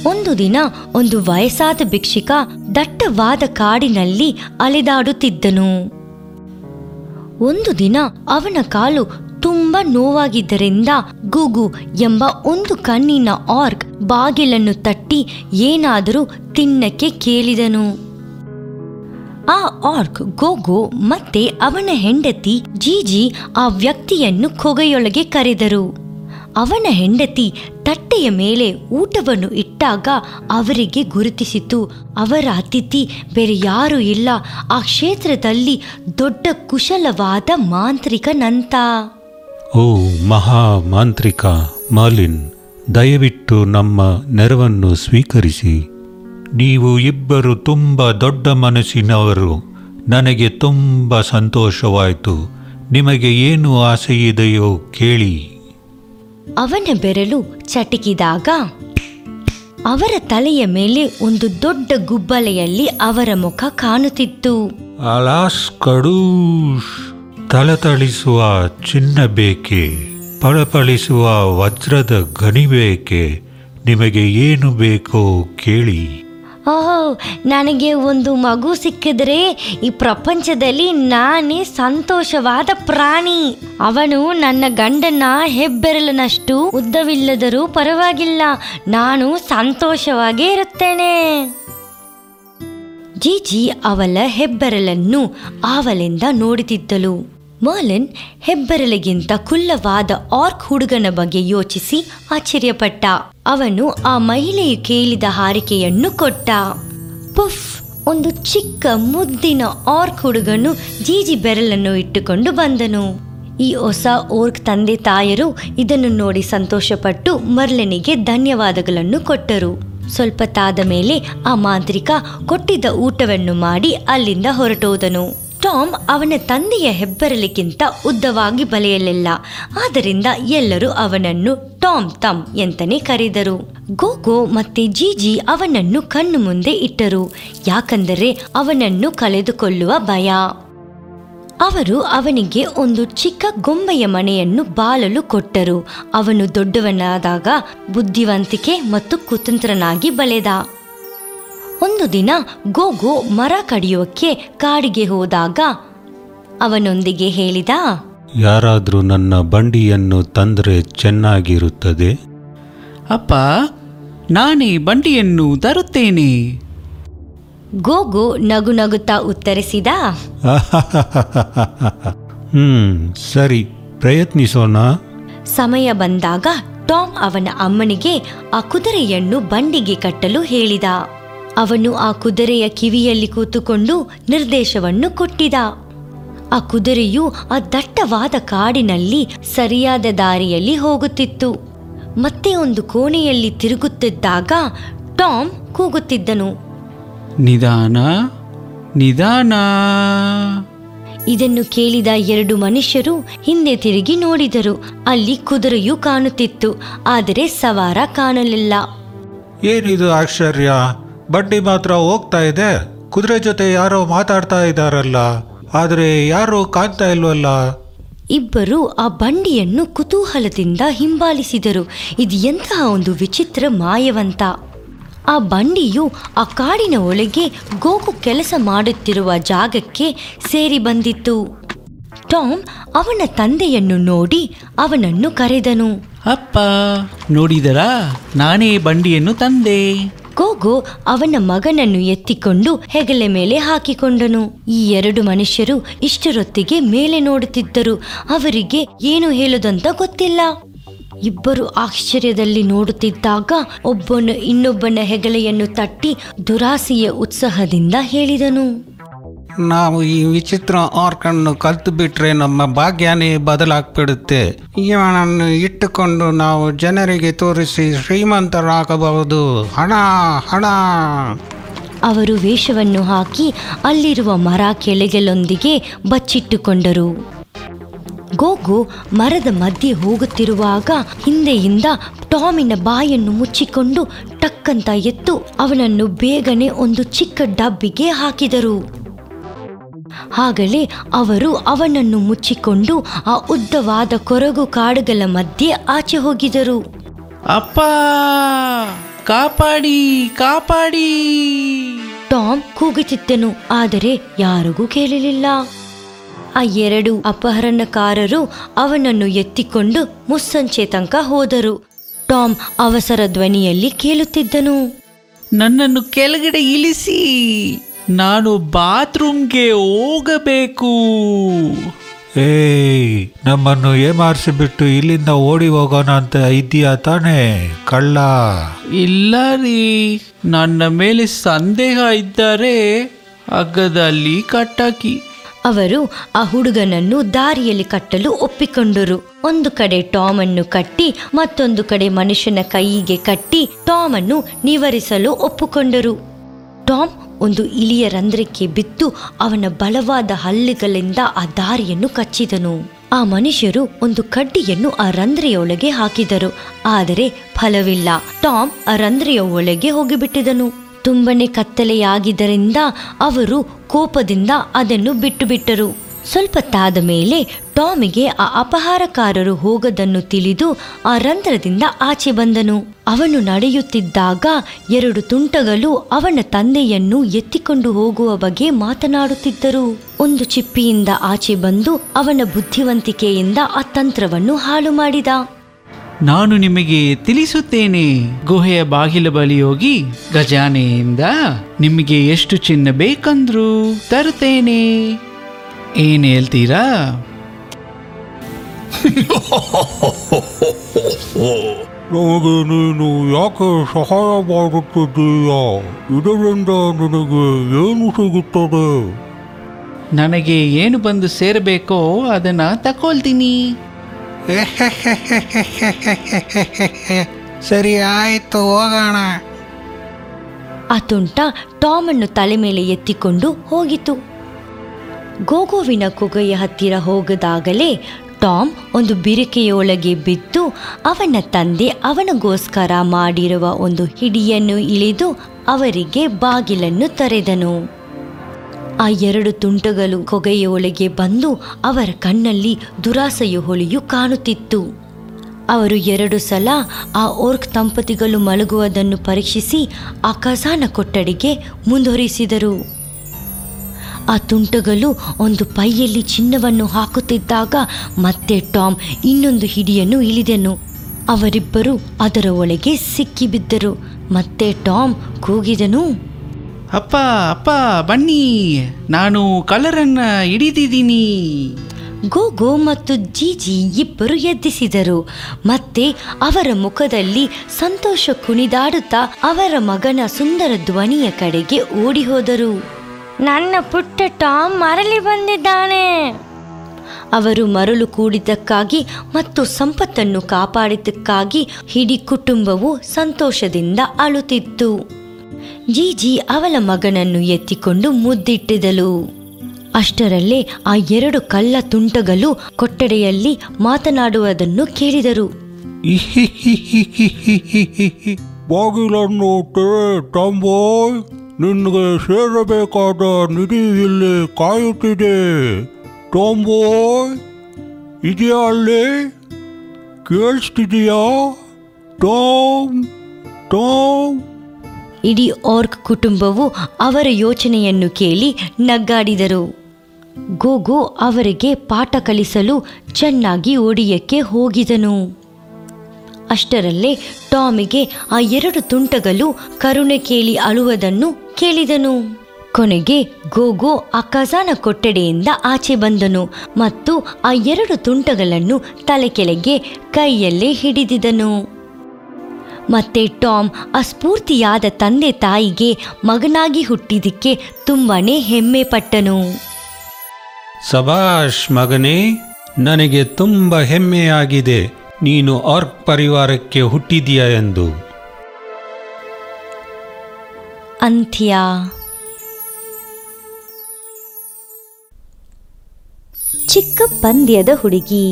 ಒಂದು ದಿನ ಒಂದು ವಯಸ್ಸಾದ ಭಿಕ್ಷುಕ ದಟ್ಟವಾದ ಕಾಡಿನಲ್ಲಿ ಅಲೆದಾಡುತ್ತಿದ್ದನು ಒಂದು ದಿನ ಅವನ ಕಾಲು ತುಂಬಾ ನೋವಾಗಿದ್ದರಿಂದ ಗುಗು ಎಂಬ ಒಂದು ಕಣ್ಣಿನ ಆರ್ಕ್ ಬಾಗಿಲನ್ನು ತಟ್ಟಿ ಏನಾದರೂ ತಿನ್ನಕ್ಕೆ ಕೇಳಿದನು ಆ ಆರ್ಕ್ ಗೋಗೋ ಮತ್ತೆ ಅವನ ಹೆಂಡತಿ ಜೀಜಿ ಆ ವ್ಯಕ್ತಿಯನ್ನು ಕೊಗೆಯೊಳಗೆ ಕರೆದರು ಅವನ ಹೆಂಡತಿ ತಟ್ಟೆಯ ಮೇಲೆ ಊಟವನ್ನು ಇಟ್ಟಾಗ ಅವರಿಗೆ ಗುರುತಿಸಿತು ಅವರ ಅತಿಥಿ ಬೇರೆ ಯಾರೂ ಇಲ್ಲ ಆ ಕ್ಷೇತ್ರದಲ್ಲಿ ದೊಡ್ಡ ಕುಶಲವಾದ ಮಾಂತ್ರಿಕನಂತ ಓ ಮಹಾ ಮಾಂತ್ರಿಕ ಮಾಲಿನ್ ದಯವಿಟ್ಟು ನಮ್ಮ ನೆರವನ್ನು ಸ್ವೀಕರಿಸಿ ನೀವು ಇಬ್ಬರು ತುಂಬ ದೊಡ್ಡ ಮನಸ್ಸಿನವರು ನನಗೆ ತುಂಬ ಸಂತೋಷವಾಯಿತು ನಿಮಗೆ ಏನು ಆಸೆ ಇದೆಯೋ ಕೇಳಿ ಅವನ ಬೆರಳು ಚಟಕಿದಾಗ ಅವರ ತಲೆಯ ಮೇಲೆ ಒಂದು ದೊಡ್ಡ ಗುಬ್ಬಲೆಯಲ್ಲಿ ಅವರ ಮುಖ ಕಾಣುತ್ತಿತ್ತು ಅಲಾಸ್ ಕಡೂಷ್ ತಳತಳಿಸುವ ಚಿನ್ನ ಬೇಕೆ ಪಳಪಳಿಸುವ ವಜ್ರದ ಗಣಿ ಬೇಕೆ ನಿಮಗೆ ಏನು ಬೇಕೋ ಕೇಳಿ ಓಹೋ ನನಗೆ ಒಂದು ಮಗು ಸಿಕ್ಕಿದ್ರೆ ಈ ಪ್ರಪಂಚದಲ್ಲಿ ನಾನೇ ಸಂತೋಷವಾದ ಪ್ರಾಣಿ ಅವನು ನನ್ನ ಗಂಡನ ಹೆಬ್ಬೆರಳಿನಷ್ಟು ಉದ್ದವಿಲ್ಲದರೂ ಪರವಾಗಿಲ್ಲ ನಾನು ಸಂತೋಷವಾಗೇ ಇರುತ್ತೇನೆ ಜೀಜಿ ಅವಳ ಹೆಬ್ಬೆರಳನ್ನು ಆವಲಿಂದ ನೋಡುತ್ತಿದ್ದಳು ಮರ್ಲಿನ್ ಹೆಬ್ಬೆರಳಿಗಿಂತ ಕುಲ್ಲವಾದ ಆರ್ಕ್ ಹುಡುಗನ ಬಗ್ಗೆ ಯೋಚಿಸಿ ಆಶ್ಚರ್ಯಪಟ್ಟ ಅವನು ಆ ಮಹಿಳೆಯು ಕೇಳಿದ ಹಾರಿಕೆಯನ್ನು ಕೊಟ್ಟ ಪುಫ್ ಒಂದು ಚಿಕ್ಕ ಮುದ್ದಿನ ಆರ್ಕ್ ಹುಡುಗನು ಜೀಜಿ ಬೆರಳನ್ನು ಇಟ್ಟುಕೊಂಡು ಬಂದನು ಈ ಹೊಸ ಓರ್ಕ್ ತಂದೆ ತಾಯರು ಇದನ್ನು ನೋಡಿ ಸಂತೋಷಪಟ್ಟು ಮರ್ಲನಿಗೆ ಧನ್ಯವಾದಗಳನ್ನು ಕೊಟ್ಟರು ಸ್ವಲ್ಪ ತಾದ ಮೇಲೆ ಆ ಮಾಂತ್ರಿಕ ಕೊಟ್ಟಿದ್ದ ಊಟವನ್ನು ಮಾಡಿ ಅಲ್ಲಿಂದ ಹೊರಟೋದನು ಟಾಮ್ ಅವನ ತಂದೆಯ ಹೆಬ್ಬೆರಳಿಗಿಂತ ಉದ್ದವಾಗಿ ಬಲೆಯಲಿಲ್ಲ ಆದ್ದರಿಂದ ಎಲ್ಲರೂ ಅವನನ್ನು ಟಾಮ್ ತಮ್ ಎಂತನೇ ಕರೆದರು ಗೋಗೋ ಮತ್ತೆ ಜೀಜಿ ಅವನನ್ನು ಕಣ್ಣು ಮುಂದೆ ಇಟ್ಟರು ಯಾಕಂದರೆ ಅವನನ್ನು ಕಳೆದುಕೊಳ್ಳುವ ಭಯ ಅವರು ಅವನಿಗೆ ಒಂದು ಚಿಕ್ಕ ಗೊಂಬೆಯ ಮನೆಯನ್ನು ಬಾಳಲು ಕೊಟ್ಟರು ಅವನು ದೊಡ್ಡವನಾದಾಗ ಬುದ್ಧಿವಂತಿಕೆ ಮತ್ತು ಕುತಂತ್ರನಾಗಿ ಬೆಳೆದ ಒಂದು ದಿನ ಗೋಗೋ ಮರ ಕಡಿಯೋಕೆ ಕಾಡಿಗೆ ಹೋದಾಗ ಅವನೊಂದಿಗೆ ಹೇಳಿದ ಯಾರಾದರೂ ನನ್ನ ಬಂಡಿಯನ್ನು ತಂದರೆ ಚೆನ್ನಾಗಿರುತ್ತದೆ ಅಪ್ಪ ನಾನೇ ಬಂಡಿಯನ್ನು ತರುತ್ತೇನೆ ಗೋಗೋ ನಗು ನಗುತ್ತಾ ಉತ್ತರಿಸಿದ ಹ್ಮ್ ಸರಿ ಪ್ರಯತ್ನಿಸೋಣ ಸಮಯ ಬಂದಾಗ ಟಾಮ್ ಅವನ ಅಮ್ಮನಿಗೆ ಆ ಕುದುರೆಯನ್ನು ಬಂಡಿಗೆ ಕಟ್ಟಲು ಹೇಳಿದ ಅವನು ಆ ಕುದುರೆಯ ಕಿವಿಯಲ್ಲಿ ಕೂತುಕೊಂಡು ನಿರ್ದೇಶವನ್ನು ಕೊಟ್ಟಿದ ಆ ಕುದುರೆಯು ಆ ದಟ್ಟವಾದ ಕಾಡಿನಲ್ಲಿ ಸರಿಯಾದ ದಾರಿಯಲ್ಲಿ ಹೋಗುತ್ತಿತ್ತು ಮತ್ತೆ ಒಂದು ಕೋಣೆಯಲ್ಲಿ ತಿರುಗುತ್ತಿದ್ದಾಗ ಟಾಮ್ ಕೂಗುತ್ತಿದ್ದನು ನಿಧಾನ ನಿಧಾನ ಇದನ್ನು ಕೇಳಿದ ಎರಡು ಮನುಷ್ಯರು ಹಿಂದೆ ತಿರುಗಿ ನೋಡಿದರು ಅಲ್ಲಿ ಕುದುರೆಯು ಕಾಣುತ್ತಿತ್ತು ಆದರೆ ಸವಾರ ಕಾಣಲಿಲ್ಲ ಏನಿದು ಆಶ್ಚರ್ಯ ಬಂಡಿ ಮಾತ್ರ ಹೋಗ್ತಾ ಇದೆ ಕುದುರೆ ಜೊತೆ ಯಾರೋ ಮಾತಾಡ್ತಾ ಇದ್ದಾರಲ್ಲ ಆದರೆ ಯಾರು ಕಾಣ್ತಾ ಇಲ್ವಲ್ಲ ಇಬ್ಬರು ಆ ಬಂಡಿಯನ್ನು ಕುತೂಹಲದಿಂದ ಹಿಂಬಾಲಿಸಿದರು ಇದು ಎಂತಹ ಒಂದು ವಿಚಿತ್ರ ಮಾಯವಂತ ಆ ಬಂಡಿಯು ಆ ಕಾಡಿನ ಒಳಗೆ ಗೋಗು ಕೆಲಸ ಮಾಡುತ್ತಿರುವ ಜಾಗಕ್ಕೆ ಸೇರಿ ಬಂದಿತ್ತು ಟಾಮ್ ಅವನ ತಂದೆಯನ್ನು ನೋಡಿ ಅವನನ್ನು ಕರೆದನು ಅಪ್ಪ ನೋಡಿದರಾ ನಾನೇ ಬಂಡಿಯನ್ನು ತಂದೆ ಗೋಗೋ ಅವನ ಮಗನನ್ನು ಎತ್ತಿಕೊಂಡು ಹೆಗಲ ಮೇಲೆ ಹಾಕಿಕೊಂಡನು ಈ ಎರಡು ಮನುಷ್ಯರು ಇಷ್ಟರೊತ್ತಿಗೆ ಮೇಲೆ ನೋಡುತ್ತಿದ್ದರು ಅವರಿಗೆ ಏನು ಹೇಳುದಂತ ಗೊತ್ತಿಲ್ಲ ಇಬ್ಬರು ಆಶ್ಚರ್ಯದಲ್ಲಿ ನೋಡುತ್ತಿದ್ದಾಗ ಒಬ್ಬನು ಇನ್ನೊಬ್ಬನ ಹೆಗಲೆಯನ್ನು ತಟ್ಟಿ ದುರಾಸೆಯ ಉತ್ಸಾಹದಿಂದ ಹೇಳಿದನು ನಾವು ಈ ವಿಚಿತ್ರ ಆರ್ಕನ್ನು ಕಲ್ತು ಬಿಟ್ರೆ ನಮ್ಮ ಭಾಗ್ಯನೇ ಬದಲಾಗ್ಬಿಡುತ್ತೆ ಇವನನ್ನು ಇಟ್ಟುಕೊಂಡು ನಾವು ಜನರಿಗೆ ತೋರಿಸಿ ಶ್ರೀಮಂತರಾಗಬಹುದು ಹಣ ಹಣ ಅವರು ವೇಷವನ್ನು ಹಾಕಿ ಅಲ್ಲಿರುವ ಮರ ಕೆಳಗೆಲೊಂದಿಗೆ ಬಚ್ಚಿಟ್ಟುಕೊಂಡರು ಗೋಗು ಮರದ ಮಧ್ಯೆ ಹೋಗುತ್ತಿರುವಾಗ ಹಿಂದೆಯಿಂದ ಟಾಮಿನ ಬಾಯನ್ನು ಮುಚ್ಚಿಕೊಂಡು ಟಕ್ಕಂತ ಎತ್ತು ಅವನನ್ನು ಬೇಗನೆ ಒಂದು ಚಿಕ್ಕ ಡಬ್ಬಿಗೆ ಹಾಕಿದರು ಆಗಲೇ ಅವರು ಅವನನ್ನು ಮುಚ್ಚಿಕೊಂಡು ಆ ಉದ್ದವಾದ ಕೊರಗು ಕಾಡುಗಳ ಮಧ್ಯೆ ಆಚೆ ಹೋಗಿದರು ಅಪ್ಪ ಕಾಪಾಡಿ ಕಾಪಾಡಿ ಟಾಮ್ ಕೂಗುತ್ತಿದ್ದನು ಆದರೆ ಯಾರಿಗೂ ಕೇಳಲಿಲ್ಲ ಆ ಎರಡು ಅಪಹರಣಕಾರರು ಅವನನ್ನು ಎತ್ತಿಕೊಂಡು ಮುಸ್ಸಂಚೆ ತನಕ ಹೋದರು ಟಾಮ್ ಅವಸರ ಧ್ವನಿಯಲ್ಲಿ ಕೇಳುತ್ತಿದ್ದನು ನನ್ನನ್ನು ಕೆಳಗಡೆ ಇಳಿಸಿ ನಾನು ಬಾತ್ರೂಮ್ಗೆ ಹೋಗಬೇಕು ಏಯ್ ನಮ್ಮನ್ನು ಏಮಾರಿಸಿಬಿಟ್ಟು ಇಲ್ಲಿಂದ ಓಡಿ ಹೋಗೋಣ ಅಂತ ಇದೆಯಾ ತಾನೇ ಕಳ್ಳ ಇಲ್ಲ ರೀ ನನ್ನ ಮೇಲೆ ಸಂದೇಹ ಇದ್ದರೆ ಹಗ್ಗದಲ್ಲಿ ಕಟ್ಟಾಕಿ ಅವರು ಆ ಹುಡುಗನನ್ನು ದಾರಿಯಲ್ಲಿ ಕಟ್ಟಲು ಒಪ್ಪಿಕೊಂಡರು ಒಂದು ಕಡೆ ಟಾಮ್ ಅನ್ನು ಕಟ್ಟಿ ಮತ್ತೊಂದು ಕಡೆ ಮನುಷ್ಯನ ಕೈಯಿಗೆ ಕಟ್ಟಿ ಟಾಮ್ ಅನ್ನು ನಿವಾರಿಸಲು ಒಪ್ಪಿಕೊಂಡರು ಟಾಮ್ ಒಂದು ಇಲಿಯ ರಂಧ್ರಕ್ಕೆ ಬಿದ್ದು ಅವನ ಬಲವಾದ ಹಲ್ಲುಗಳಿಂದ ಆ ದಾರಿಯನ್ನು ಕಚ್ಚಿದನು ಆ ಮನುಷ್ಯರು ಒಂದು ಕಡ್ಡಿಯನ್ನು ಆ ರಂಧ್ರೆಯೊಳಗೆ ಹಾಕಿದರು ಆದರೆ ಫಲವಿಲ್ಲ ಟಾಮ್ ಆ ರಂಧ್ರೆಯ ಒಳಗೆ ಹೋಗಿಬಿಟ್ಟಿದನು ತುಂಬನೇ ಕತ್ತಲೆಯಾಗಿದ್ದರಿಂದ ಅವರು ಕೋಪದಿಂದ ಅದನ್ನು ಬಿಟ್ಟು ಬಿಟ್ಟರು ಸ್ವಲ್ಪ ತಾದ ಮೇಲೆ ಟಾಮಿಗೆ ಆ ಅಪಹಾರಕಾರರು ಹೋಗದನ್ನು ತಿಳಿದು ಆ ರಂಧ್ರದಿಂದ ಆಚೆ ಬಂದನು ಅವನು ನಡೆಯುತ್ತಿದ್ದಾಗ ಎರಡು ತುಂಟಗಳು ಅವನ ತಂದೆಯನ್ನು ಎತ್ತಿಕೊಂಡು ಹೋಗುವ ಬಗ್ಗೆ ಮಾತನಾಡುತ್ತಿದ್ದರು ಒಂದು ಚಿಪ್ಪಿಯಿಂದ ಆಚೆ ಬಂದು ಅವನ ಬುದ್ಧಿವಂತಿಕೆಯಿಂದ ಆ ತಂತ್ರವನ್ನು ಹಾಳು ಮಾಡಿದ ನಾನು ನಿಮಗೆ ತಿಳಿಸುತ್ತೇನೆ ಗುಹೆಯ ಬಾಗಿಲ ಬಳಿ ಹೋಗಿ ಗಜಾನೆಯಿಂದ ನಿಮಗೆ ಎಷ್ಟು ಚಿನ್ನ ಬೇಕಂದ್ರು ತರುತ್ತೇನೆ ಏನ್ ಹೇಳ್ತೀರಾ ನಮಗೆ ನೀನು ಯಾಕೆ ಸಹಾಯ ಮಾಡುತ್ತಿದ್ದೀಯ ಇದರಿಂದ ನಿನಗೆ ಏನು ಸಿಗುತ್ತದೆ ನನಗೆ ಏನು ಬಂದು ಸೇರಬೇಕೋ ಅದನ್ನ ತಕೊಳ್ತೀನಿ ಸರಿ ಆಯ್ತು ಹೋಗೋಣ ಆ ತುಂಟ ಟಾಮ್ ಅನ್ನು ತಲೆ ಮೇಲೆ ಎತ್ತಿಕೊಂಡು ಹೋಗಿತು ಗೋಗೋವಿನ ಕುಗೆಯ ಹತ್ತಿರ ಹೋಗದಾಗಲೇ ಟಾಮ್ ಒಂದು ಬಿರುಕೆಯೊಳಗೆ ಬಿದ್ದು ಅವನ ತಂದೆ ಅವನಿಗೋಸ್ಕರ ಮಾಡಿರುವ ಒಂದು ಹಿಡಿಯನ್ನು ಇಳಿದು ಅವರಿಗೆ ಬಾಗಿಲನ್ನು ತೆರೆದನು ಆ ಎರಡು ತುಂಟಗಳು ಕೊಗೆಯೊಳಗೆ ಬಂದು ಅವರ ಕಣ್ಣಲ್ಲಿ ದುರಾಸೆಯ ಹೊಳೆಯು ಕಾಣುತ್ತಿತ್ತು ಅವರು ಎರಡು ಸಲ ಆ ಓರ್ಕ್ ದಂಪತಿಗಳು ಮಲಗುವುದನ್ನು ಪರೀಕ್ಷಿಸಿ ಆ ಖಜಾನ ಕೊಠಡಿಗೆ ಮುಂದುವರಿಸಿದರು ಆ ತುಂಟಗಳು ಒಂದು ಪೈಯಲ್ಲಿ ಚಿನ್ನವನ್ನು ಹಾಕುತ್ತಿದ್ದಾಗ ಮತ್ತೆ ಟಾಮ್ ಇನ್ನೊಂದು ಹಿಡಿಯನ್ನು ಇಳಿದನು ಅವರಿಬ್ಬರು ಅದರ ಒಳಗೆ ಸಿಕ್ಕಿಬಿದ್ದರು ಮತ್ತೆ ಟಾಮ್ ಕೂಗಿದನು ಅಪ್ಪ ಅಪ್ಪ ಬನ್ನಿ ನಾನು ಕಲರನ್ನ ಹಿಡಿದಿದ್ದೀನಿ ಗೋಗೋ ಮತ್ತು ಜೀಜಿ ಇಬ್ಬರು ಎದ್ದಿಸಿದರು ಮತ್ತೆ ಅವರ ಮುಖದಲ್ಲಿ ಸಂತೋಷ ಕುಣಿದಾಡುತ್ತಾ ಅವರ ಮಗನ ಸುಂದರ ಧ್ವನಿಯ ಕಡೆಗೆ ಓಡಿ ಹೋದರು ನನ್ನ ಪುಟ್ಟ ಟಾಮ್ ಮರಳಿ ಬಂದಿದ್ದಾನೆ ಅವರು ಮರಳು ಕೂಡಿದ್ದಕ್ಕಾಗಿ ಮತ್ತು ಸಂಪತ್ತನ್ನು ಕಾಪಾಡಿದ್ದಕ್ಕಾಗಿ ಇಡೀ ಕುಟುಂಬವು ಸಂತೋಷದಿಂದ ಅಳುತ್ತಿತ್ತು ಜೀಜಿ ಅವಳ ಮಗನನ್ನು ಎತ್ತಿಕೊಂಡು ಮುದ್ದಿಟ್ಟಿದಳು ಅಷ್ಟರಲ್ಲೇ ಆ ಎರಡು ಕಳ್ಳ ತುಂಟಗಳು ಕೊಠಡಿಯಲ್ಲಿ ಮಾತನಾಡುವುದನ್ನು ಕೇಳಿದರು ಬಾಗಿಲನ್ನು ತೆರೆ ಟಾಂಬೋಯ್ ನಿನಗೆ ಸೇರಬೇಕಾದ ನಿಧಿ ಇಲ್ಲಿ ಕಾಯುತ್ತಿದೆ ಟಾಂಬೋಯ್ ಇದೆಯಾ ಅಲ್ಲಿ ಕೇಳಿಸ್ತಿದೆಯಾ ಟಾಮ್ ಟಾಮ್ ಇಡೀ ಆರ್ಕ್ ಕುಟುಂಬವು ಅವರ ಯೋಚನೆಯನ್ನು ಕೇಳಿ ನಗ್ಗಾಡಿದರು ಗೋಗೋ ಅವರಿಗೆ ಪಾಠ ಕಲಿಸಲು ಚೆನ್ನಾಗಿ ಓಡಿಯಕ್ಕೆ ಹೋಗಿದನು ಅಷ್ಟರಲ್ಲೇ ಟಾಮಿಗೆ ಆ ಎರಡು ತುಂಟಗಳು ಕರುಣೆ ಕೇಳಿ ಅಳುವುದನ್ನು ಕೇಳಿದನು ಕೊನೆಗೆ ಗೋಗೋ ಆ ಖಜಾನ ಕೊಠಡಿಯಿಂದ ಆಚೆ ಬಂದನು ಮತ್ತು ಆ ಎರಡು ತುಂಟಗಳನ್ನು ತಲೆ ಕೆಳಗೆ ಕೈಯಲ್ಲೇ ಹಿಡಿದಿದನು ಮತ್ತೆ ಟಾಮ್ ಅಸ್ಫೂರ್ತಿಯಾದ ತಂದೆ ತಾಯಿಗೆ ಮಗನಾಗಿ ಹುಟ್ಟಿದ್ದಕ್ಕೆ ತುಂಬಾನೇ ಹೆಮ್ಮೆ ಪಟ್ಟನು ಸಬಾಷ್ ಮಗನೇ ನನಗೆ ತುಂಬ ಹೆಮ್ಮೆಯಾಗಿದೆ ನೀನು ಆರ್ಕ್ ಪರಿವಾರಕ್ಕೆ ಹುಟ್ಟಿದೀಯ ಎಂದು ಅಂತ್ಯ ಚಿಕ್ಕ ಪಂದ್ಯದ ಹುಡುಗಿ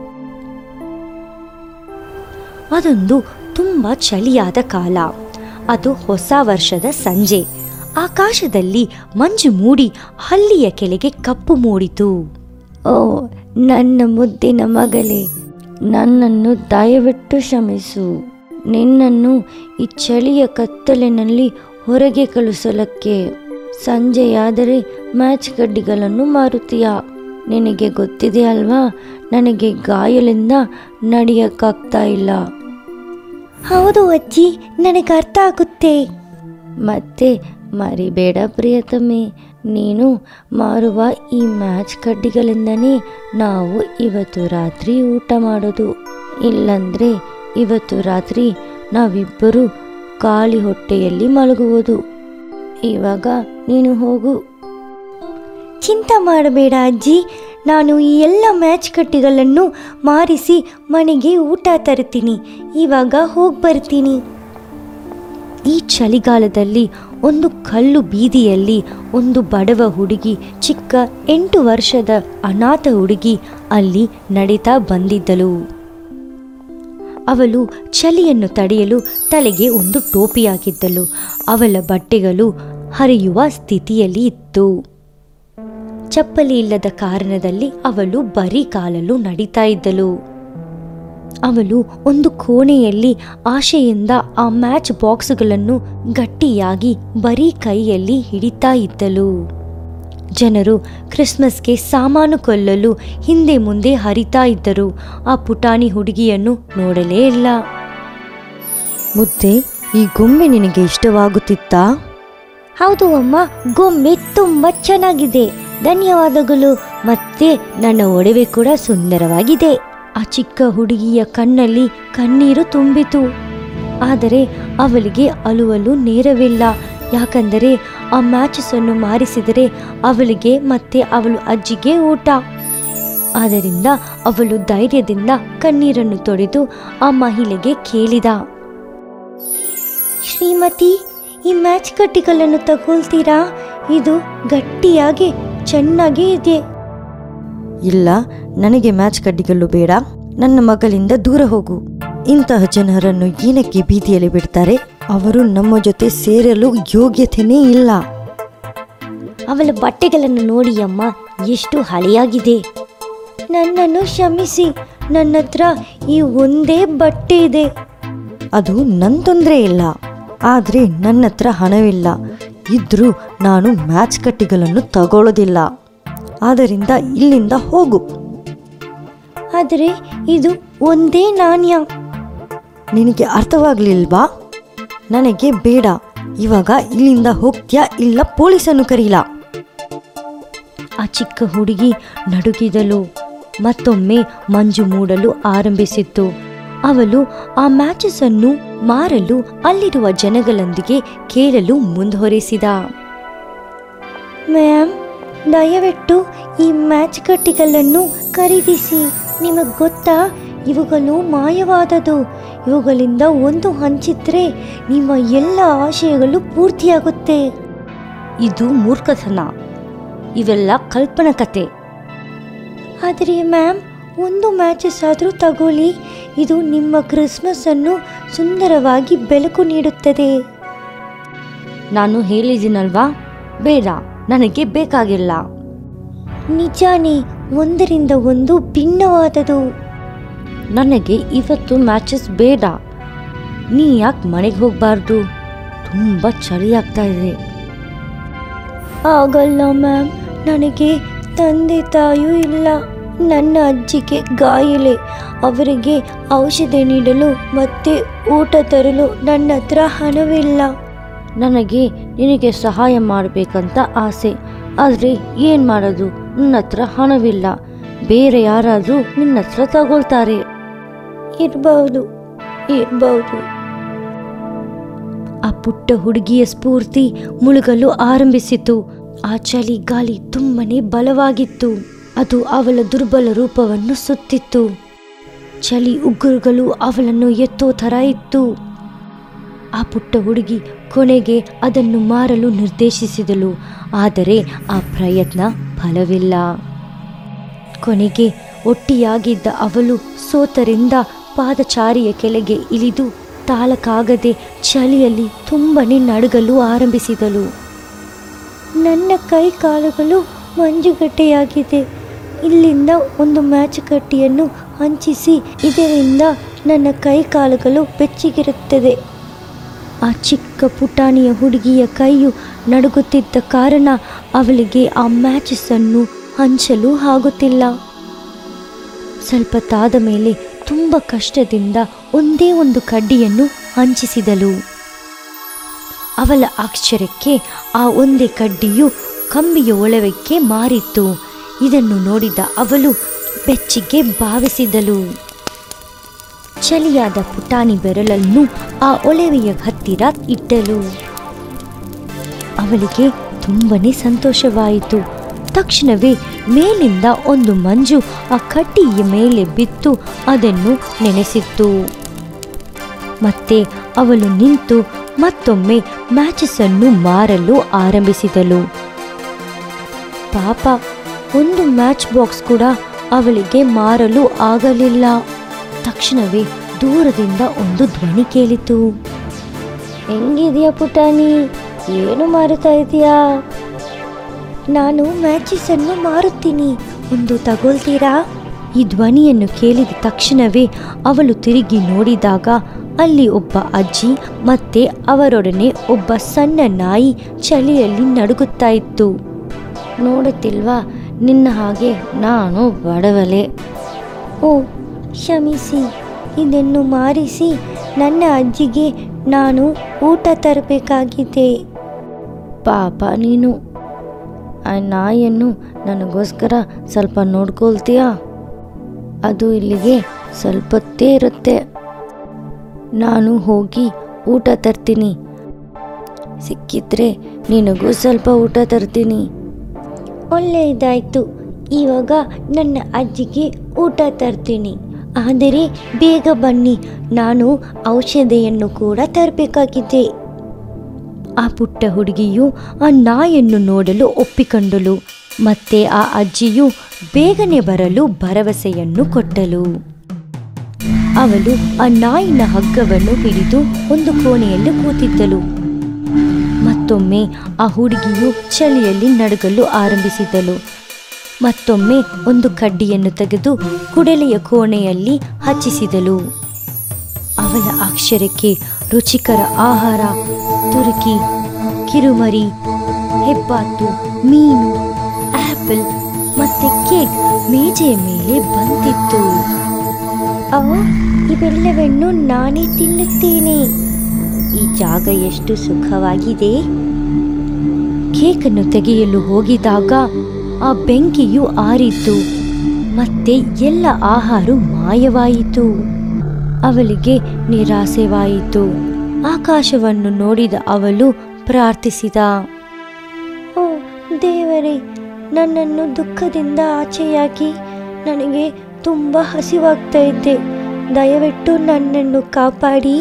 ಅದೊಂದು ತುಂಬ ಚಳಿಯಾದ ಕಾಲ ಅದು ಹೊಸ ವರ್ಷದ ಸಂಜೆ ಆಕಾಶದಲ್ಲಿ ಮಂಜು ಮೂಡಿ ಹಳ್ಳಿಯ ಕೆಳಗೆ ಕಪ್ಪು ಮೂಡಿತು ಓ ನನ್ನ ಮುದ್ದಿನ ಮಗಳೇ ನನ್ನನ್ನು ದಯವಿಟ್ಟು ಕ್ಷಮಿಸು ನಿನ್ನನ್ನು ಈ ಚಳಿಯ ಕತ್ತಲಿನಲ್ಲಿ ಹೊರಗೆ ಕಳಿಸಲಕ್ಕೆ ಸಂಜೆಯಾದರೆ ಮ್ಯಾಚ್ ಕಡ್ಡಿಗಳನ್ನು ಮಾರುತ್ತೀಯ ನಿನಗೆ ಗೊತ್ತಿದೆ ಅಲ್ವಾ ನನಗೆ ಗಾಯಲಿಂದ ನಡೆಯಕ್ಕಾಗ್ತಾ ಇಲ್ಲ ಹೌದು ಅಜ್ಜಿ ನನಗೆ ಅರ್ಥ ಆಗುತ್ತೆ ಮತ್ತೆ ಮರಿಬೇಡ ಪ್ರಿಯತಮೆ ನೀನು ಮಾರುವ ಈ ಮ್ಯಾಚ್ ಕಡ್ಡಿಗಳಿಂದನೇ ನಾವು ಇವತ್ತು ರಾತ್ರಿ ಊಟ ಮಾಡೋದು ಇಲ್ಲಂದ್ರೆ ಇವತ್ತು ರಾತ್ರಿ ನಾವಿಬ್ಬರು ಖಾಲಿ ಹೊಟ್ಟೆಯಲ್ಲಿ ಮಲಗುವುದು ಇವಾಗ ನೀನು ಹೋಗು ಚಿಂತೆ ಮಾಡಬೇಡ ಅಜ್ಜಿ ನಾನು ಈ ಎಲ್ಲ ಮ್ಯಾಚ್ ಕಟ್ಟಿಗಳನ್ನು ಮಾರಿಸಿ ಮನೆಗೆ ಊಟ ತರ್ತೀನಿ ಇವಾಗ ಹೋಗಿ ಬರ್ತೀನಿ ಈ ಚಳಿಗಾಲದಲ್ಲಿ ಒಂದು ಕಲ್ಲು ಬೀದಿಯಲ್ಲಿ ಒಂದು ಬಡವ ಹುಡುಗಿ ಚಿಕ್ಕ ಎಂಟು ವರ್ಷದ ಅನಾಥ ಹುಡುಗಿ ಅಲ್ಲಿ ನಡೀತಾ ಬಂದಿದ್ದಳು ಅವಳು ಚಳಿಯನ್ನು ತಡೆಯಲು ತಲೆಗೆ ಒಂದು ಟೋಪಿಯಾಗಿದ್ದಳು ಅವಳ ಬಟ್ಟೆಗಳು ಹರಿಯುವ ಸ್ಥಿತಿಯಲ್ಲಿ ಇತ್ತು ಚಪ್ಪಲಿ ಇಲ್ಲದ ಕಾರಣದಲ್ಲಿ ಅವಳು ಬರೀ ಕಾಲಲ್ಲೂ ನಡೀತಾ ಇದ್ದಳು ಅವಳು ಒಂದು ಕೋಣೆಯಲ್ಲಿ ಆಶೆಯಿಂದ ಆ ಮ್ಯಾಚ್ ಬಾಕ್ಸ್ಗಳನ್ನು ಗಟ್ಟಿಯಾಗಿ ಬರೀ ಕೈಯಲ್ಲಿ ಹಿಡಿತಾ ಇದ್ದಳು ಜನರು ಕ್ರಿಸ್ಮಸ್ಗೆ ಸಾಮಾನು ಕೊಳ್ಳಲು ಹಿಂದೆ ಮುಂದೆ ಹರಿತಾ ಇದ್ದರು ಆ ಪುಟಾಣಿ ಹುಡುಗಿಯನ್ನು ನೋಡಲೇ ಇಲ್ಲ ಮುದ್ದೆ ಈ ಗೊಂಬೆ ನಿನಗೆ ಇಷ್ಟವಾಗುತ್ತಿತ್ತಾ ಹೌದು ಅಮ್ಮ ಗೊಂಬೆ ತುಂಬ ಚೆನ್ನಾಗಿದೆ ಧನ್ಯವಾದಗಳು ಮತ್ತೆ ನನ್ನ ಒಡವೆ ಕೂಡ ಸುಂದರವಾಗಿದೆ ಆ ಚಿಕ್ಕ ಹುಡುಗಿಯ ಕಣ್ಣಲ್ಲಿ ಕಣ್ಣೀರು ತುಂಬಿತು ಆದರೆ ಅವಳಿಗೆ ಅಳುವಲು ನೇರವಿಲ್ಲ ಯಾಕಂದರೆ ಆ ಮ್ಯಾಚಸ್ ಅನ್ನು ಮಾರಿಸಿದರೆ ಅವಳಿಗೆ ಮತ್ತೆ ಅವಳು ಅಜ್ಜಿಗೆ ಊಟ ಆದ್ದರಿಂದ ಅವಳು ಧೈರ್ಯದಿಂದ ಕಣ್ಣೀರನ್ನು ತೊಡೆದು ಆ ಮಹಿಳೆಗೆ ಕೇಳಿದ ಶ್ರೀಮತಿ ಈ ಮ್ಯಾಚ್ ಕಟ್ಟಿಗಳನ್ನು ತಗೊಳ್ತೀರಾ ಇದು ಗಟ್ಟಿಯಾಗಿ ಚೆನ್ನಾಗಿ ಇದೆ ಇಲ್ಲ ನನಗೆ ಮ್ಯಾಚ್ ಕಡ್ಡಿಗಳು ಬೇಡ ನನ್ನ ಮಗಳಿಂದ ದೂರ ಹೋಗು ಇಂತಹ ಜನರನ್ನು ಏನಕ್ಕೆ ಬೀದಿಯಲ್ಲಿ ಬಿಡ್ತಾರೆ ಅವರು ನಮ್ಮ ಜೊತೆ ಸೇರಲು ಯೋಗ್ಯತೆನೇ ಇಲ್ಲ ಅವಳ ಬಟ್ಟೆಗಳನ್ನು ನೋಡಿ ಅಮ್ಮ ಎಷ್ಟು ಹಳೆಯಾಗಿದೆ ನನ್ನನ್ನು ಕ್ಷಮಿಸಿ ನನ್ನ ಹತ್ರ ಈ ಒಂದೇ ಬಟ್ಟೆ ಇದೆ ಅದು ನನ್ನ ತೊಂದರೆ ಇಲ್ಲ ಆದರೆ ನನ್ನ ಹತ್ರ ಹಣವಿಲ್ಲ ಇದ್ರೂ ನಾನು ಮ್ಯಾಚ್ ಕಟ್ಟಿಗಳನ್ನು ತಗೊಳ್ಳೋದಿಲ್ಲ ಆದ್ದರಿಂದ ಇಲ್ಲಿಂದ ಹೋಗು ಆದರೆ ಇದು ಒಂದೇ ನಾಣ್ಯ ನಿನಗೆ ಅರ್ಥವಾಗ್ಲಿಲ್ವಾ ನನಗೆ ಬೇಡ ಇವಾಗ ಇಲ್ಲಿಂದ ಹೋಗ್ತೀಯಾ ಇಲ್ಲ ಪೊಲೀಸನ್ನು ಕರೀಲಾ ಆ ಚಿಕ್ಕ ಹುಡುಗಿ ನಡುಗಿದಳು ಮತ್ತೊಮ್ಮೆ ಮಂಜು ಮೂಡಲು ಆರಂಭಿಸಿತ್ತು ಅವಳು ಆ ಮ್ಯಾಚಸ್ ಅನ್ನು ಮಾರಲು ಅಲ್ಲಿರುವ ಜನಗಳೊಂದಿಗೆ ಕೇಳಲು ಮುಂದುವರಿಸಿದ ಮ್ಯಾಮ್ ದಯವಿಟ್ಟು ಈ ಮ್ಯಾಚ್ ಕಟ್ಟಿಗಳನ್ನು ಖರೀದಿಸಿ ನಿಮಗೆ ಗೊತ್ತಾ ಇವುಗಳು ಮಾಯವಾದದು ಇವುಗಳಿಂದ ಒಂದು ಹಂಚಿದ್ರೆ ನಿಮ್ಮ ಎಲ್ಲ ಆಶಯಗಳು ಪೂರ್ತಿಯಾಗುತ್ತೆ ಇದು ಮೂರ್ಖತನ ಇವೆಲ್ಲ ಕಲ್ಪನಾ ಕತೆ ಆದರೆ ಮ್ಯಾಮ್ ಒಂದು ಮ್ಯಾಚಸ್ ಆದರೂ ತಗೊಳ್ಳಿ ಇದು ನಿಮ್ಮ ಕ್ರಿಸ್ಮಸ್ ಅನ್ನು ಸುಂದರವಾಗಿ ಬೆಳಕು ನೀಡುತ್ತದೆ ನಾನು ಹೇಳಿದ್ದೀನಲ್ವಾ ಬೇಡ ನನಗೆ ಬೇಕಾಗಿಲ್ಲ ನಿಜಾನೇ ಒಂದರಿಂದ ಒಂದು ಭಿನ್ನವಾದದು ನನಗೆ ಇವತ್ತು ಮ್ಯಾಚಸ್ ಬೇಡ ನೀ ಯಾಕೆ ಮನೆಗೆ ಹೋಗಬಾರ್ದು ತುಂಬ ಚಳಿ ಆಗ್ತಾ ಇದೆ ಆಗಲ್ಲ ಮ್ಯಾಮ್ ನನಗೆ ತಂದೆ ತಾಯೂ ಇಲ್ಲ ನನ್ನ ಅಜ್ಜಿಗೆ ಗಾಯಲೆ ಅವರಿಗೆ ಔಷಧಿ ನೀಡಲು ಮತ್ತೆ ಊಟ ತರಲು ನನ್ನ ಹತ್ರ ಹಣವಿಲ್ಲ ನನಗೆ ನಿನಗೆ ಸಹಾಯ ಮಾಡಬೇಕಂತ ಆಸೆ ಆದರೆ ಏನು ಮಾಡೋದು ನನ್ನ ಹತ್ರ ಹಣವಿಲ್ಲ ಬೇರೆ ಯಾರಾದರೂ ನಿನ್ನ ಹತ್ರ ತಗೊಳ್ತಾರೆ ಇರಬಹುದು ಇರಬಹುದು ಆ ಪುಟ್ಟ ಹುಡುಗಿಯ ಸ್ಫೂರ್ತಿ ಮುಳುಗಲು ಆರಂಭಿಸಿತು ಆ ಚಳಿ ಗಾಳಿ ತುಂಬನೇ ಬಲವಾಗಿತ್ತು ಅದು ಅವಳ ದುರ್ಬಲ ರೂಪವನ್ನು ಸುತ್ತಿತ್ತು ಚಳಿ ಉಗುರುಗಳು ಅವಳನ್ನು ಎತ್ತೋ ಥರ ಇತ್ತು ಆ ಪುಟ್ಟ ಹುಡುಗಿ ಕೊನೆಗೆ ಅದನ್ನು ಮಾರಲು ನಿರ್ದೇಶಿಸಿದಳು ಆದರೆ ಆ ಪ್ರಯತ್ನ ಫಲವಿಲ್ಲ ಕೊನೆಗೆ ಒಟ್ಟಿಯಾಗಿದ್ದ ಅವಳು ಸೋತರಿಂದ ಪಾದಚಾರಿಯ ಕೆಳಗೆ ಇಳಿದು ತಾಳಕ್ಕಾಗದೆ ಚಳಿಯಲ್ಲಿ ತುಂಬನೇ ನಡುಗಲು ಆರಂಭಿಸಿದಳು ನನ್ನ ಕೈ ಕಾಲುಗಳು ಮಂಜುಗಡ್ಡೆಯಾಗಿದೆ ಇಲ್ಲಿಂದ ಒಂದು ಮ್ಯಾಚ್ ಕಟ್ಟಿಯನ್ನು ಹಂಚಿಸಿ ಇದರಿಂದ ನನ್ನ ಕೈ ಕಾಲುಗಳು ಬೆಚ್ಚಗಿರುತ್ತದೆ ಆ ಚಿಕ್ಕ ಪುಟಾಣಿಯ ಹುಡುಗಿಯ ಕೈಯು ನಡುಗುತ್ತಿದ್ದ ಕಾರಣ ಅವಳಿಗೆ ಆ ಮ್ಯಾಚಸನ್ನು ಹಂಚಲು ಆಗುತ್ತಿಲ್ಲ ಸ್ವಲ್ಪ ತಾದ ಮೇಲೆ ತುಂಬ ಕಷ್ಟದಿಂದ ಒಂದೇ ಒಂದು ಕಡ್ಡಿಯನ್ನು ಹಂಚಿಸಿದಳು ಅವಳ ಆಶ್ಚರ್ಯಕ್ಕೆ ಆ ಒಂದೇ ಕಡ್ಡಿಯು ಕಂಬಿಯ ಒಳವಕ್ಕೆ ಮಾರಿತ್ತು ಇದನ್ನು ನೋಡಿದ ಅವಳು ಬೆಚ್ಚಿಗೆ ಭಾವಿಸಿದಳು ಚಲಿಯಾದ ಪುಟಾಣಿ ಬೆರಳನ್ನು ಆ ಒಳವೆಯ ಹತ್ತಿರ ಇಟ್ಟಳು ಅವಳಿಗೆ ತುಂಬನೇ ಸಂತೋಷವಾಯಿತು ತಕ್ಷಣವೇ ಮೇಲಿಂದ ಒಂದು ಮಂಜು ಆ ಕಡ್ಡಿಯ ಮೇಲೆ ಬಿತ್ತು ಅದನ್ನು ನೆನೆಸಿತ್ತು ಮತ್ತೆ ಅವಳು ನಿಂತು ಮತ್ತೊಮ್ಮೆ ಮ್ಯಾಚಸನ್ನು ಮಾರಲು ಆರಂಭಿಸಿದಳು ಪಾಪ ಒಂದು ಮ್ಯಾಚ್ ಬಾಕ್ಸ್ ಕೂಡ ಅವಳಿಗೆ ಮಾರಲು ಆಗಲಿಲ್ಲ ತಕ್ಷಣವೇ ದೂರದಿಂದ ಒಂದು ಧ್ವನಿ ಕೇಳಿತು ಹೆಂಗಿದೆಯಾ ಪುಟಾಣಿ ಏನು ಮಾರುತ್ತಾ ಇದೆಯಾ ನಾನು ಮ್ಯಾಚಿಸನ್ನು ಮಾರುತ್ತೀನಿ ಒಂದು ತಗೊಳ್ತೀರಾ ಈ ಧ್ವನಿಯನ್ನು ಕೇಳಿದ ತಕ್ಷಣವೇ ಅವಳು ತಿರುಗಿ ನೋಡಿದಾಗ ಅಲ್ಲಿ ಒಬ್ಬ ಅಜ್ಜಿ ಮತ್ತೆ ಅವರೊಡನೆ ಒಬ್ಬ ಸಣ್ಣ ನಾಯಿ ಚಳಿಯಲ್ಲಿ ನಡುಗುತ್ತಾ ಇತ್ತು ನೋಡುತ್ತಿಲ್ವಾ ನಿನ್ನ ಹಾಗೆ ನಾನು ಬಡವಲೆ ಓ ಕ್ಷಮಿಸಿ ಇದನ್ನು ಮಾರಿಸಿ ನನ್ನ ಅಜ್ಜಿಗೆ ನಾನು ಊಟ ತರಬೇಕಾಗಿದೆ ಪಾಪ ನೀನು ಆ ನಾಯಿಯನ್ನು ನನಗೋಸ್ಕರ ಸ್ವಲ್ಪ ನೋಡ್ಕೊಳ್ತೀಯಾ ಅದು ಇಲ್ಲಿಗೆ ಸ್ವಲ್ಪತ್ತೇ ಇರುತ್ತೆ ನಾನು ಹೋಗಿ ಊಟ ತರ್ತೀನಿ ಸಿಕ್ಕಿದ್ರೆ ನಿನಗೂ ಸ್ವಲ್ಪ ಊಟ ತರ್ತೀನಿ ಒಳ್ಳೆಯದಾಯ್ತು ಇವಾಗ ನನ್ನ ಅಜ್ಜಿಗೆ ಊಟ ತರ್ತೀನಿ ಆದರೆ ಬೇಗ ಬನ್ನಿ ನಾನು ಔಷಧಿಯನ್ನು ಕೂಡ ತರಬೇಕಾಗಿದೆ ಆ ಪುಟ್ಟ ಹುಡುಗಿಯು ಆ ನಾಯನ್ನು ನೋಡಲು ಒಪ್ಪಿಕೊಂಡಳು ಮತ್ತೆ ಆ ಅಜ್ಜಿಯು ಬೇಗನೆ ಬರಲು ಭರವಸೆಯನ್ನು ಕೊಟ್ಟಳು ಅವಳು ಆ ನಾಯಿನ ಹಗ್ಗವನ್ನು ಹಿಡಿದು ಒಂದು ಕೋಣೆಯಲ್ಲಿ ಕೂತಿದ್ದಳು ಮತ್ತೊಮ್ಮೆ ಆ ಹುಡುಗಿಯು ಚಳಿಯಲ್ಲಿ ನಡುಗಲು ಆರಂಭಿಸಿದಳು ಮತ್ತೊಮ್ಮೆ ಒಂದು ಕಡ್ಡಿಯನ್ನು ತೆಗೆದು ಕುಡಲೆಯ ಕೋಣೆಯಲ್ಲಿ ಹಚ್ಚಿಸಿದಳು ಅವಳ ಅಕ್ಷರಕ್ಕೆ ರುಚಿಕರ ಆಹಾರ ತುರುಕಿ ಕಿರುಮರಿ ಹೆಬ್ಬಾತು ಮೀನು ಆಪಲ್ ಮತ್ತೆ ಕೇಕ್ ಮೇಜೆಯ ಮೇಲೆ ಬಂದಿತ್ತು ಅವು ಇವೆಲ್ಲವನ್ನು ನಾನೇ ತಿನ್ನುತ್ತೇನೆ ಈ ಜಾಗ ಎಷ್ಟು ಸುಖವಾಗಿದೆ ಕೇಕನ್ನು ತೆಗೆಯಲು ಹೋಗಿದಾಗ ಆ ಬೆಂಕಿಯು ಆರಿತು ಮತ್ತೆ ಎಲ್ಲ ಆಹಾರ ಮಾಯವಾಯಿತು ಅವಳಿಗೆ ನಿರಾಸೆವಾಯಿತು ಆಕಾಶವನ್ನು ನೋಡಿದ ಅವಳು ಪ್ರಾರ್ಥಿಸಿದ ಓ ದೇವರೇ ನನ್ನನ್ನು ದುಃಖದಿಂದ ಆಚೆಯಾಗಿ ನನಗೆ ತುಂಬ ಹಸಿವಾಗ್ತಾ ಇದ್ದೆ ದಯವಿಟ್ಟು ನನ್ನನ್ನು ಕಾಪಾಡಿ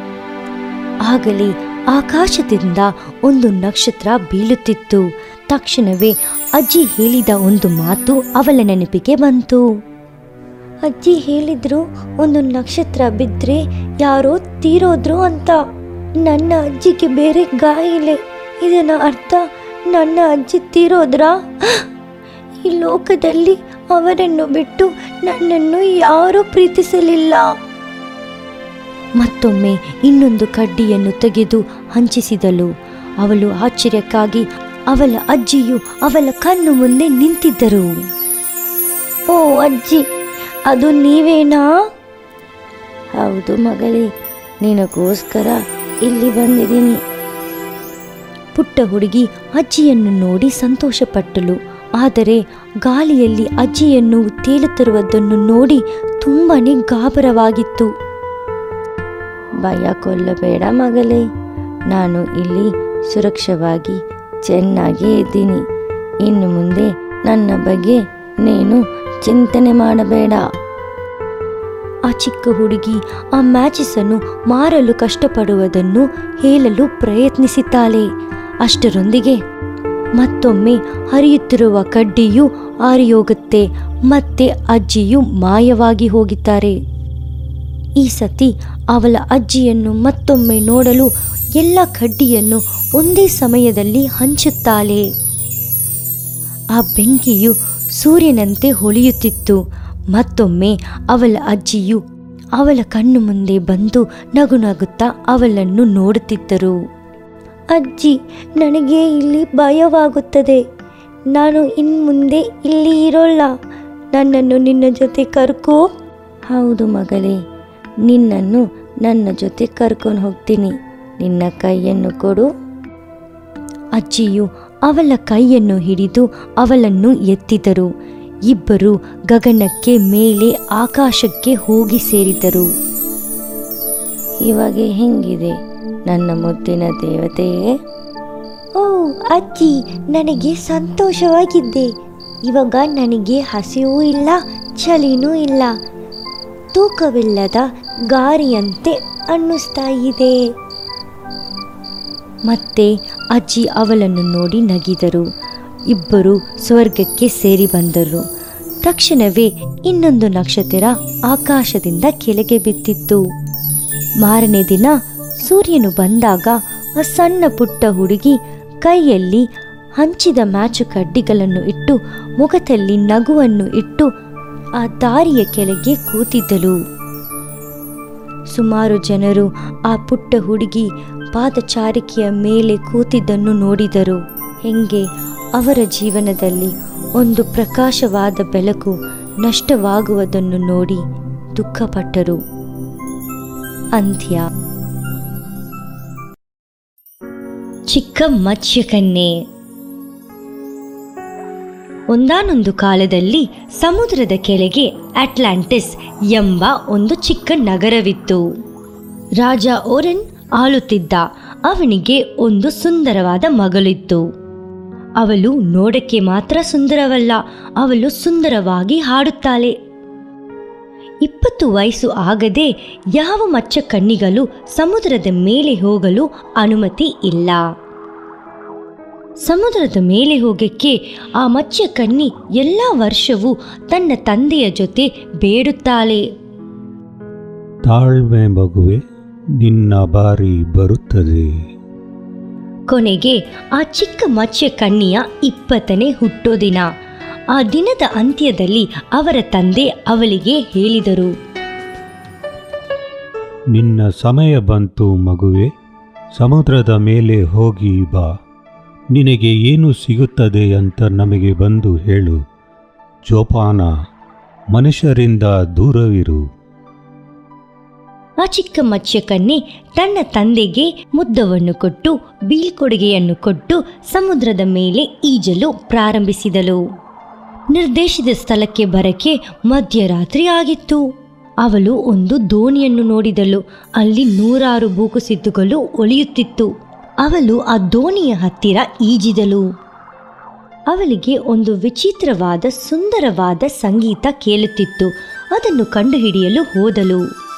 ಆಗಲೇ ಆಕಾಶದಿಂದ ಒಂದು ನಕ್ಷತ್ರ ಬೀಳುತ್ತಿತ್ತು ತಕ್ಷಣವೇ ಅಜ್ಜಿ ಹೇಳಿದ ಒಂದು ಮಾತು ಅವಳ ನೆನಪಿಗೆ ಬಂತು ಅಜ್ಜಿ ಹೇಳಿದ್ರು ಒಂದು ನಕ್ಷತ್ರ ಬಿದ್ದರೆ ಯಾರೋ ತೀರೋದ್ರು ಅಂತ ನನ್ನ ಅಜ್ಜಿಗೆ ಬೇರೆ ಗಾಯಿಲೆ ಇದರ ಅರ್ಥ ನನ್ನ ಅಜ್ಜಿ ತೀರೋದ್ರಾ ಈ ಲೋಕದಲ್ಲಿ ಅವರನ್ನು ಬಿಟ್ಟು ನನ್ನನ್ನು ಯಾರೂ ಪ್ರೀತಿಸಲಿಲ್ಲ ಮತ್ತೊಮ್ಮೆ ಇನ್ನೊಂದು ಕಡ್ಡಿಯನ್ನು ತೆಗೆದು ಹಂಚಿಸಿದಳು ಅವಳು ಆಶ್ಚರ್ಯಕ್ಕಾಗಿ ಅವಳ ಅಜ್ಜಿಯು ಅವಳ ಕಣ್ಣು ಮುಂದೆ ನಿಂತಿದ್ದರು ಓ ಅಜ್ಜಿ ಅದು ನೀವೇನಾ ಹೌದು ಮಗಳೇ ನಿನಗೋಸ್ಕರ ಇಲ್ಲಿ ಬಂದಿದ್ದೀನಿ ಪುಟ್ಟ ಹುಡುಗಿ ಅಜ್ಜಿಯನ್ನು ನೋಡಿ ಸಂತೋಷಪಟ್ಟಳು ಆದರೆ ಗಾಳಿಯಲ್ಲಿ ಅಜ್ಜಿಯನ್ನು ತೇಲುತ್ತಿರುವುದನ್ನು ನೋಡಿ ತುಂಬನೇ ಗಾಬರವಾಗಿತ್ತು ಭಯ ಕೊಲ್ಲಬೇಡ ಮಗಳೇ ನಾನು ಇಲ್ಲಿ ಸುರಕ್ಷವಾಗಿ ಚೆನ್ನಾಗಿ ಇದ್ದೀನಿ ಇನ್ನು ಮುಂದೆ ನನ್ನ ಬಗ್ಗೆ ನೀನು ಚಿಂತನೆ ಮಾಡಬೇಡ ಆ ಚಿಕ್ಕ ಹುಡುಗಿ ಆ ಮ್ಯಾಚಿಸನ್ನು ಮಾರಲು ಕಷ್ಟಪಡುವುದನ್ನು ಹೇಳಲು ಪ್ರಯತ್ನಿಸಿದ್ದಾಳೆ ಅಷ್ಟರೊಂದಿಗೆ ಮತ್ತೊಮ್ಮೆ ಹರಿಯುತ್ತಿರುವ ಕಡ್ಡಿಯು ಆರಿಯೋಗುತ್ತೆ ಮತ್ತೆ ಅಜ್ಜಿಯು ಮಾಯವಾಗಿ ಹೋಗಿದ್ದಾರೆ ಈ ಸತಿ ಅವಳ ಅಜ್ಜಿಯನ್ನು ಮತ್ತೊಮ್ಮೆ ನೋಡಲು ಎಲ್ಲ ಕಡ್ಡಿಯನ್ನು ಒಂದೇ ಸಮಯದಲ್ಲಿ ಹಂಚುತ್ತಾಳೆ ಆ ಬೆಂಕಿಯು ಸೂರ್ಯನಂತೆ ಹೊಳೆಯುತ್ತಿತ್ತು ಮತ್ತೊಮ್ಮೆ ಅವಳ ಅಜ್ಜಿಯು ಅವಳ ಕಣ್ಣು ಮುಂದೆ ಬಂದು ನಗು ನಗುತ್ತಾ ಅವಳನ್ನು ನೋಡುತ್ತಿದ್ದರು ಅಜ್ಜಿ ನನಗೆ ಇಲ್ಲಿ ಭಯವಾಗುತ್ತದೆ ನಾನು ಇನ್ನು ಮುಂದೆ ಇಲ್ಲಿ ಇರೋಲ್ಲ ನನ್ನನ್ನು ನಿನ್ನ ಜೊತೆ ಕರ್ಕೋ ಹೌದು ಮಗಳೇ ನಿನ್ನನ್ನು ನನ್ನ ಜೊತೆ ಕರ್ಕೊಂಡು ಹೋಗ್ತೀನಿ ನಿನ್ನ ಕೈಯನ್ನು ಕೊಡು ಅಜ್ಜಿಯು ಅವಳ ಕೈಯನ್ನು ಹಿಡಿದು ಅವಳನ್ನು ಎತ್ತಿದರು ಇಬ್ಬರು ಗಗನಕ್ಕೆ ಮೇಲೆ ಆಕಾಶಕ್ಕೆ ಹೋಗಿ ಸೇರಿದರು ಇವಾಗ ಹೆಂಗಿದೆ ನನ್ನ ಮುದ್ದಿನ ದೇವತೆಯೇ ಓ ಅಜ್ಜಿ ನನಗೆ ಸಂತೋಷವಾಗಿದ್ದೆ ಇವಾಗ ನನಗೆ ಹಸಿವೂ ಇಲ್ಲ ಚಳಿನೂ ಇಲ್ಲ ತೂಕವಿಲ್ಲದ ಗಾರಿಯಂತೆ ಅನ್ನಿಸ್ತಾ ಇದೆ ಮತ್ತೆ ಅಜ್ಜಿ ಅವಳನ್ನು ನೋಡಿ ನಗಿದರು ಇಬ್ಬರು ಸ್ವರ್ಗಕ್ಕೆ ಸೇರಿ ಬಂದರು ತಕ್ಷಣವೇ ಇನ್ನೊಂದು ನಕ್ಷತ್ರ ಆಕಾಶದಿಂದ ಕೆಳಗೆ ಬಿದ್ದಿತ್ತು ಮಾರನೇ ದಿನ ಸೂರ್ಯನು ಬಂದಾಗ ಆ ಸಣ್ಣ ಪುಟ್ಟ ಹುಡುಗಿ ಕೈಯಲ್ಲಿ ಹಂಚಿದ ಮ್ಯಾಚು ಕಡ್ಡಿಗಳನ್ನು ಇಟ್ಟು ಮುಖದಲ್ಲಿ ನಗುವನ್ನು ಇಟ್ಟು ಆ ದಾರಿಯ ಕೆಳಗೆ ಕೂತಿದ್ದಳು ಸುಮಾರು ಜನರು ಆ ಪುಟ್ಟ ಹುಡುಗಿ ಪಾದಚಾರಿಕೆಯ ಮೇಲೆ ಕೂತಿದ್ದನ್ನು ನೋಡಿದರು ಹೆಂಗೆ ಅವರ ಜೀವನದಲ್ಲಿ ಒಂದು ಪ್ರಕಾಶವಾದ ಬೆಳಕು ನಷ್ಟವಾಗುವುದನ್ನು ನೋಡಿ ದುಃಖಪಟ್ಟರು ಅಂತ್ಯ ಚಿಕ್ಕ ಮತ್ಸ್ಯಕನ್ಯೆ ಒಂದಾನೊಂದು ಕಾಲದಲ್ಲಿ ಸಮುದ್ರದ ಕೆಳಗೆ ಅಟ್ಲಾಂಟಿಸ್ ಎಂಬ ಒಂದು ಚಿಕ್ಕ ನಗರವಿತ್ತು ರಾಜ ಓರನ್ ಆಳುತ್ತಿದ್ದ ಅವನಿಗೆ ಒಂದು ಸುಂದರವಾದ ಮಗಳಿತ್ತು ಅವಳು ನೋಡಕ್ಕೆ ಮಾತ್ರ ಸುಂದರವಲ್ಲ ಅವಳು ಸುಂದರವಾಗಿ ಹಾಡುತ್ತಾಳೆ ಇಪ್ಪತ್ತು ವಯಸ್ಸು ಆಗದೆ ಯಾವ ಮಚ್ಚ ಕಣ್ಣಿಗಳು ಸಮುದ್ರದ ಮೇಲೆ ಹೋಗಲು ಅನುಮತಿ ಇಲ್ಲ ಸಮುದ್ರದ ಮೇಲೆ ಹೋಗಕ್ಕೆ ಆ ಮಚ್ಚ ಕನ್ನಿ ಎಲ್ಲ ವರ್ಷವೂ ತನ್ನ ತಂದೆಯ ಜೊತೆ ಬೇಡುತ್ತಾಳೆ ತಾಳ್ಮೆ ಮಗುವೆ ನಿನ್ನ ಬಾರಿ ಬರುತ್ತದೆ ಕೊನೆಗೆ ಆ ಚಿಕ್ಕ ಮತ್ಸ್ಯ ಕನ್ನಿಯ ಇಪ್ಪತ್ತನೇ ಹುಟ್ಟೋದಿನ ಆ ದಿನದ ಅಂತ್ಯದಲ್ಲಿ ಅವರ ತಂದೆ ಅವಳಿಗೆ ಹೇಳಿದರು ನಿನ್ನ ಸಮಯ ಬಂತು ಮಗುವೆ ಸಮುದ್ರದ ಮೇಲೆ ಹೋಗಿ ಬಾ ನಿನಗೆ ಏನು ಸಿಗುತ್ತದೆ ಅಂತ ನಮಗೆ ಬಂದು ಹೇಳು ಜೋಪಾನ ಮನುಷ್ಯರಿಂದ ದೂರವಿರು ಆ ಚಿಕ್ಕ ಮತ್ಸ್ಯಕನ್ಯೆ ತನ್ನ ತಂದೆಗೆ ಮುದ್ದವನ್ನು ಕೊಟ್ಟು ಬೀಳ್ಕೊಡುಗೆಯನ್ನು ಕೊಟ್ಟು ಸಮುದ್ರದ ಮೇಲೆ ಈಜಲು ಪ್ರಾರಂಭಿಸಿದಳು ನಿರ್ದೇಶಿತ ಸ್ಥಳಕ್ಕೆ ಬರಕ್ಕೆ ಮಧ್ಯರಾತ್ರಿ ಆಗಿತ್ತು ಅವಳು ಒಂದು ದೋಣಿಯನ್ನು ನೋಡಿದಳು ಅಲ್ಲಿ ನೂರಾರು ಬೂಕುಸಿದ್ದುಗಳು ಒಳಿಯುತ್ತಿತ್ತು ಅವಳು ಆ ದೋಣಿಯ ಹತ್ತಿರ ಈಜಿದಳು ಅವಳಿಗೆ ಒಂದು ವಿಚಿತ್ರವಾದ ಸುಂದರವಾದ ಸಂಗೀತ ಕೇಳುತ್ತಿತ್ತು ಅದನ್ನು ಕಂಡುಹಿಡಿಯಲು ಹೋದಳು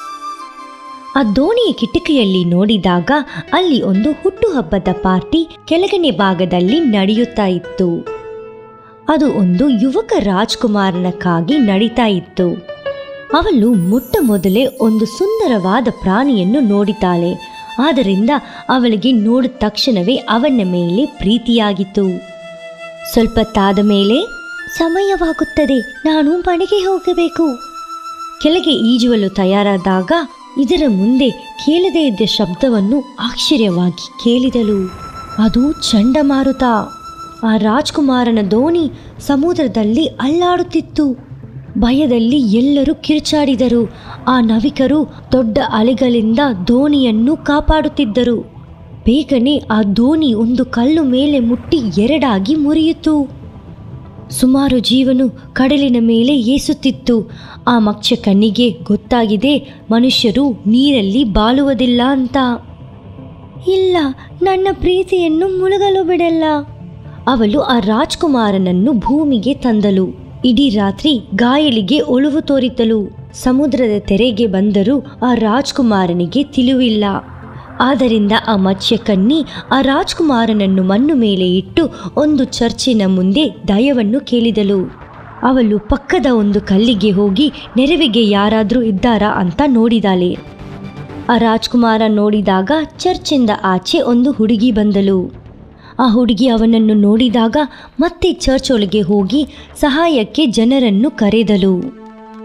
ಆ ದೋಣಿಯ ಕಿಟಕಿಯಲ್ಲಿ ನೋಡಿದಾಗ ಅಲ್ಲಿ ಒಂದು ಹುಟ್ಟುಹಬ್ಬದ ಪಾರ್ಟಿ ಕೆಳಗನೆ ಭಾಗದಲ್ಲಿ ನಡೆಯುತ್ತಾ ಇತ್ತು ಅದು ಒಂದು ಯುವಕ ರಾಜ್ಕುಮಾರನಕ್ಕಾಗಿ ನಡೀತಾ ಇತ್ತು ಅವಳು ಮೊಟ್ಟ ಮೊದಲೇ ಒಂದು ಸುಂದರವಾದ ಪ್ರಾಣಿಯನ್ನು ನೋಡಿತಾಳೆ ಆದ್ದರಿಂದ ಅವಳಿಗೆ ನೋಡಿದ ತಕ್ಷಣವೇ ಅವನ ಮೇಲೆ ಪ್ರೀತಿಯಾಗಿತ್ತು ಸ್ವಲ್ಪ ತಾದ ಮೇಲೆ ಸಮಯವಾಗುತ್ತದೆ ನಾನು ಮನೆಗೆ ಹೋಗಬೇಕು ಕೆಳಗೆ ಈಜುವಲು ತಯಾರಾದಾಗ ಇದರ ಮುಂದೆ ಕೇಳದೇ ಇದ್ದ ಶಬ್ದವನ್ನು ಆಶ್ಚರ್ಯವಾಗಿ ಕೇಳಿದಳು ಅದು ಚಂಡಮಾರುತ ಆ ರಾಜ್ಕುಮಾರನ ದೋಣಿ ಸಮುದ್ರದಲ್ಲಿ ಅಲ್ಲಾಡುತ್ತಿತ್ತು ಭಯದಲ್ಲಿ ಎಲ್ಲರೂ ಕಿರುಚಾಡಿದರು ಆ ನವಿಕರು ದೊಡ್ಡ ಅಲೆಗಳಿಂದ ದೋಣಿಯನ್ನು ಕಾಪಾಡುತ್ತಿದ್ದರು ಬೇಗನೆ ಆ ದೋಣಿ ಒಂದು ಕಲ್ಲು ಮೇಲೆ ಮುಟ್ಟಿ ಎರಡಾಗಿ ಮುರಿಯಿತು ಸುಮಾರು ಜೀವನು ಕಡಲಿನ ಮೇಲೆ ಏಸುತ್ತಿತ್ತು ಆ ಮಕ್ಷ ಕಣ್ಣಿಗೆ ಗೊತ್ತಾಗಿದೆ ಮನುಷ್ಯರು ನೀರಲ್ಲಿ ಬಾಳುವುದಿಲ್ಲ ಅಂತ ಇಲ್ಲ ನನ್ನ ಪ್ರೀತಿಯನ್ನು ಮುಳುಗಲು ಬಿಡಲ್ಲ ಅವಳು ಆ ರಾಜ್ಕುಮಾರನನ್ನು ಭೂಮಿಗೆ ತಂದಳು ಇಡೀ ರಾತ್ರಿ ಗಾಯಲಿಗೆ ಒಳುವು ತೋರಿತಳು ಸಮುದ್ರದ ತೆರೆಗೆ ಬಂದರೂ ಆ ರಾಜ್ಕುಮಾರನಿಗೆ ತಿಳಿವಿಲ್ಲ ಆದ್ದರಿಂದ ಆ ಮತ್ಸ್ಯಕನ್ನಿ ಆ ರಾಜ್ಕುಮಾರನನ್ನು ಮಣ್ಣು ಮೇಲೆ ಇಟ್ಟು ಒಂದು ಚರ್ಚಿನ ಮುಂದೆ ದಯವನ್ನು ಕೇಳಿದಳು ಅವಳು ಪಕ್ಕದ ಒಂದು ಕಲ್ಲಿಗೆ ಹೋಗಿ ನೆರವಿಗೆ ಯಾರಾದರೂ ಇದ್ದಾರಾ ಅಂತ ನೋಡಿದಾಳೆ ಆ ರಾಜ್ಕುಮಾರ ನೋಡಿದಾಗ ಚರ್ಚಿಂದ ಆಚೆ ಒಂದು ಹುಡುಗಿ ಬಂದಳು ಆ ಹುಡುಗಿ ಅವನನ್ನು ನೋಡಿದಾಗ ಮತ್ತೆ ಚರ್ಚ್ ಒಳಗೆ ಹೋಗಿ ಸಹಾಯಕ್ಕೆ ಜನರನ್ನು ಕರೆದಳು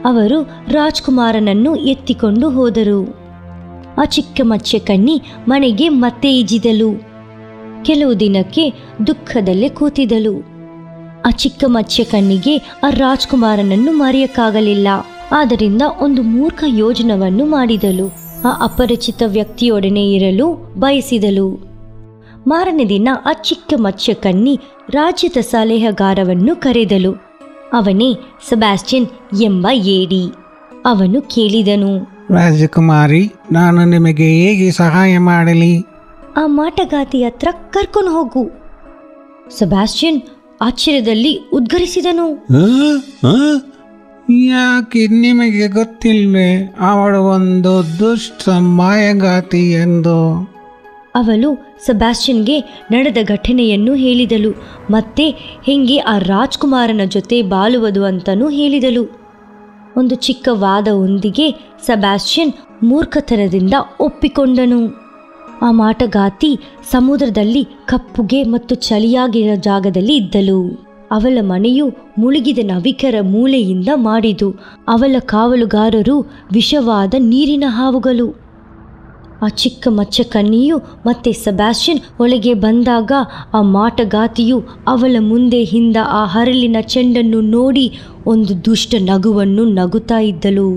ಅವರು ರಾಜ್ಕುಮಾರನನ್ನು ಎತ್ತಿಕೊಂಡು ಹೋದರು ಆ ಚಿಕ್ಕ ಮಚ್ಚೆ ಕಣ್ಣಿ ಮನೆಗೆ ಮತ್ತೆ ಈಜಿದಳು ಕೆಲವು ದಿನಕ್ಕೆ ದುಃಖದಲ್ಲೇ ಕೂತಿದಳು ಆ ಚಿಕ್ಕ ಮಚ್ಚೆ ಕಣ್ಣಿಗೆ ಆ ರಾಜ್ಕುಮಾರನನ್ನು ಮರೆಯಕ್ಕಾಗಲಿಲ್ಲ ಆದ್ದರಿಂದ ಒಂದು ಮೂರ್ಖ ಯೋಜನವನ್ನು ಮಾಡಿದಳು ಆ ಅಪರಿಚಿತ ವ್ಯಕ್ತಿಯೊಡನೆ ಇರಲು ಬಯಸಿದಳು ಮಾರನೇ ದಿನ ಆ ಚಿಕ್ಕ ಮಚ್ಚೆ ಕಣ್ಣಿ ರಾಜ್ಯದ ಸಲಹೆಗಾರವನ್ನು ಕರೆದಳು ಅವನೇ ಸೆಬಾಸ್ಟಿಯನ್ ಎಂಬ ಏಡಿ ಅವನು ಕೇಳಿದನು ರಾಜಕುಮಾರಿ ನಾನು ನಿಮಗೆ ಹೇಗೆ ಸಹಾಯ ಮಾಡಲಿ ಆ ಮಾಟಗಾತಿ ಹತ್ರ ಕರ್ಕೊಂಡು ಹೋಗು ಸೆಬಾಸ್ಟಿಯನ್ ಆಶ್ಚರ್ಯದಲ್ಲಿ ಉದ್ಗರಿಸಿದನು ಆ? ಆ? ಯಾಕೆ ನಿಮಗೆ ಗೊತ್ತಿಲ್ವೇ ಅವಳು ಒಂದು ದುಷ್ಟ ಮಾಯಗಾತಿ ಎಂದು ಅವಳು ಸೆಬಾಸ್ಟಿಯನ್ಗೆ ನಡೆದ ಘಟನೆಯನ್ನು ಹೇಳಿದಳು ಮತ್ತೆ ಹೆಂಗೆ ಆ ರಾಜ್ಕುಮಾರನ ಜೊತೆ ಬಾಳುವುದು ಅಂತನೂ ಹೇಳಿದಳು ಒಂದು ಚಿಕ್ಕ ವಾದವೊಂದಿಗೆ ಸೆಬಾಸ್ಟಿಯನ್ ಮೂರ್ಖತನದಿಂದ ಒಪ್ಪಿಕೊಂಡನು ಆ ಮಾಟಗಾತಿ ಸಮುದ್ರದಲ್ಲಿ ಕಪ್ಪುಗೆ ಮತ್ತು ಚಳಿಯಾಗಿರೋ ಜಾಗದಲ್ಲಿ ಇದ್ದಳು ಅವಳ ಮನೆಯು ಮುಳುಗಿದ ನವಿಕರ ಮೂಳೆಯಿಂದ ಮಾಡಿದು ಅವಳ ಕಾವಲುಗಾರರು ವಿಷವಾದ ನೀರಿನ ಹಾವುಗಳು ಆ ಚಿಕ್ಕ ಮಚ್ಚ ಕನ್ನಿಯು ಮತ್ತೆ ಸೆಬಾಸ್ಟಿಯನ್ ಒಳಗೆ ಬಂದಾಗ ಆ ಮಾಟಗಾತಿಯು ಅವಳ ಮುಂದೆ ಹಿಂದ ಆ ಹರಳಿನ ಚೆಂಡನ್ನು ನೋಡಿ ಒಂದು ದುಷ್ಟ ನಗುವನ್ನು ನಗುತ್ತಾ ಇದ್ದಳು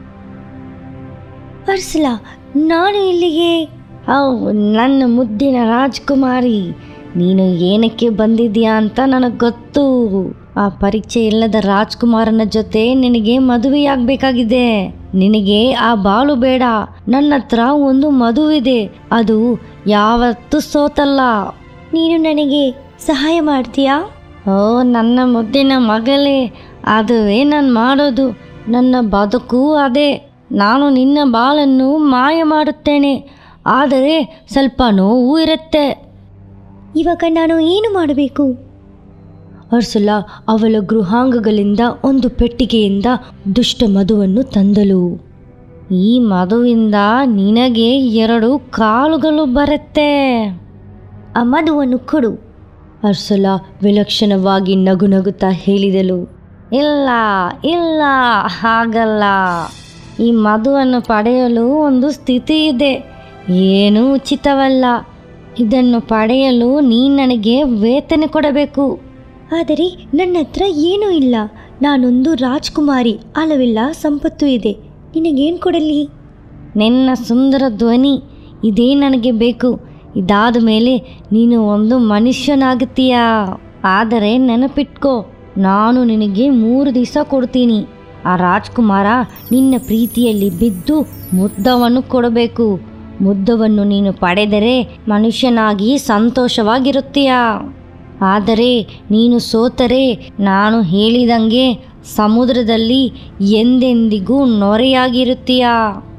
ಅರ್ಸಲ ನಾನು ಇಲ್ಲಿಗೆ ಹೌ ನನ್ನ ಮುದ್ದಿನ ರಾಜ್ಕುಮಾರಿ ನೀನು ಏನಕ್ಕೆ ಬಂದಿದ್ಯಾ ಅಂತ ನನಗೆ ಗೊತ್ತು ಆ ಪರಿಚಯ ಇಲ್ಲದ ರಾಜ್ಕುಮಾರನ ಜೊತೆ ನಿನಗೆ ಮದುವೆಯಾಗಬೇಕಾಗಿದೆ ನಿನಗೆ ಆ ಬಾಳು ಬೇಡ ನನ್ನ ಹತ್ರ ಒಂದು ಮದುವಿದೆ ಅದು ಯಾವತ್ತೂ ಸೋತಲ್ಲ ನೀನು ನನಗೆ ಸಹಾಯ ಮಾಡ್ತೀಯಾ ಓ ನನ್ನ ಮುದ್ದಿನ ಮಗಳೇ ಅದುವೇ ನಾನು ಮಾಡೋದು ನನ್ನ ಬದುಕು ಅದೇ ನಾನು ನಿನ್ನ ಬಾಳನ್ನು ಮಾಯ ಮಾಡುತ್ತೇನೆ ಆದರೆ ಸ್ವಲ್ಪ ನೋವು ಇರುತ್ತೆ ಇವಾಗ ನಾನು ಏನು ಮಾಡಬೇಕು ಅರ್ಸುಲಾ ಅವಳ ಗೃಹಾಂಗಗಳಿಂದ ಒಂದು ಪೆಟ್ಟಿಗೆಯಿಂದ ದುಷ್ಟ ಮಧುವನ್ನು ತಂದಳು ಈ ಮಧುವಿಂದ ನಿನಗೆ ಎರಡು ಕಾಲುಗಳು ಬರುತ್ತೆ ಆ ಮಧುವನ್ನು ಕೊಡು ಅರ್ಸುಲಾ ವಿಲಕ್ಷಣವಾಗಿ ನಗು ನಗುತ್ತಾ ಹೇಳಿದಳು ಇಲ್ಲ ಇಲ್ಲ ಹಾಗಲ್ಲ ಈ ಮಧುವನ್ನು ಪಡೆಯಲು ಒಂದು ಸ್ಥಿತಿ ಇದೆ ಏನೂ ಉಚಿತವಲ್ಲ ಇದನ್ನು ಪಡೆಯಲು ನೀ ನನಗೆ ವೇತನ ಕೊಡಬೇಕು ಆದರೆ ನನ್ನ ಹತ್ರ ಏನೂ ಇಲ್ಲ ನಾನೊಂದು ರಾಜ್ಕುಮಾರಿ ಅಲವಿಲ್ಲ ಸಂಪತ್ತು ಇದೆ ನಿನಗೇನು ಕೊಡಲಿ ನಿನ್ನ ಸುಂದರ ಧ್ವನಿ ಇದೇ ನನಗೆ ಬೇಕು ಇದಾದ ಮೇಲೆ ನೀನು ಒಂದು ಮನುಷ್ಯನಾಗುತ್ತೀಯಾ ಆದರೆ ನೆನಪಿಟ್ಕೋ ನಾನು ನಿನಗೆ ಮೂರು ದಿವಸ ಕೊಡ್ತೀನಿ ಆ ರಾಜ್ಕುಮಾರ ನಿನ್ನ ಪ್ರೀತಿಯಲ್ಲಿ ಬಿದ್ದು ಮುದ್ದವನ್ನು ಕೊಡಬೇಕು ಮುದ್ದವನ್ನು ನೀನು ಪಡೆದರೆ ಮನುಷ್ಯನಾಗಿ ಸಂತೋಷವಾಗಿರುತ್ತೀಯಾ ಆದರೆ ನೀನು ಸೋತರೆ ನಾನು ಹೇಳಿದಂಗೆ ಸಮುದ್ರದಲ್ಲಿ ಎಂದೆಂದಿಗೂ ನೊರೆಯಾಗಿರುತ್ತೀಯಾ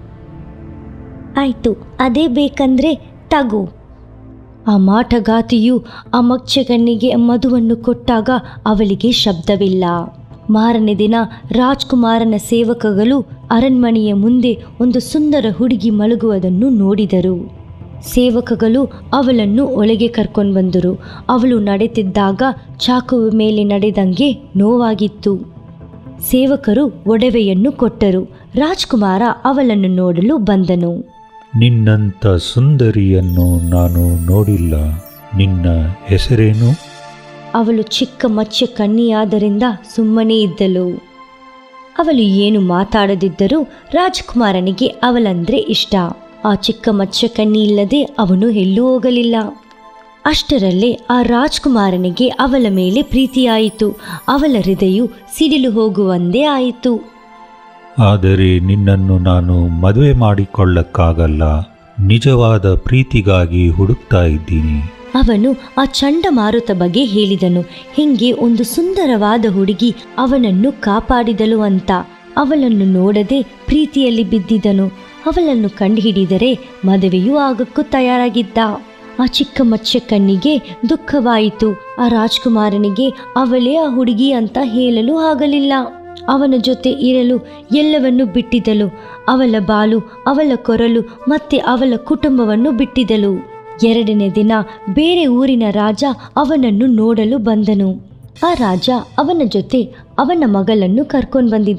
ಆಯಿತು ಅದೇ ಬೇಕಂದ್ರೆ ತಗೋ ಆ ಮಾಟಗಾತಿಯು ಆ ಮಚ್ಚಗಣ್ಣಿಗೆ ಮಧುವನ್ನು ಕೊಟ್ಟಾಗ ಅವಳಿಗೆ ಶಬ್ದವಿಲ್ಲ ಮಾರನೇ ದಿನ ರಾಜ್ಕುಮಾರನ ಸೇವಕಗಳು ಅರಣ್ಮನೆಯ ಮುಂದೆ ಒಂದು ಸುಂದರ ಹುಡುಗಿ ಮಲಗುವುದನ್ನು ನೋಡಿದರು ಸೇವಕಗಳು ಅವಳನ್ನು ಒಳಗೆ ಕರ್ಕೊಂಡು ಬಂದರು ಅವಳು ನಡೆತಿದ್ದಾಗ ಚಾಕುವ ಮೇಲೆ ನಡೆದಂಗೆ ನೋವಾಗಿತ್ತು ಸೇವಕರು ಒಡವೆಯನ್ನು ಕೊಟ್ಟರು ರಾಜ್ಕುಮಾರ ಅವಳನ್ನು ನೋಡಲು ಬಂದನು ನಿನ್ನಂಥ ಸುಂದರಿಯನ್ನು ನಾನು ನೋಡಿಲ್ಲ ನಿನ್ನ ಹೆಸರೇನು ಅವಳು ಚಿಕ್ಕ ಮಚ್ಚ ಕಣ್ಣಿಯಾದ್ದರಿಂದ ಸುಮ್ಮನೆ ಇದ್ದಳು ಅವಳು ಏನು ಮಾತಾಡದಿದ್ದರೂ ರಾಜಕುಮಾರನಿಗೆ ಅವಳಂದ್ರೆ ಇಷ್ಟ ಆ ಚಿಕ್ಕ ಮಚ್ಚ ಕಣ್ಣಿ ಇಲ್ಲದೆ ಅವನು ಎಲ್ಲೂ ಹೋಗಲಿಲ್ಲ ಅಷ್ಟರಲ್ಲೇ ಆ ರಾಜ್ಕುಮಾರನಿಗೆ ಅವಳ ಮೇಲೆ ಪ್ರೀತಿಯಾಯಿತು ಅವಳ ಹೃದಯ ಸಿಡಿಲು ಹೋಗುವಂದೇ ಆಯಿತು ಆದರೆ ನಿನ್ನನ್ನು ನಾನು ಮದುವೆ ಮಾಡಿಕೊಳ್ಳಕ್ಕಾಗಲ್ಲ ನಿಜವಾದ ಪ್ರೀತಿಗಾಗಿ ಹುಡುಕ್ತಾ ಇದ್ದೀನಿ ಅವನು ಆ ಚಂಡಮಾರುತ ಬಗ್ಗೆ ಹೇಳಿದನು ಹಿಂಗೆ ಒಂದು ಸುಂದರವಾದ ಹುಡುಗಿ ಅವನನ್ನು ಕಾಪಾಡಿದಳು ಅಂತ ಅವಳನ್ನು ನೋಡದೆ ಪ್ರೀತಿಯಲ್ಲಿ ಬಿದ್ದಿದನು ಅವಳನ್ನು ಕಂಡುಹಿಡಿದರೆ ಮದುವೆಯೂ ಆಗಕ್ಕೂ ತಯಾರಾಗಿದ್ದ ಆ ಚಿಕ್ಕ ಮಚ್ಚ ಕಣ್ಣಿಗೆ ದುಃಖವಾಯಿತು ಆ ರಾಜ್ಕುಮಾರನಿಗೆ ಅವಳೇ ಆ ಹುಡುಗಿ ಅಂತ ಹೇಳಲು ಆಗಲಿಲ್ಲ ಅವನ ಜೊತೆ ಇರಲು ಎಲ್ಲವನ್ನು ಬಿಟ್ಟಿದಳು ಅವಳ ಬಾಳು ಅವಳ ಕೊರಲು ಮತ್ತೆ ಅವಳ ಕುಟುಂಬವನ್ನು ಬಿಟ್ಟಿದಳು ಎರಡನೇ ದಿನ ಬೇರೆ ಊರಿನ ರಾಜ ಅವನನ್ನು ನೋಡಲು ಬಂದನು ಆ ರಾಜ ಅವನ ಜೊತೆ ಅವನ ಮಗಳನ್ನು ಕರ್ಕೊಂಡು ಬಂದಿದ್ದನು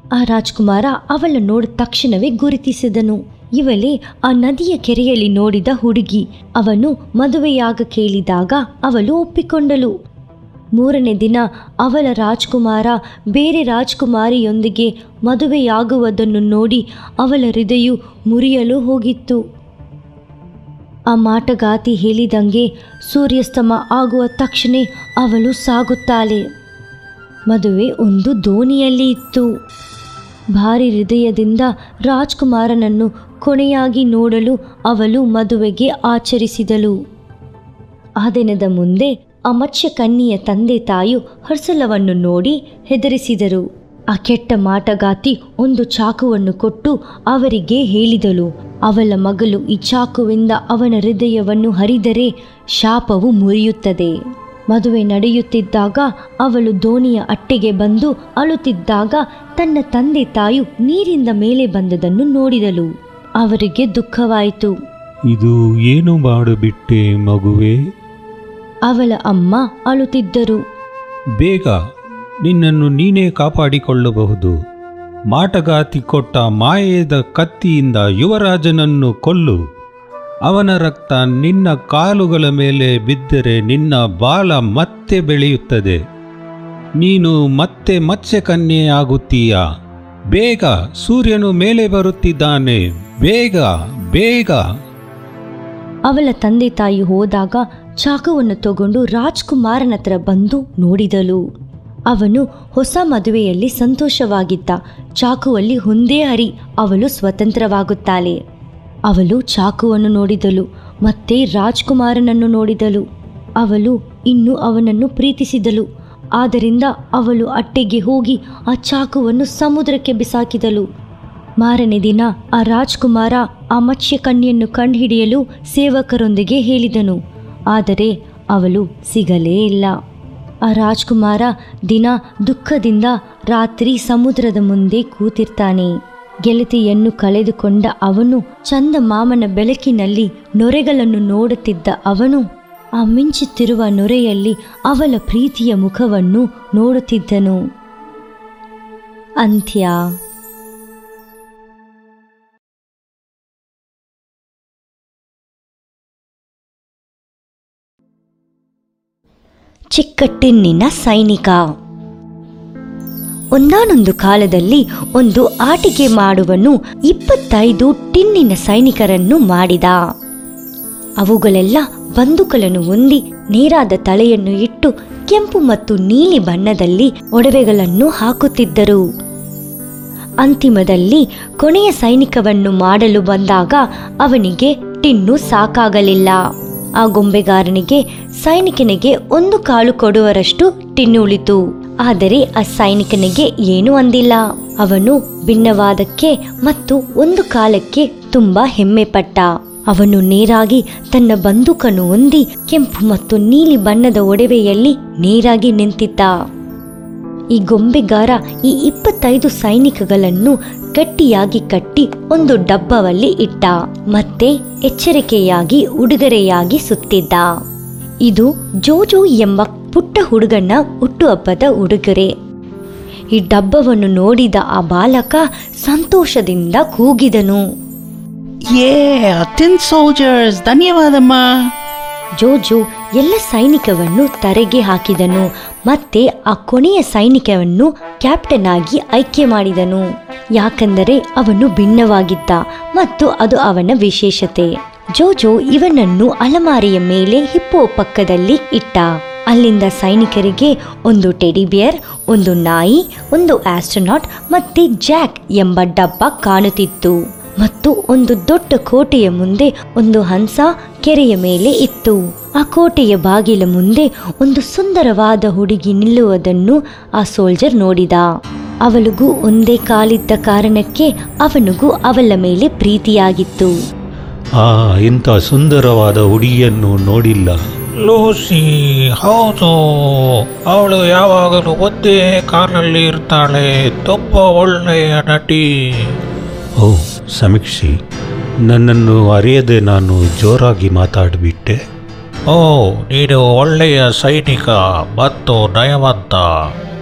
ಆ ರಾಜ್ಕುಮಾರ ಅವಳ ನೋಡಿದ ತಕ್ಷಣವೇ ಗುರುತಿಸಿದನು ಇವಳೇ ಆ ನದಿಯ ಕೆರೆಯಲ್ಲಿ ನೋಡಿದ ಹುಡುಗಿ ಅವನು ಮದುವೆಯಾಗ ಕೇಳಿದಾಗ ಅವಳು ಒಪ್ಪಿಕೊಂಡಳು ಮೂರನೇ ದಿನ ಅವಳ ರಾಜ್ಕುಮಾರ ಬೇರೆ ರಾಜ್ಕುಮಾರಿಯೊಂದಿಗೆ ಮದುವೆಯಾಗುವುದನ್ನು ನೋಡಿ ಅವಳ ಹೃದಯ ಮುರಿಯಲು ಹೋಗಿತ್ತು ಆ ಮಾಟಗಾತಿ ಹೇಳಿದಂಗೆ ಸೂರ್ಯಾಸ್ತಮ ಆಗುವ ತಕ್ಷಣ ಅವಳು ಸಾಗುತ್ತಾಳೆ ಮದುವೆ ಒಂದು ದೋಣಿಯಲ್ಲಿ ಇತ್ತು ಭಾರಿ ಹೃದಯದಿಂದ ರಾಜ್ಕುಮಾರನನ್ನು ಕೊನೆಯಾಗಿ ನೋಡಲು ಅವಳು ಮದುವೆಗೆ ಆಚರಿಸಿದಳು ಆ ದಿನದ ಮುಂದೆ ಆ ಮತ್ಸ್ಯಕನ್ಯೆಯ ತಂದೆ ತಾಯಿ ಹರ್ಸಲವನ್ನು ನೋಡಿ ಹೆದರಿಸಿದರು ಆ ಕೆಟ್ಟ ಮಾಟಗಾತಿ ಒಂದು ಚಾಕುವನ್ನು ಕೊಟ್ಟು ಅವರಿಗೆ ಹೇಳಿದಳು ಅವಳ ಮಗಳು ಈ ಚಾಕುವಿಂದ ಅವನ ಹೃದಯವನ್ನು ಹರಿದರೆ ಶಾಪವು ಮುರಿಯುತ್ತದೆ ಮದುವೆ ನಡೆಯುತ್ತಿದ್ದಾಗ ಅವಳು ದೋಣಿಯ ಅಟ್ಟೆಗೆ ಬಂದು ಅಳುತ್ತಿದ್ದಾಗ ತನ್ನ ತಂದೆ ತಾಯು ನೀರಿಂದ ಮೇಲೆ ಬಂದದನ್ನು ನೋಡಿದಳು ಅವರಿಗೆ ದುಃಖವಾಯಿತು ಇದು ಏನು ಮಾಡಿಬಿಟ್ಟೆ ಮಗುವೆ ಅವಳ ಅಮ್ಮ ಅಳುತ್ತಿದ್ದರು ಬೇಗ ನಿನ್ನನ್ನು ನೀನೇ ಕಾಪಾಡಿಕೊಳ್ಳಬಹುದು ಮಾಟಗಾತಿ ಕೊಟ್ಟ ಮಾಯದ ಕತ್ತಿಯಿಂದ ಯುವರಾಜನನ್ನು ಕೊಲ್ಲು ಅವನ ರಕ್ತ ನಿನ್ನ ಕಾಲುಗಳ ಮೇಲೆ ಬಿದ್ದರೆ ನಿನ್ನ ಬಾಲ ಮತ್ತೆ ಬೆಳೆಯುತ್ತದೆ ನೀನು ಮತ್ತೆ ಮತ್ಸ್ಯಕನ್ಯೆಯಾಗುತ್ತೀಯ ಬೇಗ ಸೂರ್ಯನು ಮೇಲೆ ಬರುತ್ತಿದ್ದಾನೆ ಬೇಗ ಬೇಗ ಅವಳ ತಂದೆ ತಾಯಿ ಹೋದಾಗ ಚಾಕುವನ್ನು ತಗೊಂಡು ರಾಜ್ಕುಮಾರನ ಹತ್ರ ಬಂದು ನೋಡಿದಳು ಅವನು ಹೊಸ ಮದುವೆಯಲ್ಲಿ ಸಂತೋಷವಾಗಿದ್ದ ಚಾಕುವಲ್ಲಿ ಒಂದೇ ಹರಿ ಅವಳು ಸ್ವತಂತ್ರವಾಗುತ್ತಾಳೆ ಅವಳು ಚಾಕುವನ್ನು ನೋಡಿದಳು ಮತ್ತೆ ರಾಜ್ಕುಮಾರನನ್ನು ನೋಡಿದಳು ಅವಳು ಇನ್ನು ಅವನನ್ನು ಪ್ರೀತಿಸಿದಳು ಆದ್ದರಿಂದ ಅವಳು ಅಟ್ಟೆಗೆ ಹೋಗಿ ಆ ಚಾಕುವನ್ನು ಸಮುದ್ರಕ್ಕೆ ಬಿಸಾಕಿದಳು ಮಾರನೇ ದಿನ ಆ ರಾಜ್ಕುಮಾರ ಆ ಮತ್ಸ್ಯಕನ್ಯೆಯನ್ನು ಕಂಡುಹಿಡಿಯಲು ಸೇವಕರೊಂದಿಗೆ ಹೇಳಿದನು ಆದರೆ ಅವಳು ಸಿಗಲೇ ಇಲ್ಲ ಆ ರಾಜ್ಕುಮಾರ ದಿನ ದುಃಖದಿಂದ ರಾತ್ರಿ ಸಮುದ್ರದ ಮುಂದೆ ಕೂತಿರ್ತಾನೆ ಗೆಳತಿಯನ್ನು ಕಳೆದುಕೊಂಡ ಅವನು ಚಂದ ಮಾಮನ ಬೆಳಕಿನಲ್ಲಿ ನೊರೆಗಳನ್ನು ನೋಡುತ್ತಿದ್ದ ಅವನು ಆ ಮಿಂಚುತ್ತಿರುವ ನೊರೆಯಲ್ಲಿ ಅವಳ ಪ್ರೀತಿಯ ಮುಖವನ್ನು ನೋಡುತ್ತಿದ್ದನು ಅಂತ್ಯ ಚಿಕ್ಕ ಟಿನ್ನಿನ ಸೈನಿಕ ಒಂದಾನೊಂದು ಕಾಲದಲ್ಲಿ ಒಂದು ಆಟಿಕೆ ಮಾಡುವನು ಇಪ್ಪತ್ತೈದು ಟಿನ್ನಿನ ಸೈನಿಕರನ್ನು ಮಾಡಿದ ಅವುಗಳೆಲ್ಲ ಬಂದೂಕలను ಹೊಂದಿ ನೇರಾದ ತಲೆಯನ್ನು ಇಟ್ಟು ಕೆಂಪು ಮತ್ತು ನೀಲಿ ಬಣ್ಣದಲ್ಲಿ ಒಡವೆಗಳನ್ನು ಹಾಕುತ್ತಿದ್ದರು ಅಂತಿಮದಲ್ಲಿ ಕೊನೆಯ ಸೈನಿಕವನ್ನು ಮಾಡಲು ಬಂದಾಗ ಅವನಿಗೆ ಟಿನ್ನು ಸಾಕಾಗಲಿಲ್ಲ ಆ ಗೊಂಬೆಗಾರನಿಗೆ ಸೈನಿಕನಿಗೆ ಒಂದು ಕಾಳು ಕೊಡುವರಷ್ಟು ಟಿನ್ನು ಉಳಿತು ಆದರೆ ಆ ಸೈನಿಕನಿಗೆ ಏನೂ ಅಂದಿಲ್ಲ ಅವನು ಭಿನ್ನವಾದಕ್ಕೆ ಮತ್ತು ಒಂದು ಕಾಲಕ್ಕೆ ತುಂಬಾ ಹೆಮ್ಮೆ ಪಟ್ಟ ಅವನು ನೇರಾಗಿ ತನ್ನ ಬಂದೂಕನ್ನು ಹೊಂದಿ ಕೆಂಪು ಮತ್ತು ನೀಲಿ ಬಣ್ಣದ ಒಡವೆಯಲ್ಲಿ ನೇರಾಗಿ ನಿಂತಿದ್ದ ಈ ಗೊಂಬೆಗಾರ ಈ ಇಪ್ಪತ್ತೈದು ಸೈನಿಕಗಳನ್ನು ಗಟ್ಟಿಯಾಗಿ ಕಟ್ಟಿ ಒಂದು ಡಬ್ಬವಲ್ಲಿ ಇಟ್ಟ ಮತ್ತೆ ಎಚ್ಚರಿಕೆಯಾಗಿ ಉಡುಗೊರೆಯಾಗಿ ಸುತ್ತಿದ್ದ ಇದು ಜೋಜೋ ಎಂಬ ಪುಟ್ಟ ಹುಡುಗನ ಹುಟ್ಟುಹಬ್ಬದ ಉಡುಗೊರೆ ಈ ಡಬ್ಬವನ್ನು ನೋಡಿದ ಆ ಬಾಲಕ ಸಂತೋಷದಿಂದ ಕೂಗಿದನು ಏ ಟಿನ್ ಸೋಲ್ಜರ್ಸ್ ಧನ್ಯವಾದಮ್ಮ ಜೋಜೋ ಎಲ್ಲ ಸೈನಿಕವನ್ನು ತರೆಗೆ ಹಾಕಿದನು ಮತ್ತೆ ಆ ಕೊನೆಯ ಸೈನಿಕವನ್ನು ಕ್ಯಾಪ್ಟನ್ ಆಗಿ ಆಯ್ಕೆ ಮಾಡಿದನು ಯಾಕಂದರೆ ಅವನು ಭಿನ್ನವಾಗಿದ್ದ ಮತ್ತು ಅದು ಅವನ ವಿಶೇಷತೆ ಜೋಜೋ ಇವನನ್ನು ಅಲಮಾರಿಯ ಮೇಲೆ ಹಿಪ್ಪೋ ಪಕ್ಕದಲ್ಲಿ ಇಟ್ಟ ಅಲ್ಲಿಂದ ಸೈನಿಕರಿಗೆ ಒಂದು ಟೆಡಿ ಬಿಯರ್ ಒಂದು ನಾಯಿ ಒಂದು ಆಸ್ಟ್ರೋನಾಟ್ ಮತ್ತೆ ಜಾಕ್ ಎಂಬ ಡಬ್ಬ ಕಾಣುತ್ತಿತ್ತು ಮತ್ತು ಒಂದು ದೊಡ್ಡ ಕೋಟೆಯ ಮುಂದೆ ಒಂದು ಹಂಸ ಕೆರೆಯ ಮೇಲೆ ಇತ್ತು ಆ ಕೋಟೆಯ ಬಾಗಿಲ ಮುಂದೆ ಒಂದು ಸುಂದರವಾದ ಹುಡುಗಿ ನಿಲ್ಲುವುದನ್ನು ಆ ಸೋಲ್ಜರ್ ನೋಡಿದ ಅವಳಿಗೂ ಒಂದೇ ಕಾಲಿದ್ದ ಕಾರಣಕ್ಕೆ ಅವನಿಗೂ ಅವಳ ಮೇಲೆ ಪ್ರೀತಿಯಾಗಿತ್ತು ಆ ಇಂಥ ಸುಂದರವಾದ ಹುಡುಗಿಯನ್ನು ನೋಡಿಲ್ಲ ಲೂಸಿ ಹೌದು ಅವಳು ಯಾವಾಗಲೂ ಒಂದೇ ಕಾರಲ್ಲಿ ಇರ್ತಾಳೆ ತುಂಬ ಒಳ್ಳೆಯ ನಟಿ ಓ ಸಮೀಕ್ಷಿ ನನ್ನನ್ನು ಅರಿಯದೆ ನಾನು ಜೋರಾಗಿ ಓ ನೀನು ಒಳ್ಳೆಯ ಸೈನಿಕ ಮತ್ತು ನಯವಂತ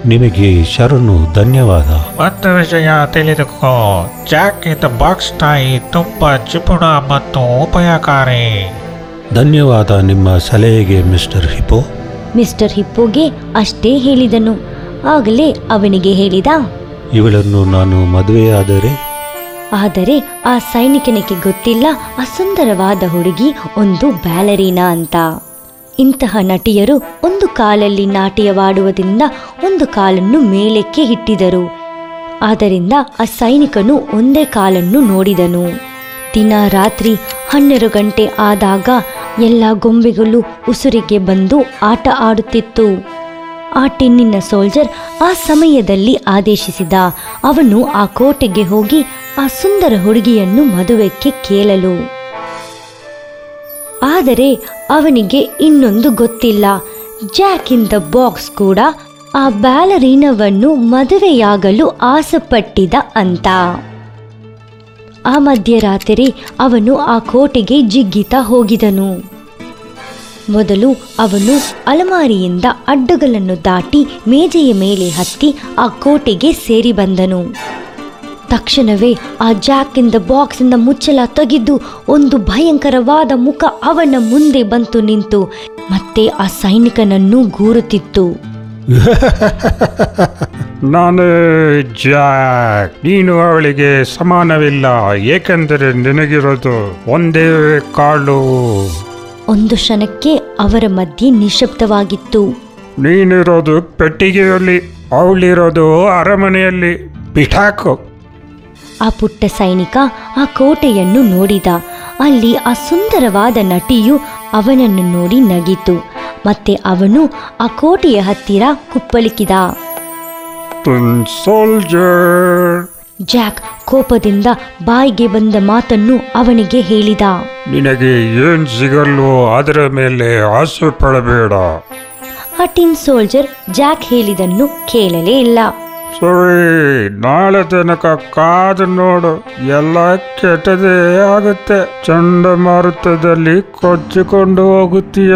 ನಿಮಗೆ ಶರಣು ಧನ್ಯವಾದ ಒಂದು ವಿಷಯ ತಿಳಿದುಕೋ ಜಾಕ್ ಇನ್ ದ ಬಾಕ್ಸ್ ತಾಯಿ ತುಂಬಾ ಜಿಪುಣ ಮತ್ತು ಉಪಯೋಗಕಾರಿ ಧನ್ಯವಾದ ನಿಮ್ಮ ಸಲಹೆಗೆ ಮಿಸ್ಟರ್ ಹಿಪೋ ಮಿಸ್ಟರ್ ಹಿಪ್ಪೋಗೆ ಅಷ್ಟೇ ಹೇಳಿದನು ಆಗಲೇ ಅವನಿಗೆ ಹೇಳಿದ ಇವಳನ್ನು ನಾನು ಮದುವೆಯಾದರೆ ಆದರೆ ಆ ಸೈನಿಕನಿಗೆ ಗೊತ್ತಿಲ್ಲ ಆ ಸುಂದರವಾದ ಹುಡುಗಿ ಒಂದು ಬ್ಯಾಲರೀನಾ ಅಂತ ಇಂತಹ ನಟಿಯರು ಒಂದು ಕಾಲಲ್ಲಿ ನಾಟ್ಯವಾಡುವುದರಿಂದ ಒಂದು ಕಾಲನ್ನು ಮೇಲಕ್ಕೆ ಇಟ್ಟಿದರು ಆದ್ದರಿಂದ ಆ ಸೈನಿಕನು ಒಂದೇ ಕಾಲನ್ನು ನೋಡಿದನು ದಿನ ರಾತ್ರಿ ಹನ್ನೆರಡು ಗಂಟೆ ಆದಾಗ ಎಲ್ಲ ಗೊಂಬೆಗಳು ಉಸುರಿಗೆ ಬಂದು ಆಟ ಆಡುತ್ತಿತ್ತು ಆ ಟಿನ್ನಿನ ಸೋಲ್ಜರ್ ಆ ಸಮಯದಲ್ಲಿ ಆದೇಶಿಸಿದ ಅವನು ಆ ಕೋಟೆಗೆ ಹೋಗಿ ಆ ಸುಂದರ ಹುಡುಗಿಯನ್ನು ಮದುವೆಕ್ಕೆ ಕೇಳಲು ಆದರೆ ಅವನಿಗೆ ಇನ್ನೊಂದು ಗೊತ್ತಿಲ್ಲ ಜಾಕ್ ಇನ್ ದ ಬಾಕ್ಸ್ ಕೂಡ ಆ ಬ್ಯಾಲರೀನವನ್ನು ಮದುವೆಯಾಗಲು ಆಸೆಪಟ್ಟಿದ ಅಂತ ಆ ಮಧ್ಯರಾತ್ರಿ ಅವನು ಆ ಕೋಟೆಗೆ ಜಿಗ್ಗಿತ ಹೋಗಿದನು ಮೊದಲು ಅವನು ಅಲಮಾರಿಯಿಂದ ಅಡ್ಡಗಳನ್ನು ದಾಟಿ ಮೇಜೆಯ ಮೇಲೆ ಹತ್ತಿ ಆ ಕೋಟೆಗೆ ಸೇರಿ ಬಂದನು ತಕ್ಷಣವೇ ಆ ಜಾಕ್ ಇನ್ ದ ಬಾಕ್ಸಿಂದ ಮುಚ್ಚಲ ತೆಗೆದು ಒಂದು ಭಯಂಕರವಾದ ಮುಖ ಅವನ ಮುಂದೆ ಬಂತು ನಿಂತು ಮತ್ತೆ ಆ ಸೈನಿಕನನ್ನು ಗೂರುತ್ತಿತ್ತು ನಾನು ಜಾಕ್ ನೀನು ಅವಳಿಗೆ ಸಮಾನವಿಲ್ಲ ಏಕೆಂದರೆ ನಿನಗಿರೋದು ಒಂದೇ ಕಾಳು ಒಂದು ಕ್ಷಣಕ್ಕೆ ಅವರ ಮಧ್ಯೆ ನಿಶಬ್ದವಾಗಿತ್ತು ನೀನಿರೋದು ಪೆಟ್ಟಿಗೆಯಲ್ಲಿ ಅವಳಿರೋದು ಅರಮನೆಯಲ್ಲಿ ಬಿಠಾಕು ಆ ಪುಟ್ಟ ಸೈನಿಕ ಆ ಕೋಟೆಯನ್ನು ನೋಡಿದ ಅಲ್ಲಿ ಆ ಸುಂದರವಾದ ನಟಿಯು ಅವನನ್ನು ನೋಡಿ ನಗಿತು ಮತ್ತೆ ಅವನು ಆ ಕೋಟೆಯ ಹತ್ತಿರ ಕುಪ್ಪಳಿಕಿದ ಸೋಲ್ಜರ್ ಜಾಕ್ ಕೋಪದಿಂದ ಬಾಯಿಗೆ ಬಂದ ಮಾತನ್ನು ಅವನಿಗೆ ಹೇಳಿದ ನಿನಗೆ ಏನ್ ಸಿಗಲ್ವೋ ಅದರ ಮೇಲೆ ಆಸೆ ಪಡಬೇಡ ಆ ಟಿನ್ ಸೋಲ್ಜರ್ ಜಾಕ್ ಹೇಳಿದನ್ನು ಕೇಳಲೇ ಇಲ್ಲ ಸರಿ ನಾಳೆ ತನಕ ಕಾದು ನೋಡು ಎಲ್ಲ ಕೆಟ್ಟದೇ ಆಗುತ್ತೆ ಚಂಡಮಾರುತದಲ್ಲಿ ಕೊಚ್ಚಿಕೊಂಡು ಹೋಗುತ್ತೀಯ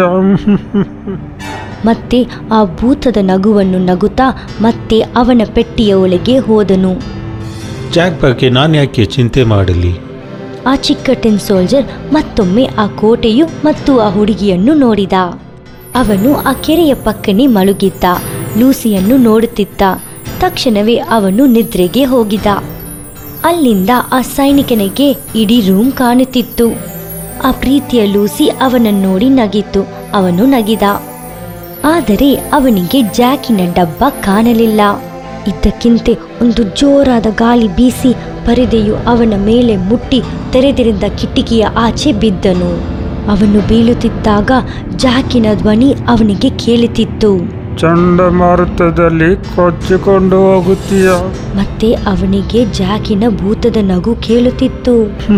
ಮತ್ತೆ ಆ ಭೂತದ ನಗುವನ್ನು ನಗುತ್ತಾ ಮತ್ತೆ ಅವನ ಪೆಟ್ಟಿಯ ಒಳಗೆ ಹೋದನು ಜಾಕ್ ಬಗ್ಗೆ ನಾನು ಯಾಕೆ ಚಿಂತೆ ಮಾಡಲಿ ಆ ಚಿಕ್ಕ ಟಿನ್ ಸೋಲ್ಜರ್ ಮತ್ತೊಮ್ಮೆ ಆ ಕೋಟೆಯು ಮತ್ತು ಆ ಹುಡುಗಿಯನ್ನು ನೋಡಿದ ಅವನು ಆ ಕೆರೆಯ ಪಕ್ಕನೆ ಮಲಗಿದ್ದ ಲೂಸಿಯನ್ನು ನೋಡುತ್ತಿದ್ದ ತಕ್ಷಣವೇ ಅವನು ನಿದ್ರೆಗೆ ಹೋಗಿದ ಅಲ್ಲಿಂದ ಆ ಸೈನಿಕನಿಗೆ ಇಡೀ ರೂಮ್ ಕಾಣುತ್ತಿತ್ತು ಆ ಪ್ರೀತಿಯ ಲೂಸಿ ಅವನನ್ನು ನೋಡಿ ನಗಿತ್ತು ಅವನು ನಗಿದ ಆದರೆ ಅವನಿಗೆ ಜಾಕಿನ ಡಬ್ಬ ಕಾಣಲಿಲ್ಲ ಇದ್ದಕ್ಕಿಂತೆ ಒಂದು ಜೋರಾದ ಗಾಳಿ ಬೀಸಿ ಪರದೆಯು ಅವನ ಮೇಲೆ ಮುಟ್ಟಿ ತೆರೆದಿರಿದ ಕಿಟಕಿಯ ಆಚೆ ಬಿದ್ದನು ಅವನು ಬೀಳುತ್ತಿದ್ದಾಗ ಜಾಕಿನ ಧ್ವನಿ ಅವನಿಗೆ ಕೇಳುತ್ತಿತ್ತು ಚಂಡಮಾರುತದಲ್ಲಿ ಕೊಚ್ಚಿಕೊಂಡು ಹೋಗುತ್ತೀಯ ಮತ್ತೆ ಅವನಿಗೆ ಜಾಕಿನ ಭೂತದ ನಗು ಕೇಳುತ್ತಿತ್ತು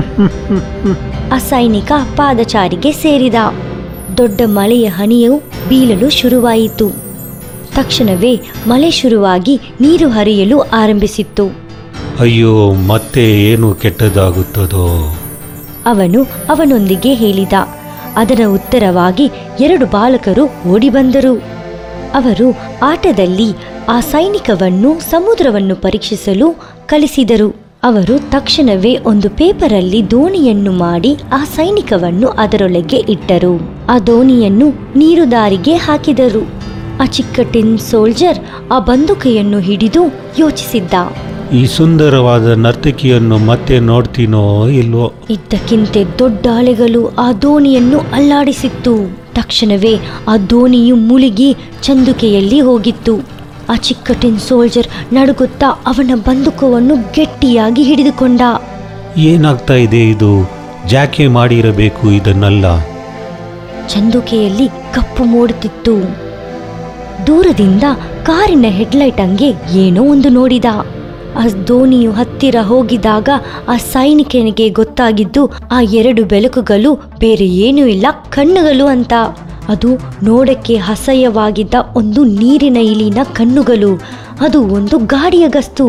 ಆ ಸೈನಿಕ ಪಾದಚಾರಿಗೆ ಸೇರಿದ ದೊಡ್ಡ ಮಳೆಯ ಹನಿಯು ಬೀಳಲು ಶುರುವಾಯಿತು ತಕ್ಷಣವೇ ಮಳೆ ಶುರುವಾಗಿ ನೀರು ಹರಿಯಲು ಆರಂಭಿಸಿತ್ತು ಅಯ್ಯೋ ಮತ್ತೆ ಏನು ಕೆಟ್ಟದಾಗುತ್ತದೋ ಅವನು ಅವನೊಂದಿಗೆ ಹೇಳಿದ ಅದರ ಉತ್ತರವಾಗಿ ಎರಡು ಬಾಲಕರು ಓಡಿ ಬಂದರು ಅವರು ಆಟದಲ್ಲಿ ಆ ಸೈನಿಕವನ್ನು ಸಮುದ್ರವನ್ನು ಪರೀಕ್ಷಿಸಲು ಕಳಿಸಿದರು ಅವರು ತಕ್ಷಣವೇ ಒಂದು ಪೇಪರಲ್ಲಿ ದೋಣಿಯನ್ನು ಮಾಡಿ ಆ ಸೈನಿಕವನ್ನು ಅದರೊಳಗೆ ಇಟ್ಟರು ಆ ದೋಣಿಯನ್ನು ನೀರುದಾರಿಗೆ ಹಾಕಿದರು ಆ ಚಿಕ್ಕ ಟಿನ್ ಸೋಲ್ಜರ್ ಆ ಬಂದೂಕೆಯನ್ನು ಹಿಡಿದು ಯೋಚಿಸಿದ್ದ ಈ ಸುಂದರವಾದ ನರ್ತಕಿಯನ್ನು ಮತ್ತೆ ನೋಡ್ತೀನೋ ಇಲ್ವೋ ಇದ್ದಕ್ಕಿಂತೆ ದೊಡ್ಡ ಅಲೆಗಳು ಆ ದೋಣಿಯನ್ನು ಅಲ್ಲಾಡಿಸಿತ್ತು ತಕ್ಷಣವೇ ಆ ದೋಣಿಯು ಮುಳುಗಿ ಚಂದುಕೆಯಲ್ಲಿ ಹೋಗಿತ್ತು ಆ ಚಿಕ್ಕ ಟಿನ್ ಸೋಲ್ಜರ್ ನಡುಗುತ್ತಾ ಅವನ ಬಂದೂಕವನ್ನು ಗಟ್ಟಿಯಾಗಿ ಹಿಡಿದುಕೊಂಡ ಏನಾಗ್ತಾ ಇದೆ ಇದು ಜಾಕೆ ಮಾಡಿರಬೇಕು ಇದನ್ನೆಲ್ಲ ಚಂದುಕೆಯಲ್ಲಿ ಕಪ್ಪು ಮೂಡುತ್ತಿತ್ತು ದೂರದಿಂದ ಕಾರಿನ ಹೆಡ್ಲೈಟ್ ಹಂಗೆ ಏನೋ ಒಂದು ನೋಡಿದ ಆ ದೋಣಿಯು ಹತ್ತಿರ ಹೋಗಿದಾಗ ಆ ಸೈನಿಕನಿಗೆ ಗೊತ್ತಾಗಿದ್ದು ಆ ಎರಡು ಬೆಳಕುಗಳು ಬೇರೆ ಏನೂ ಇಲ್ಲ ಕಣ್ಣುಗಳು ಅಂತ ಅದು ನೋಡಕ್ಕೆ ಅಸಹ್ಯವಾಗಿದ್ದ ಒಂದು ನೀರಿನ ಇಲಿನ ಕಣ್ಣುಗಳು ಅದು ಒಂದು ಗಾಡಿಯ ಗಸ್ತು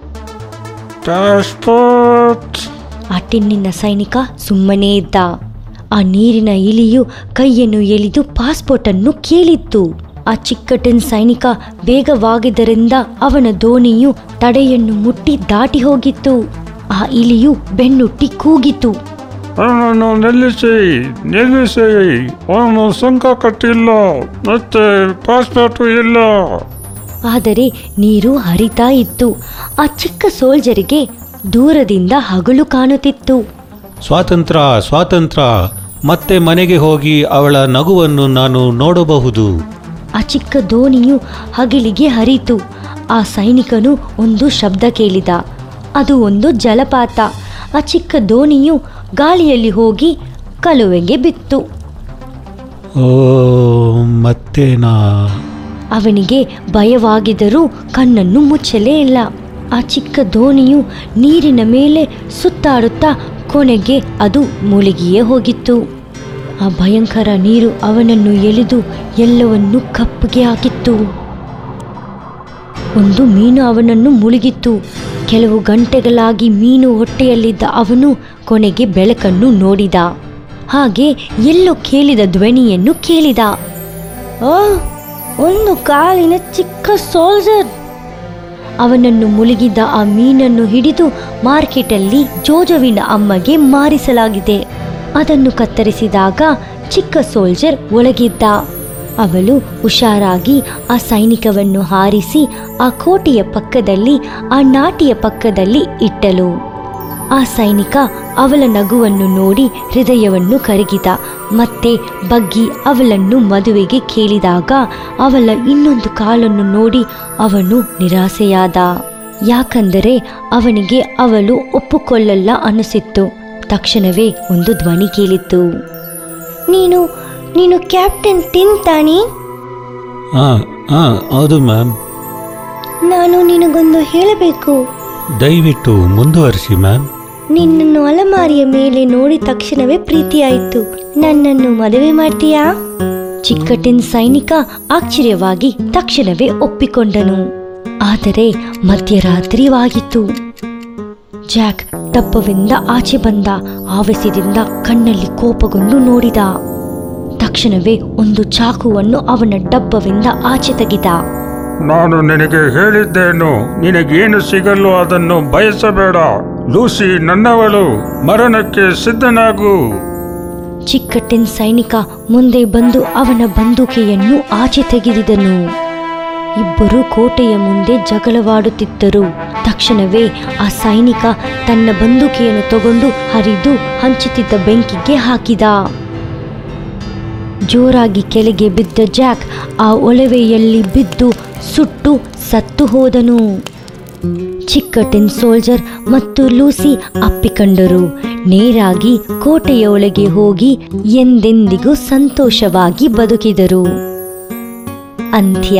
ಪಾಸ್ಪೋರ್ಟ್ ಆ ಟಿನ್ನಿನ ಸೈನಿಕ ಸುಮ್ಮನೇ ಇದ್ದ ಆ ನೀರಿನ ಇಲಿಯು ಕೈಯನ್ನು ಎಳೆದು ಪಾಸ್ಪೋರ್ಟ್ ಅನ್ನು ಕೇಳಿತ್ತು ಆ ಚಿಕ್ಕಟಿನ್ ಸೈನಿಕ ವೇಗವಾಗಿದ್ದರಿಂದ ಅವನ ದೋಣಿಯು ತಡೆಯನ್ನು ಮುಟ್ಟಿ ದಾಟಿ ಹೋಗಿತ್ತು ಆ ಇಲಿಯು ಬೆನ್ನುಟ್ಟಿ ಕೂಗಿತು ಅವನನ್ನು ನಿಲ್ಲಿಸಿ ನಿಲ್ಲಿಸಿ ಅವನು ಸುಂಕ ಕಟ್ಟಿಲ್ಲ ಮತ್ತೆ ಪಾಸ್ಪೋರ್ಟು ಇಲ್ಲ ಆದರೆ ನೀರು ಹರಿತಾ ಇತ್ತು ಆ ಚಿಕ್ಕ ಸೋಲ್ಜರಿಗೆ ದೂರದಿಂದ ಹಗಲು ಕಾಣುತ್ತಿತ್ತು ಸ್ವಾತಂತ್ರ್ಯ ಸ್ವಾತಂತ್ರ್ಯ ಮತ್ತೆ ಮನೆಗೆ ಹೋಗಿ ಅವಳ ನಗುವನ್ನು ನಾನು ನೋಡಬಹುದು ಆ ಚಿಕ್ಕ ದೋಣಿಯು ಹಗಲಿಗೆ ಹರಿತು ಆ ಸೈನಿಕನು ಒಂದು ಶಬ್ದ ಕೇಳಿದ ಅದು ಒಂದು ಜಲಪಾತ ಆ ಚಿಕ್ಕ ದೋಣಿಯು ಗಾಳಿಯಲ್ಲಿ ಹೋಗಿ ಕಲುವೆಗೆ ಬಿತ್ತು ಓ ಮತ್ತೇನಾ ಅವನಿಗೆ ಭಯವಾಗಿದ್ದರೂ ಕಣ್ಣನ್ನು ಮುಚ್ಚಲೇ ಇಲ್ಲ ಆ ಚಿಕ್ಕ ದೋಣಿಯು ನೀರಿನ ಮೇಲೆ ಸುತ್ತಾಡುತ್ತಾ ಕೊನೆಗೆ ಅದು ಮುಳುಗಿಯೇ ಹೋಗಿತ್ತು ಆ ಭಯಂಕರ ನೀರು ಅವನನ್ನು ಎಳೆದು ಎಲ್ಲವನ್ನು ಕಪ್ಪಗೆ ಹಾಕಿತ್ತು ಒಂದು ಮೀನು ಅವನನ್ನು ಮುಳುಗಿತ್ತು ಕೆಲವು ಗಂಟೆಗಳಾಗಿ ಮೀನು ಹೊಟ್ಟೆಯಲ್ಲಿದ್ದ ಅವನು ಕೊನೆಗೆ ಬೆಳಕನ್ನು ನೋಡಿದ ಹಾಗೆ ಎಲ್ಲೋ ಕೇಳಿದ ಧ್ವನಿಯನ್ನು ಕೇಳಿದ ಆ ಒಂದು ಕಾಲಿನ ಚಿಕ್ಕ ಸೋಲ್ಜರ್ ಅವನನ್ನು ಮುಳುಗಿದ್ದ ಆ ಮೀನನ್ನು ಹಿಡಿದು ಮಾರ್ಕೆಟಲ್ಲಿ ಜೋಜವಿನ ಅಮ್ಮಗೆ ಮಾರಿಸಲಾಗಿದೆ ಅದನ್ನು ಕತ್ತರಿಸಿದಾಗ ಚಿಕ್ಕ ಸೋಲ್ಜರ್ ಒಳಗಿದ್ದ ಅವಳು ಹುಷಾರಾಗಿ ಆ ಸೈನಿಕವನ್ನು ಹಾರಿಸಿ ಆ ಕೋಟೆಯ ಪಕ್ಕದಲ್ಲಿ ಆ ನಾಟಿಯ ಪಕ್ಕದಲ್ಲಿ ಇಟ್ಟಳು ಆ ಸೈನಿಕ ಅವಳ ನಗುವನ್ನು ನೋಡಿ ಹೃದಯವನ್ನು ಕರಗಿದ ಮತ್ತೆ ಬಗ್ಗಿ ಅವಳನ್ನು ಮದುವೆಗೆ ಕೇಳಿದಾಗ ಅವಳ ಇನ್ನೊಂದು ಕಾಲನ್ನು ನೋಡಿ ಅವನು ನಿರಾಸೆಯಾದ ಯಾಕಂದರೆ ಅವನಿಗೆ ಅವಳು ಒಪ್ಪುಕೊಳ್ಳಲ್ಲ ಅನಿಸಿತ್ತು ತಕ್ಷಣವೇ ಒಂದು ಧ್ವನಿ ಕೇಳಿತ್ತು ನೀನು ನೀನು ಕ್ಯಾಪ್ಟನ್ ತಿಂತಾಣಿ ಹಾಂ ಹಾಂ ಹೌದು ಮ್ಯಾಮ್ ನಾನು ನಿನಗೊಂದು ಹೇಳಬೇಕು ದಯವಿಟ್ಟು ಮುಂದುವರಿಸಿ ಮ್ಯಾಮ್ ನಿನ್ನನ್ನು ಅಲಮಾರಿಯ ಮೇಲೆ ನೋಡಿದ ತಕ್ಷಣವೇ ಪ್ರೀತಿಯಾಯಿತು ನನ್ನನ್ನು ಮದುವೆ ಮಾಡ್ತೀಯಾ ಚಿಕ್ಕಟಿನ್ ಸೈನಿಕ ಆಶ್ಚರ್ಯವಾಗಿ ತಕ್ಷಣವೇ ಒಪ್ಪಿಕೊಂಡನು ಆದರೆ ಮಧ್ಯರಾತ್ರಿವಾಗಿತ್ತು ಜಾಕ್ ಡಬ್ಬವಿಂದ ಆಚೆ ಬಂದ ಆವೇಶದಿಂದ ಕಣ್ಣಲ್ಲಿ ಕೋಪಗೊಂಡು ನೋಡಿದ ತಕ್ಷಣವೇ ಒಂದು ಚಾಕುವನ್ನು ಅವನ ಡಬ್ಬವಿಂದ ಆಚೆ ತೆಗೆದ ನಾನು ನಿನಗೆ ಹೇಳಿದ್ದೇನು ನಿನಗೇನು ಸಿಗಲು ಅದನ್ನು ಬಯಸಬೇಡ ಲೂಸಿ ನನ್ನವಳು ಮರಣಕ್ಕೆ ಸಿದ್ಧನಾಗು ಚಿಕ್ಕಟ್ಟಿನ ಸೈನಿಕ ಮುಂದೆ ಬಂದು ಅವನ ಬಂದೂಕೆಯನ್ನು ಆಚೆ ತೆಗೆದಿದನು ಇಬ್ಬರು ಕೋಟೆಯ ಮುಂದೆ ಜಗಳವಾಡುತ್ತಿದ್ದರು ತಕ್ಷಣವೇ ಆ ಸೈನಿಕ ತನ್ನ ಬಂದೂಕೆಯನ್ನು ತಗೊಂಡು ಹರಿದು ಹಂಚುತ್ತಿದ್ದ ಬೆಂಕಿಗೆ ಹಾಕಿದ ಜೋರಾಗಿ ಕೆಳಗೆ ಬಿದ್ದ ಜಾಕ್ ಆ ಒಳವೆಯಲ್ಲಿ ಬಿದ್ದು ಸುಟ್ಟು ಸತ್ತು ಹೋದನು ಚಿಕ್ಕ ಟಿನ್ ಸೋಲ್ಜರ್ ಮತ್ತು ಲೂಸಿ ಅಪ್ಪಿಕೊಂಡರು ನೇರಾಗಿ ಕೋಟೆಯ ಒಳಗೆ ಹೋಗಿ ಎಂದೆಂದಿಗೂ ಸಂತೋಷವಾಗಿ ಬದುಕಿದರು ಅಂತ್ಯ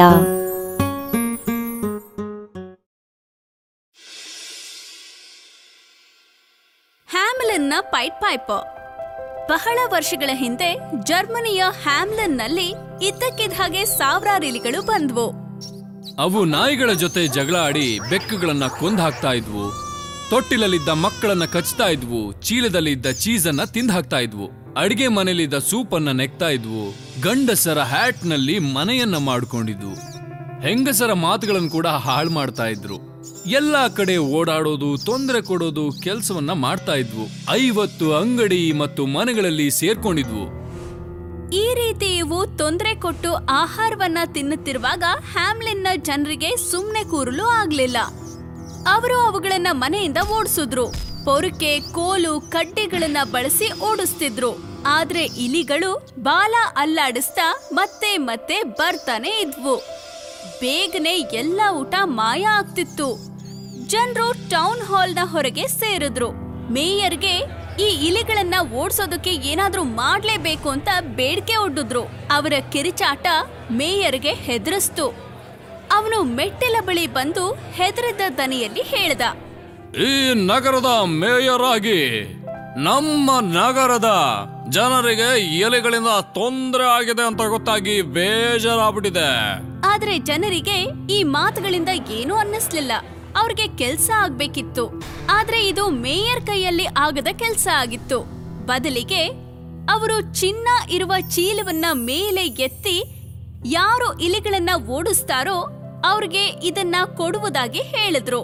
ಹ್ಯಾಮ್ಲನ್ನ ಪೈಟ್ ಪೈಪ್ ಬಹಳ ವರ್ಷಗಳ ಹಿಂದೆ ಜರ್ಮನಿಯ ಹ್ಯಾಮ್ಲನ್ನಲ್ಲಿ ಇದ್ದಕ್ಕಿದ್ದ ಹಾಗೆ ಸಾವಿರಾರು ಇಲಿಗಳು ಬಂದ್ವು ಅವು ನಾಯಿಗಳ ಜೊತೆ ಜಗಳ ಆಡಿ ಬೆಕ್ಕುಗಳನ್ನ ಕೊಂದ್ ಹಾಕ್ತಾ ಇದ್ವು ತೊಟ್ಟಿಲಲ್ಲಿದ್ದ ಮಕ್ಕಳನ್ನ ಕಚ್ತಾ ಇದ್ವು ಚೀಲದಲ್ಲಿದ್ದ ಚೀಸನ್ನ ತಿಂದ್ ಹಾಕ್ತಾ ಇದ್ವು ಅಡಿಗೆ ಮನೆಯಲ್ಲಿದ್ದ ಸೂಪನ್ನ ನೆಕ್ತಾ ಇದ್ವು ಗಂಡಸರ ಹ್ಯಾಟ್ ನಲ್ಲಿ ಮನೆಯನ್ನ ಮಾಡ್ಕೊಂಡಿದ್ವು ಹೆಂಗಸರ ಮಾತುಗಳನ್ನು ಕೂಡ ಹಾಳು ಮಾಡ್ತಾ ಇದ್ರು ಎಲ್ಲಾ ಕಡೆ ಓಡಾಡೋದು ತೊಂದರೆ ಕೊಡೋದು ಕೆಲಸವನ್ನ ಮಾಡ್ತಾ ಇದ್ವು ಐವತ್ತು ಅಂಗಡಿ ಮತ್ತು ಮನೆಗಳಲ್ಲಿ ಸೇರ್ಕೊಂಡಿದ್ವು ಈ ರೀತಿ ಇವು ತೊಂದರೆ ಕೊಟ್ಟು ಆಹಾರವನ್ನ ತಿನ್ನುತ್ತಿರುವಾಗ ಹ್ಯಾಮ್ಲಿನ್ನ ಜನರಿಗೆ ಸುಮ್ನೆ ಕೂರಲು ಆಗ್ಲಿಲ್ಲ ಅವರು ಅವುಗಳನ್ನ ಮನೆಯಿಂದ ಓಡಿಸಿದ್ರು ಪೊರಕೆ ಕೋಲು ಕಡ್ಡಿಗಳನ್ನ ಬಳಸಿ ಓಡಿಸ್ತಿದ್ರು ಆದ್ರೆ ಇಲಿಗಳು ಬಾಲ ಅಲ್ಲಾಡಿಸ್ತಾ ಮತ್ತೆ ಮತ್ತೆ ಬರ್ತಾನೆ ಇದ್ವು ಬೇಗನೆ ಎಲ್ಲ ಊಟ ಮಾಯ ಆಗ್ತಿತ್ತು ಜನರು ಟೌನ್ ಹಾಲ್ನ ಹೊರಗೆ ಸೇರಿದ್ರು ಮೇಯರ್ಗೆ ಈ ಇಲಿಗಳನ್ನ ಓಡ್ಸೋದಕ್ಕೆ ಏನಾದ್ರೂ ಮಾಡ್ಲೇಬೇಕು ಅಂತ ಬೇಡಿಕೆ ಒಡ್ಡಿದ್ರು ಅವರ ಕಿರಿಚಾಟ ಮೇಯರ್ಗೆ ಹೆದರಿಸ್ತು ಅವನು ಮೆಟ್ಟಿಲ ಬಳಿ ಬಂದು ಹೆದರಿದ್ದ ದನಿಯಲ್ಲಿ ಹೇಳ್ದ ಈ ನಗರದ ಮೇಯರ್ ಆಗಿ ನಮ್ಮ ನಗರದ ಜನರಿಗೆ ಎಲೆಗಳಿಂದ ತೊಂದರೆ ಆಗಿದೆ ಅಂತ ಗೊತ್ತಾಗಿ ಬೇಜಾರಾಗ್ಬಿಟ್ಟಿದೆ ಆದ್ರೆ ಜನರಿಗೆ ಈ ಮಾತುಗಳಿಂದ ಏನೂ ಅನ್ನಿಸ್ಲಿಲ್ಲ ಅವ್ರಿಗೆ ಕೆಲ್ಸ ಆಗ್ಬೇಕಿತ್ತು ಆದ್ರೆ ಇದು ಮೇಯರ್ ಕೈಯಲ್ಲಿ ಆಗದ ಕೆಲ್ಸ ಆಗಿತ್ತು ಬದಲಿಗೆ ಅವರು ಚಿನ್ನ ಇರುವ ಚೀಲವನ್ನ ಮೇಲೆ ಎತ್ತಿ ಯಾರು ಇಲಿಗಳನ್ನ ಓಡಿಸ್ತಾರೋ ಅವ್ರಿಗೆ ಇದನ್ನ ಕೊಡುವುದಾಗಿ ಹೇಳಿದ್ರು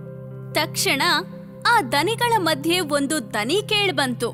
ತಕ್ಷಣ ಆ ದನಿಗಳ ಮಧ್ಯೆ ಒಂದು ದನಿ ಕೇಳ್ಬಂತು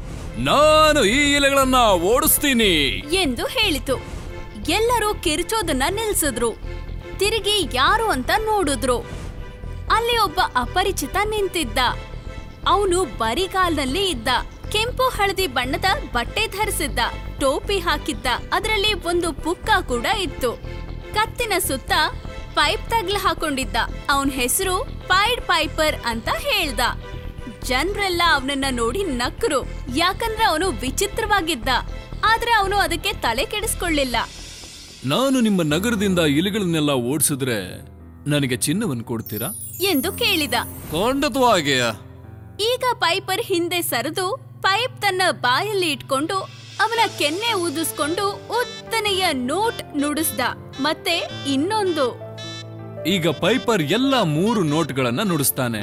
ನಾನು ಈ ಇಲೆಗಳನ್ನ ಓಡಿಸ್ತೀನಿ ಎಂದು ಹೇಳಿತು ಎಲ್ಲರೂ ಕಿರ್ಚೋದನ್ನ ನಿಲ್ಸಿದ್ರು ತಿರುಗಿ ಯಾರು ಅಂತ ನೋಡಿದ್ರು ಅಲ್ಲಿ ಒಬ್ಬ ಅಪರಿಚಿತ ನಿಂತಿದ್ದ ಅವನು ಬರಿಗಾಲ್ನಲ್ಲಿ ಇದ್ದ ಕೆಂಪು ಹಳದಿ ಬಣ್ಣದ ಬಟ್ಟೆ ಧರಿಸಿದ್ದ ಟೋಪಿ ಹಾಕಿದ್ದ ಅದರಲ್ಲಿ ಒಂದು ಪುಕ್ಕ ಕೂಡ ಇತ್ತು ಕತ್ತಿನ ಸುತ್ತ ಪೈಪ್ ತಗ್ಲ ಹಾಕೊಂಡಿದ್ದ ಅವನ ಹೆಸರು ಪೈಡ್ ಪೈಪರ್ ಅಂತ ಹೇಳ್ದ ಜನ್ರೆಲ್ಲ ಅವನನ್ನ ನೋಡಿ ನಕ್ಕರು ಯಾಕಂದ್ರೆ ಅವನು ವಿಚಿತ್ರವಾಗಿದ್ದ ಆದ್ರೆ ಅವನು ಅದಕ್ಕೆ ತಲೆ ಕೆಡಿಸ್ಕೊಳ್ಳಿಲ್ಲ ನಾನು ನಿಮ್ಮ ನಗರದಿಂದ ಇಲಿಗಳನ್ನೆಲ್ಲ ಓಡಿಸಿದ್ರೆ ನನಗೆ ಚಿನ್ನವನ್ನು ಕೊಡ್ತೀರಾ ಎಂದು ಕೇಳಿದ ಖಂಡಿತವಾಗಿ ಈಗ ಪೈಪರ್ ಹಿಂದೆ ಸರಿದು ಪೈಪ್ ತನ್ನ ಬಾಯಲ್ಲಿ ಇಟ್ಕೊಂಡು ಅವನ ಕೆನ್ನೆ ಊದಿಸ್ಕೊಂಡು ಉದ್ದನೆಯ ನೋಟ್ ನುಡಿಸ್ದ ಮತ್ತೆ ಇನ್ನೊಂದು ಈಗ ಪೈಪರ್ ಎಲ್ಲ ಮೂರು ನೋಟ್ಗಳನ್ನ ನುಡಿಸ್ತಾನೆ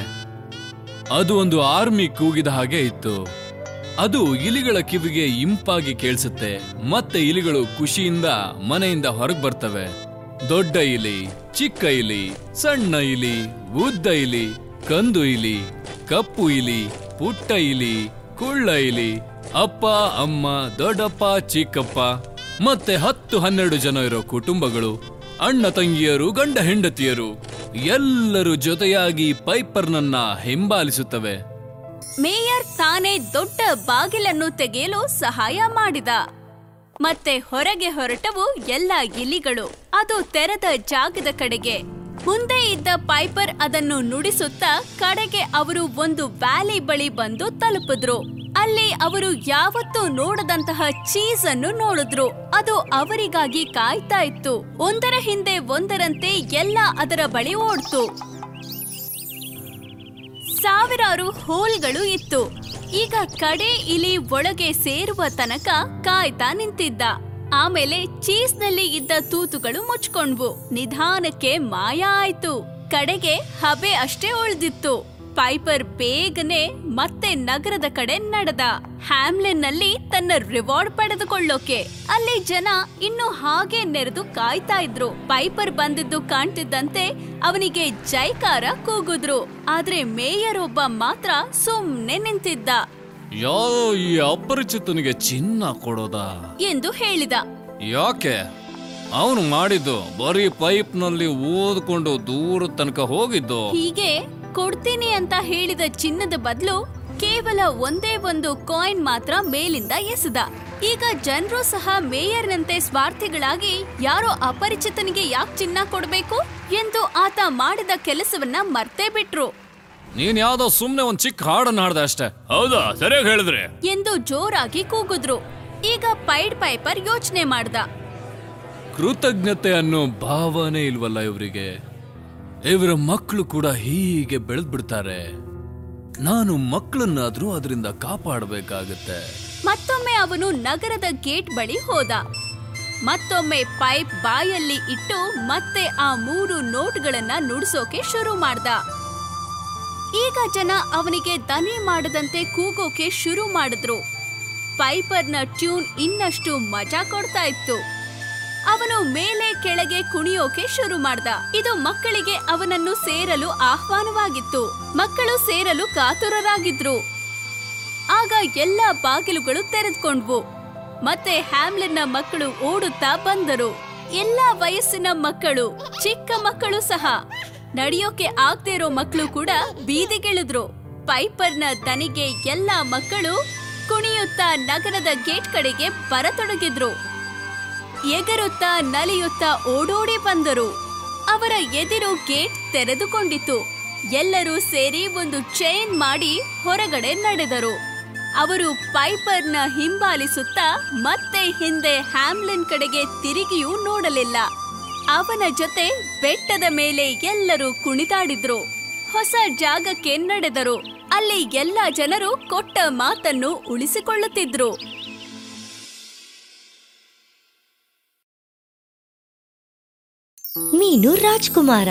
ಅದು ಒಂದು ಆರ್ಮಿ ಕೂಗಿದ ಹಾಗೆ ಇತ್ತು ಅದು ಇಲಿಗಳ ಕಿವಿಗೆ ಇಂಪಾಗಿ ಕೇಳಿಸುತ್ತೆ ಮತ್ತೆ ಇಲಿಗಳು ಖುಷಿಯಿಂದ ಮನೆಯಿಂದ ಹೊರಗೆ ಬರ್ತವೆ ದೊಡ್ಡ ಇಲಿ ಚಿಕ್ಕ ಇಲಿ ಸಣ್ಣ ಇಲಿ ಉದ್ದ ಇಲಿ ಕಂದು ಇಲಿ ಕಪ್ಪು ಇಲಿ ಪುಟ್ಟ ಇಲಿ ಕುಳ್ಳ ಇಲಿ ಅಪ್ಪ ಅಮ್ಮ ದೊಡ್ಡಪ್ಪ ಚಿಕ್ಕಪ್ಪ ಮತ್ತೆ ಹತ್ತು ಹನ್ನೆರಡು ಜನ ಇರೋ ಕುಟುಂಬಗಳು ಅಣ್ಣ ತಂಗಿಯರು ಗಂಡ ಹೆಂಡತಿಯರು ಎಲ್ಲರೂ ಜೊತೆಯಾಗಿ ಪೈಪರ್ನನ್ನ ಹಿಂಬಾಲಿಸುತ್ತವೆ ಮೇಯರ್ ತಾನೇ ದೊಡ್ಡ ಬಾಗಿಲನ್ನು ತೆಗೆಯಲು ಸಹಾಯ ಮಾಡಿದ ಮತ್ತೆ ಹೊರಗೆ ಹೊರಟವು ಎಲ್ಲ ಇಲಿಗಳು ಅದು ತೆರೆದ ಜಾಗದ ಕಡೆಗೆ ಮುಂದೆ ಇದ್ದ ಪೈಪರ್ ಅದನ್ನು ನುಡಿಸುತ್ತಾ ಕಡೆಗೆ ಅವರು ಒಂದು ವ್ಯಾಲಿ ಬಳಿ ಬಂದು ತಲುಪಿದ್ರು ಅಲ್ಲಿ ಅವರು ಯಾವತ್ತೂ ನೋಡದಂತಹ ಚೀಸ್ ಅನ್ನು ನೋಡಿದ್ರು ಅದು ಅವರಿಗಾಗಿ ಕಾಯ್ತಾ ಇತ್ತು ಒಂದರ ಹಿಂದೆ ಒಂದರಂತೆ ಎಲ್ಲ ಅದರ ಬಳಿ ಓಡ್ತು ಸಾವಿರಾರು ಹೋಲ್ಗಳು ಇತ್ತು ಈಗ ಕಡೆ ಇಲಿ ಒಳಗೆ ಸೇರುವ ತನಕ ಕಾಯ್ತಾ ನಿಂತಿದ್ದ ಆಮೇಲೆ ಚೀಸ್ನಲ್ಲಿ ಇದ್ದ ತೂತುಗಳು ಮುಚ್ಕೊಂಡ್ವು ನಿಧಾನಕ್ಕೆ ಮಾಯ ಆಯ್ತು ಕಡೆಗೆ ಹಬೆ ಅಷ್ಟೇ ಉಳಿದಿತ್ತು ಪೈಪರ್ ಬೇಗನೆ ಮತ್ತೆ ನಗರದ ಕಡೆ ನಡೆದ ಹ್ಯಾಮ್ಲೆನ್ನಲ್ಲಿ ತನ್ನ ರಿವಾರ್ಡ್ ಪಡೆದುಕೊಳ್ಳೋಕೆ ಅಲ್ಲಿ ಜನ ಇನ್ನು ಹಾಗೆ ನೆರೆದು ಕಾಯ್ತಾ ಇದ್ರು ಪೈಪರ್ ಬಂದಿದ್ದು ಕಾಣ್ತಿದ್ದಂತೆ ಅವನಿಗೆ ಜೈಕಾರ ಕೂಗಿದ್ರು ಆದ್ರೆ ಮೇಯರ್ ಒಬ್ಬ ಮಾತ್ರ ಸುಮ್ನೆ ನಿಂತಿದ್ದ ಯಾವ ಈ ಅಪರಿಚಿತನಿಗೆ ಚಿನ್ನ ಕೊಡೋದಾ ಎಂದು ಹೇಳಿದ ಯಾಕೆ ಅವನು ಮಾಡಿದ್ದು ಬರೀ ಪೈಪ್ನಲ್ಲಿ ಓದ್ಕೊಂಡು ದೂರ ತನಕ ಹೋಗಿದ್ದು ಹೀಗೆ ಕೊಡ್ತೀನಿ ಅಂತ ಹೇಳಿದ ಚಿನ್ನದ ಬದಲು ಕೇವಲ ಒಂದೇ ಒಂದು ಕಾಯಿನ್ ಮಾತ್ರ ಮೇಲಿಂದ ಎಸೆದ ಈಗ ಜನರು ಸಹ ಮೇಯರ್ನಂತೆ ಸ್ವಾರ್ಥಿಗಳಾಗಿ ಯಾರೋ ಅಪರಿಚಿತನಿಗೆ ಯಾಕೆ ಚಿನ್ನ ಕೊಡಬೇಕು ಎಂದು ಆತ ಮಾಡಿದ ಕೆಲಸವನ್ನ ಮರ್ತೇ ಬಿಟ್ರು ನೀನ್ ಯಾವ್ದೋ ಸುಮ್ನೆ ಒಂದ್ ಚಿಕ್ಕ ಹಾಡನ್ನ ಹಾಡ್ದೆ ಅಷ್ಟೇ ಹೌದಾ ಸರಿಯಾಗಿ ಹೇಳಿದ್ರಿ ಎಂದು ಜೋರಾಗಿ ಕೂಗಿದ್ರು ಈಗ ಪೈಡ್ ಪೈಪರ್ ಯೋಚನೆ ಮಾಡ್ದ ಕೃತಜ್ಞತೆ ಅನ್ನೋ ಭಾವನೆ ಇಲ್ವಲ್ಲ ಇವರಿಗೆ ಇವರ ಮಕ್ಕಳು ಕೂಡ ಹೀಗೆ ಬೆಳೆದ್ ಬಿಡ್ತಾರೆ ನಾನು ಮಕ್ಕಳನ್ನಾದ್ರೂ ಅದರಿಂದ ಕಾಪಾಡಬೇಕಾಗತ್ತೆ ಮತ್ತೊಮ್ಮೆ ಅವನು ನಗರದ ಗೇಟ್ ಬಳಿ ಹೋದ ಮತ್ತೊಮ್ಮೆ ಪೈಪ್ ಬಾಯಲ್ಲಿ ಇಟ್ಟು ಮತ್ತೆ ಆ ಮೂರು ನೋಟ್ಗಳನ್ನ ನುಡ್ಸೋಕೆ ಶುರು ಮಾಡ್ದ ಈಗ ಜನ ಅವನಿಗೆ ದನಿ ಮಾಡದಂತೆ ಕೂಗೋಕೆ ಶುರು ಮಾಡಿದ್ರು ಪೈಪರ್ನ ಟ್ಯೂನ್ ಇನ್ನಷ್ಟು ಮಜಾ ಕೊಡ್ತಾ ಇತ್ತು ಅವನು ಮೇಲೆ ಕೆಳಗೆ ಕುಣಿಯೋಕೆ ಶುರು ಮಾಡ್ದ ಇದು ಮಕ್ಕಳಿಗೆ ಅವನನ್ನು ಸೇರಲು ಆಹ್ವಾನವಾಗಿತ್ತು ಮಕ್ಕಳು ಸೇರಲು ಕಾತುರರಾಗಿದ್ರು ಆಗ ಎಲ್ಲ ಬಾಗಿಲುಗಳು ತೆರೆದುಕೊಂಡ್ವು ಮತ್ತೆ ಹ್ಯಾಮ್ಲೆನ್ನ ಮಕ್ಕಳು ಓಡುತ್ತಾ ಬಂದರು ಎಲ್ಲ ವಯಸ್ಸಿನ ಮಕ್ಕಳು ಚಿಕ್ಕ ಮಕ್ಕಳು ಸಹ ನಡೆಯೋಕೆ ಆಗದೆ ಇರೋ ಮಕ್ಕಳು ಕೂಡ ಬೀದಿಗಿಳಿದ್ರು ಪೈಪರ್ನ ದನಿಗೆ ಎಲ್ಲ ಮಕ್ಕಳು ಕುಣಿಯುತ್ತಾ ನಗರದ ಗೇಟ್ ಕಡೆಗೆ ಬರತೊಡಗಿದ್ರು ಎಗರುತ್ತಾ ನಲಿಯುತ್ತಾ ಓಡೋಡಿ ಬಂದರು ಅವರ ಎದುರು ಗೇಟ್ ತೆರೆದುಕೊಂಡಿತು ಎಲ್ಲರೂ ಸೇರಿ ಒಂದು ಚೈನ್ ಮಾಡಿ ಹೊರಗಡೆ ನಡೆದರು ಅವರು ಪೈಪರ್ನ ಹಿಂಬಾಲಿಸುತ್ತಾ ಮತ್ತೆ ಹಿಂದೆ ಹ್ಯಾಮ್ಲಿನ್ ಕಡೆಗೆ ತಿರುಗಿಯೂ ನೋಡಲಿಲ್ಲ ಅವನ ಜೊತೆ ಬೆಟ್ಟದ ಮೇಲೆ ಎಲ್ಲರೂ ಕುಣಿದಾಡಿದ್ರು ಹೊಸ ಜಾಗಕ್ಕೆ ನಡೆದರು ಅಲ್ಲಿ ಎಲ್ಲ ಜನರು ಕೊಟ್ಟ ಮಾತನ್ನು ಉಳಿಸಿಕೊಳ್ಳುತ್ತಿದ್ರು ಮೀನು ರಾಜ್ಕುಮಾರ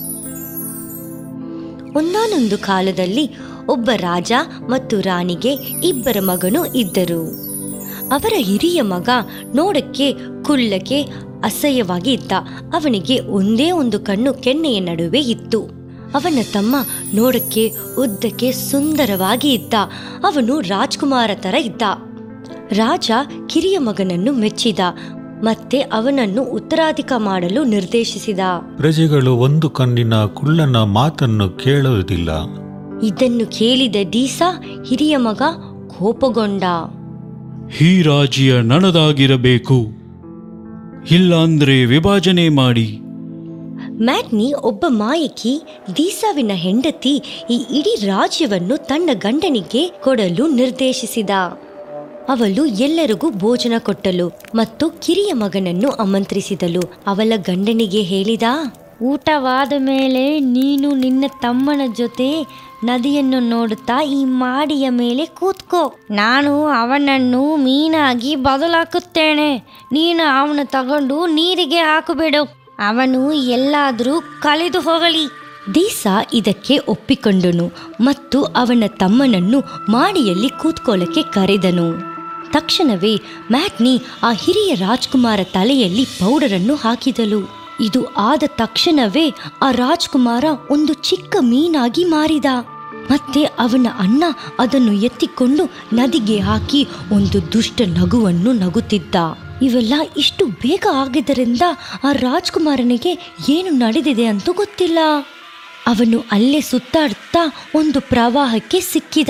ಒಂದಾನೊಂದು ಕಾಲದಲ್ಲಿ ಒಬ್ಬ ರಾಜ ಮತ್ತು ರಾಣಿಗೆ ಇಬ್ಬರ ಮಗನು ಇದ್ದರು ಅವರ ಹಿರಿಯ ಮಗ ನೋಡಕ್ಕೆ ಕುಳ್ಳಗೆ ಅಸಹ್ಯವಾಗಿ ಇದ್ದ ಅವನಿಗೆ ಒಂದೇ ಒಂದು ಕಣ್ಣು ಕೆನ್ನೆಯ ನಡುವೆ ಇತ್ತು ಅವನ ತಮ್ಮ ನೋಡಕ್ಕೆ ಉದ್ದಕ್ಕೆ ಸುಂದರವಾಗಿ ಇದ್ದ ಅವನು ರಾಜ್ಕುಮಾರ ತರ ಇದ್ದ ರಾಜ ಕಿರಿಯ ಮಗನನ್ನು ಮೆಚ್ಚಿದ ಮತ್ತೆ ಅವನನ್ನು ಉತ್ತರಾಧಿಕ ಮಾಡಲು ನಿರ್ದೇಶಿಸಿದ ಪ್ರಜೆಗಳು ಒಂದು ಕಣ್ಣಿನ ಕುಳ್ಳನ ಮಾತನ್ನು ಕೇಳುವುದಿಲ್ಲ ಇದನ್ನು ಕೇಳಿದ ಡೀಸಾ ಹಿರಿಯ ಮಗ ಕೋಪಗೊಂಡ ಈ ರಾಜ್ಯ ನನ್ನದಾಗಿರಬೇಕು ಇಲ್ಲಾಂದ್ರೆ ವಿಭಜನೆ ಮಾಡಿ ಮ್ಯಾಟ್ನಿ ಒಬ್ಬ ಮಾಯಕಿ ದೀಸಾವಿನ ಹೆಂಡತಿ ಈ ಇಡೀ ರಾಜ್ಯವನ್ನು ತನ್ನ ಗಂಡನಿಗೆ ಕೊಡಲು ನಿರ್ದೇಶಿಸಿದ ಅವಳು ಎಲ್ಲರಿಗೂ ಭೋಜನ ಕೊಟ್ಟಲು ಮತ್ತು ಕಿರಿಯ ಮಗನನ್ನು ಆಮಂತ್ರಿಸಿದಳು ಅವಳ ಗಂಡನಿಗೆ ಹೇಳಿದ ಊಟವಾದ ಮೇಲೆ ನೀನು ನಿನ್ನ ತಮ್ಮನ ಜೊತೆ ನದಿಯನ್ನು ನೋಡುತ್ತಾ ಈ ಮಾಡಿಯ ಮೇಲೆ ಕೂತ್ಕೋ ನಾನು ಅವನನ್ನು ಮೀನಾಗಿ ಬದಲಾಕುತ್ತೇನೆ ನೀನು ಅವನು ತಗೊಂಡು ನೀರಿಗೆ ಹಾಕುಬಿಡು ಅವನು ಎಲ್ಲಾದರೂ ಕಳೆದು ಹೋಗಲಿ ದೀಸಾ ಇದಕ್ಕೆ ಒಪ್ಪಿಕೊಂಡನು ಮತ್ತು ಅವನ ತಮ್ಮನನ್ನು ಮಾಡಿಯಲ್ಲಿ ಕೂತ್ಕೊಳ್ಳಕ್ಕೆ ಕರೆದನು ತಕ್ಷಣವೇ ಮ್ಯಾಟ್ನಿ ಆ ಹಿರಿಯ ರಾಜ್ಕುಮಾರ ತಲೆಯಲ್ಲಿ ಪೌಡರನ್ನು ಹಾಕಿದಳು ಇದು ಆದ ತಕ್ಷಣವೇ ಆ ರಾಜ್ಕುಮಾರ ಒಂದು ಚಿಕ್ಕ ಮೀನಾಗಿ ಮಾರಿದ ಮತ್ತೆ ಅವನ ಅಣ್ಣ ಅದನ್ನು ಎತ್ತಿಕೊಂಡು ನದಿಗೆ ಹಾಕಿ ಒಂದು ದುಷ್ಟ ನಗುವನ್ನು ನಗುತ್ತಿದ್ದ ಇವೆಲ್ಲ ಇಷ್ಟು ಬೇಗ ಆಗಿದ್ದರಿಂದ ಆ ರಾಜ್ಕುಮಾರನಿಗೆ ಏನು ನಡೆದಿದೆ ಅಂತೂ ಗೊತ್ತಿಲ್ಲ ಅವನು ಅಲ್ಲೇ ಸುತ್ತಾಡುತ್ತಾ ಒಂದು ಪ್ರವಾಹಕ್ಕೆ ಸಿಕ್ಕಿದ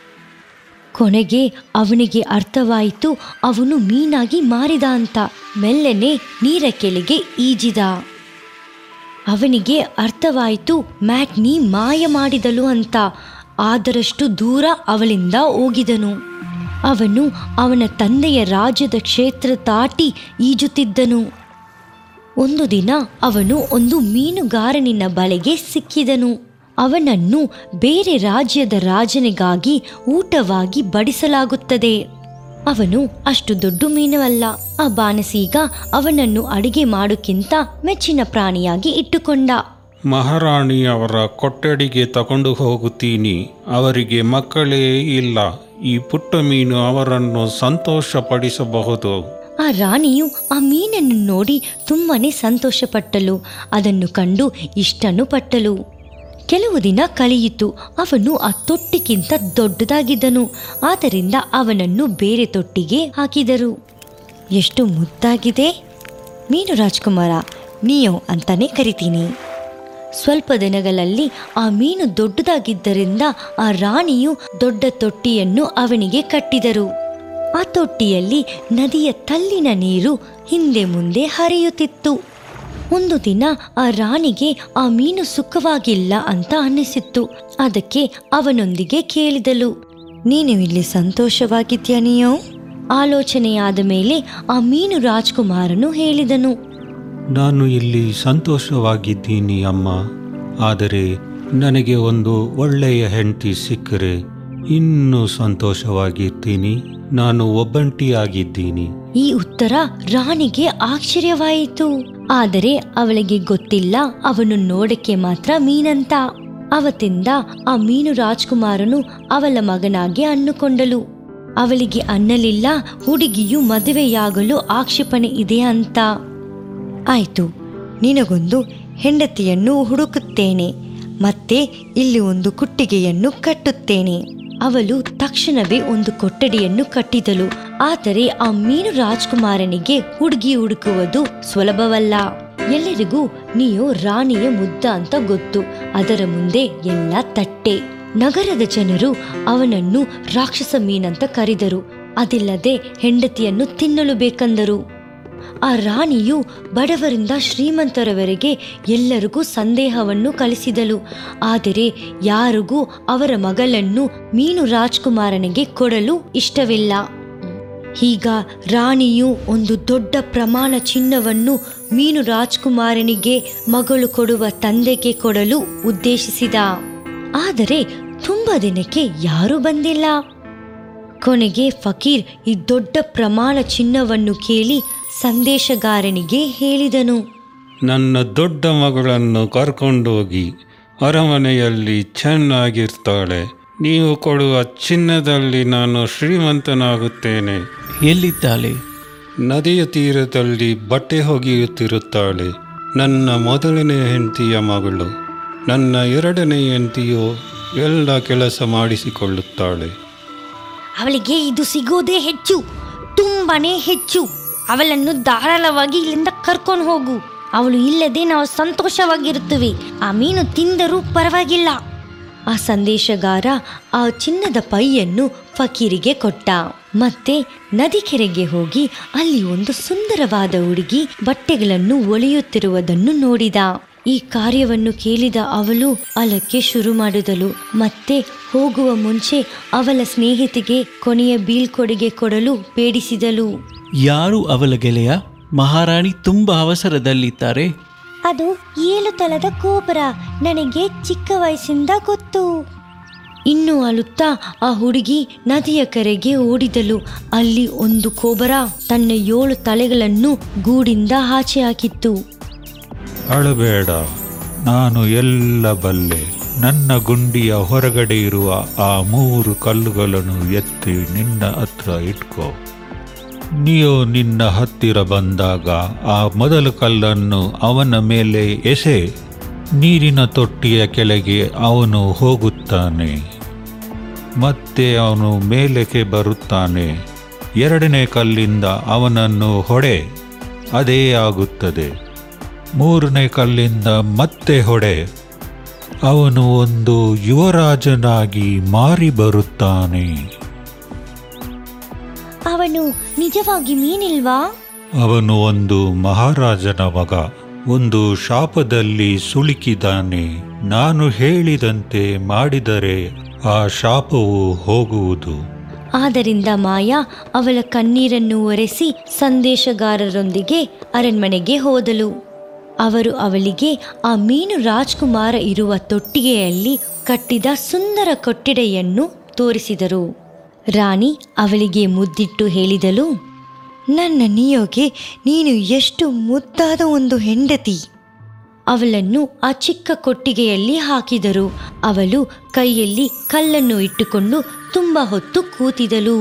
ಕೊನೆಗೆ ಅವನಿಗೆ ಅರ್ಥವಾಯಿತು ಅವನು ಮೀನಾಗಿ ಮಾರಿದ ಅಂತ ಮೆಲ್ಲನೆ ನೀರ ಕೆಳಗೆ ಈಜಿದ ಅವನಿಗೆ ಅರ್ಥವಾಯಿತು ಮ್ಯಾಟ್ನಿ ಮಾಯ ಮಾಡಿದಳು ಅಂತ ಆದರಷ್ಟು ದೂರ ಅವಳಿಂದ ಹೋಗಿದನು ಅವನು ಅವನ ತಂದೆಯ ರಾಜ್ಯದ ಕ್ಷೇತ್ರ ದಾಟಿ ಈಜುತ್ತಿದ್ದನು ಒಂದು ದಿನ ಅವನು ಒಂದು ಮೀನುಗಾರನಿನ ಬಲೆಗೆ ಸಿಕ್ಕಿದನು ಅವನನ್ನು ಬೇರೆ ರಾಜ್ಯದ ರಾಜನಿಗಾಗಿ ಊಟವಾಗಿ ಬಡಿಸಲಾಗುತ್ತದೆ ಅವನು ಅಷ್ಟು ದೊಡ್ಡ ಮೀನವಲ್ಲ ಆ ಬಾನಸೀಗ ಅವನನ್ನು ಅಡಿಗೆ ಮಾಡೋಕ್ಕಿಂತ ಮೆಚ್ಚಿನ ಪ್ರಾಣಿಯಾಗಿ ಇಟ್ಟುಕೊಂಡ ಮಹಾರಾಣಿ ಅವರ ಕೊಠಡಿಗೆ ತಗೊಂಡು ಹೋಗುತ್ತೀನಿ ಅವರಿಗೆ ಮಕ್ಕಳೇ ಇಲ್ಲ ಈ ಪುಟ್ಟ ಮೀನು ಅವರನ್ನು ಸಂತೋಷಪಡಿಸಬಹುದು ಆ ರಾಣಿಯು ಆ ಮೀನನ್ನು ನೋಡಿ ತುಂಬಾನೇ ಸಂತೋಷಪಟ್ಟಳು ಅದನ್ನು ಕಂಡು ಇಷ್ಟನು ಪಟ್ಟಳು ಕೆಲವು ದಿನ ಕಳೆಯಿತು ಅವನು ಆ ತೊಟ್ಟಿಗಿಂತ ದೊಡ್ಡದಾಗಿದ್ದನು ಆದ್ದರಿಂದ ಅವನನ್ನು ಬೇರೆ ತೊಟ್ಟಿಗೆ ಹಾಕಿದರು ಎಷ್ಟು ಮುದ್ದಾಗಿದೆ ಮೀನು ರಾಜ್ಕುಮಾರ ನೀಯೋ ಅಂತಾನೆ ಕರಿತೀನಿ ಸ್ವಲ್ಪ ದಿನಗಳಲ್ಲಿ ಆ ಮೀನು ದೊಡ್ಡದಾಗಿದ್ದರಿಂದ ಆ ರಾಣಿಯು ದೊಡ್ಡ ತೊಟ್ಟಿಯನ್ನು ಅವನಿಗೆ ಕಟ್ಟಿದರು ಆ ತೊಟ್ಟಿಯಲ್ಲಿ ನದಿಯ ತಲ್ಲಿನ ನೀರು ಹಿಂದೆ ಮುಂದೆ ಹರಿಯುತ್ತಿತ್ತು ಒಂದು ದಿನ ಆ ರಾಣಿಗೆ ಆ ಮೀನು ಸುಖವಾಗಿಲ್ಲ ಅಂತ ಅನ್ನಿಸಿತ್ತು ಅದಕ್ಕೆ ಅವನೊಂದಿಗೆ ಕೇಳಿದಳು ನೀನು ಇಲ್ಲಿ ಸಂತೋಷವಾಗಿದ್ಯಾ ನೀಯೋ ಆಲೋಚನೆಯಾದ ಮೇಲೆ ಆ ಮೀನು ರಾಜ್ಕುಮಾರನು ಹೇಳಿದನು ನಾನು ಇಲ್ಲಿ ಸಂತೋಷವಾಗಿದ್ದೀನಿ ಅಮ್ಮ ಆದರೆ ನನಗೆ ಒಂದು ಒಳ್ಳೆಯ ಹೆಂಡತಿ ಸಿಕ್ಕರೆ ಇನ್ನೂ ಸಂತೋಷವಾಗಿರ್ತೀನಿ ನಾನು ಒಬ್ಬಂಟಿಯಾಗಿದ್ದೀನಿ ಈ ಉತ್ತರ ರಾಣಿಗೆ ಆಶ್ಚರ್ಯವಾಯಿತು ಆದರೆ ಅವಳಿಗೆ ಗೊತ್ತಿಲ್ಲ ಅವನು ನೋಡಕ್ಕೆ ಮಾತ್ರ ಮೀನಂತ ಅವತ್ತಿಂದ ಆ ಮೀನು ರಾಜ್ಕುಮಾರನು ಅವಳ ಮಗನಾಗಿ ಅನ್ನುಕೊಂಡಳು ಅವಳಿಗೆ ಅನ್ನಲಿಲ್ಲ ಹುಡುಗಿಯು ಮದುವೆಯಾಗಲು ಆಕ್ಷೇಪಣೆ ಇದೆ ಅಂತ ಆಯ್ತು ನಿನಗೊಂದು ಹೆಂಡತಿಯನ್ನು ಹುಡುಕುತ್ತೇನೆ ಮತ್ತೆ ಇಲ್ಲಿ ಒಂದು ಕುಟ್ಟಿಗೆಯನ್ನು ಕಟ್ಟುತ್ತೇನೆ ಅವಳು ತಕ್ಷಣವೇ ಒಂದು ಕೊಠಡಿಯನ್ನು ಕಟ್ಟಿದಳು ಆದರೆ ಆ ಮೀನು ರಾಜ್ಕುಮಾರನಿಗೆ ಹುಡುಗಿ ಹುಡುಕುವುದು ಸುಲಭವಲ್ಲ ಎಲ್ಲರಿಗೂ ನೀವು ರಾಣಿಯ ಮುದ್ದ ಅಂತ ಗೊತ್ತು ಅದರ ಮುಂದೆ ಎಲ್ಲ ತಟ್ಟೆ ನಗರದ ಜನರು ಅವನನ್ನು ರಾಕ್ಷಸ ಮೀನಂತ ಕರೆದರು ಅದಿಲ್ಲದೆ ಹೆಂಡತಿಯನ್ನು ತಿನ್ನಲು ಬೇಕೆಂದರು ಆ ರಾಣಿಯು ಬಡವರಿಂದ ಶ್ರೀಮಂತರವರೆಗೆ ಎಲ್ಲರಿಗೂ ಸಂದೇಹವನ್ನು ಕಲಿಸಿದಳು ಆದರೆ ಯಾರಿಗೂ ಅವರ ಮಗಳನ್ನು ಮೀನು ರಾಜ್ಕುಮಾರನಿಗೆ ಕೊಡಲು ಇಷ್ಟವಿಲ್ಲ ಈಗ ರಾಣಿಯು ಒಂದು ದೊಡ್ಡ ಪ್ರಮಾಣ ಚಿನ್ನವನ್ನು ಮೀನು ರಾಜ್ಕುಮಾರನಿಗೆ ಮಗಳು ಕೊಡುವ ತಂದೆಗೆ ಕೊಡಲು ಉದ್ದೇಶಿಸಿದ ಆದರೆ ತುಂಬ ದಿನಕ್ಕೆ ಯಾರೂ ಬಂದಿಲ್ಲ ಕೊನೆಗೆ ಫಕೀರ್ ಈ ದೊಡ್ಡ ಪ್ರಮಾಣ ಚಿನ್ನವನ್ನು ಕೇಳಿ ಸಂದೇಶಗಾರನಿಗೆ ಹೇಳಿದನು ನನ್ನ ದೊಡ್ಡ ಮಗಳನ್ನು ಕರ್ಕೊಂಡೋಗಿ ಅರಮನೆಯಲ್ಲಿ ಚೆನ್ನಾಗಿರ್ತಾಳೆ ನೀವು ಕೊಡುವ ಚಿನ್ನದಲ್ಲಿ ನಾನು ಶ್ರೀಮಂತನಾಗುತ್ತೇನೆ ಎಲ್ಲಿದ್ದಾಳೆ ನದಿಯ ತೀರದಲ್ಲಿ ಬಟ್ಟೆ ಒಗೆಯುತ್ತಿರುತ್ತಾಳೆ ನನ್ನ ಮೊದಲನೇ ಹೆಂಡತಿಯ ಮಗಳು ನನ್ನ ಎರಡನೇ ಹೆಂಡತಿಯು ಎಲ್ಲ ಕೆಲಸ ಮಾಡಿಸಿಕೊಳ್ಳುತ್ತಾಳೆ ಅವಳಿಗೆ ಇದು ಸಿಗೋದೇ ಹೆಚ್ಚು ತುಂಬಾನೇ ಹೆಚ್ಚು ಅವಳನ್ನು ಧಾರಾಳವಾಗಿ ಇಲ್ಲಿಂದ ಕರ್ಕೊಂಡು ಹೋಗು ಅವಳು ಇಲ್ಲದೆ ನಾವು ಸಂತೋಷವಾಗಿರುತ್ತೇವೆ ಆ ಮೀನು ತಿಂದರೂ ಪರವಾಗಿಲ್ಲ ಆ ಸಂದೇಶಗಾರ ಆ ಚಿನ್ನದ ಪೈಯನ್ನು ಫಕೀರಿಗೆ ಕೊಟ್ಟ ಮತ್ತೆ ನದಿಕೆರೆಗೆ ಹೋಗಿ ಅಲ್ಲಿ ಒಂದು ಸುಂದರವಾದ ಹುಡುಗಿ ಬಟ್ಟೆಗಳನ್ನು ಒಳೆಯುತ್ತಿರುವುದನ್ನು ನೋಡಿದ ಈ ಕಾರ್ಯವನ್ನು ಕೇಳಿದ ಅವಳು ಅಲಕ್ಕೆ ಶುರು ಮಾಡಿದಳು ಮತ್ತೆ ಹೋಗುವ ಮುಂಚೆ ಅವಳ ಸ್ನೇಹಿತಿಗೆ ಕೊನೆಯ ಬೀಳ್ಕೊಡುಗೆ ಕೊಡಲು ಬೇಡಿಸಿದಳು ಯಾರು ಅವಳ ಗೆಳೆಯ ಮಹಾರಾಣಿ ತುಂಬಾ ಅವಸರದಲ್ಲಿದ್ದಾರೆ ಅದು ಏಳು ತಲದ ಗೋಪುರ ನನಗೆ ಚಿಕ್ಕ ವಯಸ್ಸಿಂದ ಗೊತ್ತು ಇನ್ನು ಅಳುತ್ತಾ ಆ ಹುಡುಗಿ ನದಿಯ ಕರೆಗೆ ಓಡಿದಳು ಅಲ್ಲಿ ಒಂದು ಕೋಬರ ತನ್ನ ಏಳು ತಲೆಗಳನ್ನು ಗೂಡಿಂದ ಆಚೆ ಹಾಕಿತ್ತು ಅಳಬೇಡ ನಾನು ಎಲ್ಲ ಬಲ್ಲೆ ನನ್ನ ಗುಂಡಿಯ ಹೊರಗಡೆ ಇರುವ ಆ ಮೂರು ಕಲ್ಲುಗಳನ್ನು ಎತ್ತಿ ನಿನ್ನ ಹತ್ರ ಇಟ್ಕೋ ನೀವು ನಿನ್ನ ಹತ್ತಿರ ಬಂದಾಗ ಆ ಮೊದಲ ಕಲ್ಲನ್ನು ಅವನ ಮೇಲೆ ಎಸೆ ನೀರಿನ ತೊಟ್ಟಿಯ ಕೆಳಗೆ ಅವನು ಹೋಗುತ್ತಾನೆ ಮತ್ತೆ ಅವನು ಮೇಲಕ್ಕೆ ಬರುತ್ತಾನೆ ಎರಡನೇ ಕಲ್ಲಿಂದ ಅವನನ್ನು ಹೊಡೆ ಅದೇ ಆಗುತ್ತದೆ ಮೂರನೇ ಕಲ್ಲಿಂದ ಮತ್ತೆ ಹೊಡೆ ಅವನು ಒಂದು ಯುವರಾಜನಾಗಿ ಮಾರಿ ಬರುತ್ತಾನೆ ಅವನು ನಿಜವಾಗಿ ಮೀನಿಲ್ವಾ ಅವನು ಒಂದು ಮಹಾರಾಜನ ಮಗ ಒಂದು ಶಾಪದಲ್ಲಿ ಸುಳುಕಿದ್ದಾನೆ ನಾನು ಹೇಳಿದಂತೆ ಮಾಡಿದರೆ ಆ ಶಾಪವು ಹೋಗುವುದು ಆದ್ದರಿಂದ ಮಾಯಾ ಅವಳ ಕಣ್ಣೀರನ್ನು ಒರೆಸಿ ಸಂದೇಶಗಾರರೊಂದಿಗೆ ಅರಣ್ಮನೆಗೆ ಹೋದಳು ಅವರು ಅವಳಿಗೆ ಆ ಮೀನು ರಾಜ್ಕುಮಾರ ಇರುವ ತೊಟ್ಟಿಗೆಯಲ್ಲಿ ಕಟ್ಟಿದ ಸುಂದರ ಕೊಟ್ಟಿಗೆಯನ್ನು ತೋರಿಸಿದರು ರಾಣಿ ಅವಳಿಗೆ ಮುದ್ದಿಟ್ಟು ಹೇಳಿದಳು ನನ್ನ ನಿಯೋಗೆ ನೀನು ಎಷ್ಟು ಮುದ್ದಾದ ಒಂದು ಹೆಂಡತಿ ಅವಳನ್ನು ಆ ಚಿಕ್ಕ ಕೊಟ್ಟಿಗೆಯಲ್ಲಿ ಹಾಕಿದರು ಅವಳು ಕೈಯಲ್ಲಿ ಕಲ್ಲನ್ನು ಇಟ್ಟುಕೊಂಡು ತುಂಬ ಹೊತ್ತು ಕೂತಿದಳು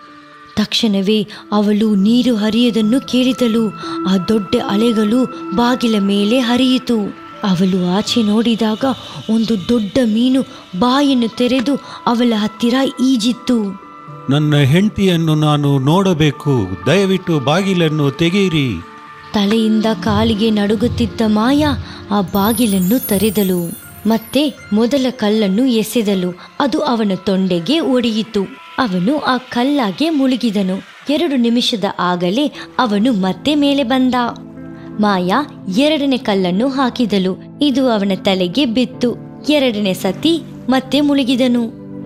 ತಕ್ಷಣವೇ ಅವಳು ನೀರು ಹರಿಯುವುದನ್ನು ಕೇಳಿದಳು ಆ ದೊಡ್ಡ ಅಲೆಗಳು ಬಾಗಿಲ ಮೇಲೆ ಹರಿಯಿತು ಅವಳು ಆಚೆ ನೋಡಿದಾಗ ಒಂದು ದೊಡ್ಡ ಮೀನು ಬಾಯನ್ನು ತೆರೆದು ಅವಳ ಹತ್ತಿರ ಈಜಿತ್ತು ನನ್ನ ಹೆಂಡತಿಯನ್ನು ನಾನು ನೋಡಬೇಕು ದಯವಿಟ್ಟು ಬಾಗಿಲನ್ನು ತೆಗೆಯಿರಿ ತಲೆಯಿಂದ ಕಾಲಿಗೆ ನಡುಗುತ್ತಿದ್ದ ಮಾಯಾ ಆ ಬಾಗಿಲನ್ನು ತೆರೆದಳು ಮತ್ತೆ ಮೊದಲ ಕಲ್ಲನ್ನು ಎಸೆದಳು ಅದು ಅವನ ತೊಂಡೆಗೆ ಒಡೆಯಿತು ಅವನು ಆ ಕಲ್ಲಾಗೆ ಮುಳುಗಿದನು ಎರಡು ನಿಮಿಷದ ಆಗಲೇ ಅವನು ಮತ್ತೆ ಮೇಲೆ ಬಂದ ಮಾಯಾ ಎರಡನೇ ಕಲ್ಲನ್ನು ಹಾಕಿದಳು ಇದು ಅವನ ತಲೆಗೆ ಬಿತ್ತು ಎರಡನೇ ಸತಿ ಮತ್ತೆ ಮುಳುಗಿದನು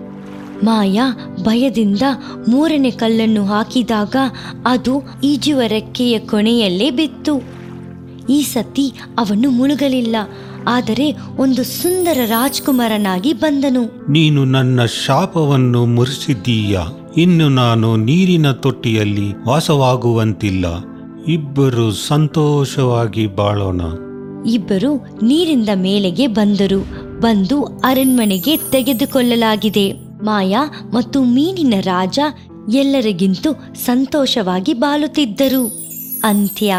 ಮಾಯಾ ಭಯದಿಂದ ಮೂರನೇ ಕಲ್ಲನ್ನು ಹಾಕಿದಾಗ ಅದು ಈಜುವ ರೆಕ್ಕೆಯ ಕೊನೆಯಲ್ಲೇ ಬಿತ್ತು ಈ ಸತಿ ಅವನು ಮುಳುಗಲಿಲ್ಲ ಆದರೆ ಒಂದು ಸುಂದರ ರಾಜ್ಕುಮಾರನಾಗಿ ಬಂದನು ನೀನು ನನ್ನ ಶಾಪವನ್ನು ಮುರಿಸಿದ್ದೀಯ ಇನ್ನು ನಾನು ನೀರಿನ ತೊಟ್ಟಿಯಲ್ಲಿ ವಾಸವಾಗುವಂತಿಲ್ಲ ಇಬ್ಬರು ಸಂತೋಷವಾಗಿ ಬಾಳೋಣ ಇಬ್ಬರು ನೀರಿಂದ ಮೇಲೆಗೆ ಬಂದರು ಬಂದು ಅರಣ್ಮನೆಗೆ ತೆಗೆದುಕೊಳ್ಳಲಾಗಿದೆ ಮಾಯಾ ಮತ್ತು ಮೀನಿನ ರಾಜ ಎಲ್ಲರಿಗಿಂತೂ ಸಂತೋಷವಾಗಿ ಬಾಳುತ್ತಿದ್ದರು ಅಂತ್ಯ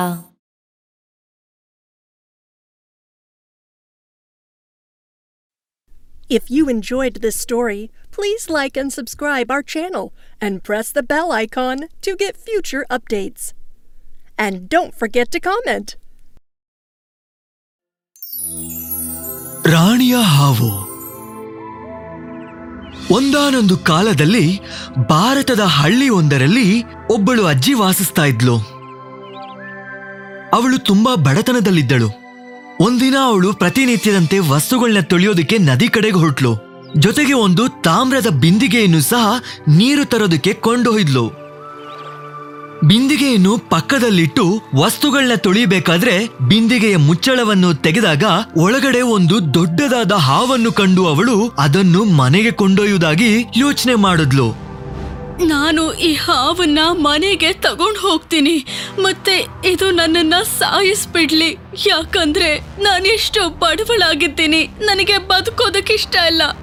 If you enjoyed this story, please like and subscribe our channel and press the bell icon to get future updates. And don't forget to comment. ರಾಣಿಯ ಹಾವು ಒಂದಾನೊಂದು ಕಾಲದಲ್ಲಿ ಭಾರತದ ಹಳ್ಳಿ ಒಂದರಲ್ಲಿ ಒಬ್ಬಳು ಅಜ್ಜಿ ವಾಸಿಸ್ತಾ ಇದ್ಲು ಅವಳು ತುಂಬಾ ಬಡತನದಲ್ಲಿದ್ದಳು ಒಂದಿನ ಅವಳು ಪ್ರತಿನಿತ್ಯದಂತೆ ವಸ್ತುಗಳನ್ನ ತೊಳೆಯೋದಕ್ಕೆ ನದಿ ಕಡೆಗೆ ಹೊರಟ್ಲು ಜೊತೆಗೆ ಒಂದು ತಾಮ್ರದ ಬಿಂದಿಗೆಯನ್ನು ಸಹ ನೀರು ತರೋದಕ್ಕೆ ಕೊಂಡೊಯ್ದ್ಲು ಬಿಂದಿಗೆಯನ್ನು ಪಕ್ಕದಲ್ಲಿಟ್ಟು ವಸ್ತುಗಳನ್ನ ತೊಳಿಬೇಕಾದ್ರೆ ಬಿಂದಿಗೆಯ ಮುಚ್ಚಳವನ್ನು ತೆಗೆದಾಗ ಒಳಗಡೆ ಒಂದು ದೊಡ್ಡದಾದ ಹಾವನ್ನು ಕಂಡು ಅವಳು ಅದನ್ನು ಮನೆಗೆ ಕೊಂಡೊಯ್ಯುವುದಾಗಿ ಯೋಚನೆ ಮಾಡಿದ್ಲು ನಾನು ಈ ಹಾವನ್ನ ಮನೆಗೆ ತಗೊಂಡು ಹೋಗ್ತೀನಿ ಮತ್ತೆ ಇದು ನನ್ನನ್ನ ಸಾಯಿಸ್ಬಿಡ್ಲಿ ಯಾಕಂದ್ರೆ ನಾನೆಷ್ಟು ಬಡವಳಾಗಿದ್ದೀನಿ ನನಗೆ ಬದುಕೋದಕ್ಕಿಷ್ಟ ಇಲ್ಲ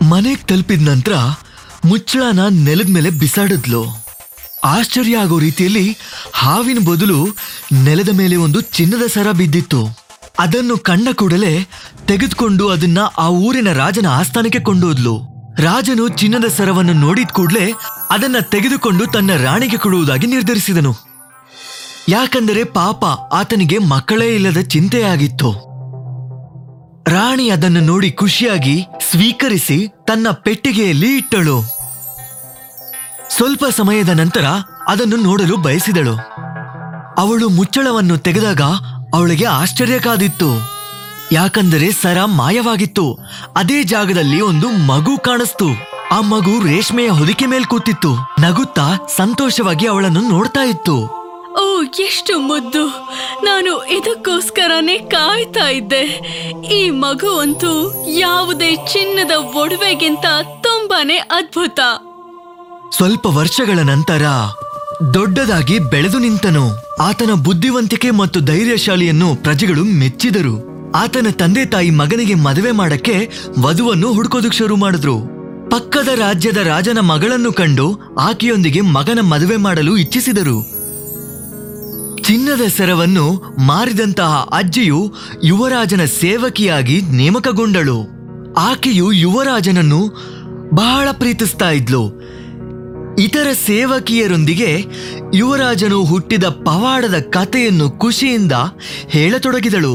ಮನೆಗ್ ತಲುಪಿದ ನಂತರ ಮುಚ್ಚಳನ ನೆಲದ ಮೇಲೆ ಬಿಸಾಡಿದ್ಲು ಆಶ್ಚರ್ಯ ಆಗೋ ರೀತಿಯಲ್ಲಿ ಹಾವಿನ ಬದಲು ನೆಲದ ಮೇಲೆ ಒಂದು ಚಿನ್ನದ ಸರ ಬಿದ್ದಿತ್ತು ಅದನ್ನು ಕಂಡ ಕೂಡಲೇ ತೆಗೆದುಕೊಂಡು ಅದನ್ನ ಆ ಊರಿನ ರಾಜನ ಆಸ್ಥಾನಕ್ಕೆ ಕೊಂಡೋದ್ಲು ರಾಜನು ಚಿನ್ನದ ಸರವನ್ನು ನೋಡಿದ ಕೂಡಲೇ ಅದನ್ನ ತೆಗೆದುಕೊಂಡು ತನ್ನ ರಾಣಿಗೆ ಕೊಡುವುದಾಗಿ ನಿರ್ಧರಿಸಿದನು ಯಾಕಂದರೆ ಪಾಪ ಆತನಿಗೆ ಮಕ್ಕಳೇ ಇಲ್ಲದ ಚಿಂತೆಯಾಗಿತ್ತು ರಾಣಿ ಅದನ್ನು ನೋಡಿ ಖುಷಿಯಾಗಿ ಸ್ವೀಕರಿಸಿ ತನ್ನ ಪೆಟ್ಟಿಗೆಯಲ್ಲಿ ಇಟ್ಟಳು ಸ್ವಲ್ಪ ಸಮಯದ ನಂತರ ಅದನ್ನು ನೋಡಲು ಬಯಸಿದಳು ಅವಳು ಮುಚ್ಚಳವನ್ನು ತೆಗೆದಾಗ ಅವಳಿಗೆ ಆಶ್ಚರ್ಯ ಕಾದಿತ್ತು ಯಾಕಂದರೆ ಸರ ಮಾಯವಾಗಿತ್ತು ಅದೇ ಜಾಗದಲ್ಲಿ ಒಂದು ಮಗು ಕಾಣಿಸ್ತು ಆ ಮಗು ರೇಷ್ಮೆಯ ಹೊದಿಕೆ ಮೇಲ್ ಕೂತಿತ್ತು ನಗುತ್ತಾ ಸಂತೋಷವಾಗಿ ಅವಳನ್ನು ನೋಡ್ತಾ ಇತ್ತು ಓ ಎಷ್ಟು ಮುದ್ದು ನಾನು ಇದಕ್ಕೋಸ್ಕರನೇ ಕಾಯ್ತಾ ಇದ್ದೆ ಈ ಮಗು ಅಂತೂ ಯಾವುದೇ ಚಿನ್ನದ ಒಡವೆಗಿಂತ ತುಂಬಾನೇ ಅದ್ಭುತ ಸ್ವಲ್ಪ ವರ್ಷಗಳ ನಂತರ ದೊಡ್ಡದಾಗಿ ಬೆಳೆದು ನಿಂತನು ಆತನ ಬುದ್ಧಿವಂತಿಕೆ ಮತ್ತು ಧೈರ್ಯಶಾಲಿಯನ್ನು ಪ್ರಜೆಗಳು ಮೆಚ್ಚಿದರು ಆತನ ತಂದೆ ತಾಯಿ ಮಗನಿಗೆ ಮದುವೆ ಮಾಡಕ್ಕೆ ವಧುವನ್ನು ಹುಡುಕೋದಕ್ಕೆ ಶುರು ಮಾಡಿದ್ರು ಪಕ್ಕದ ರಾಜ್ಯದ ರಾಜನ ಮಗಳನ್ನು ಕಂಡು ಆಕೆಯೊಂದಿಗೆ ಮಗನ ಮದುವೆ ಮಾಡಲು ಇಚ್ಛಿಸಿದರು ಚಿನ್ನದ ಸರವನ್ನು ಮಾರಿದಂತಹ ಅಜ್ಜಿಯು ಯುವರಾಜನ ಸೇವಕಿಯಾಗಿ ನೇಮಕಗೊಂಡಳು ಆಕೆಯು ಯುವರಾಜನನ್ನು ಬಹಳ ಪ್ರೀತಿಸ್ತಾ ಇದ್ಲು ಇತರ ಸೇವಕಿಯರೊಂದಿಗೆ ಯುವರಾಜನು ಹುಟ್ಟಿದ ಪವಾಡದ ಕಥೆಯನ್ನು ಖುಷಿಯಿಂದ ಹೇಳತೊಡಗಿದಳು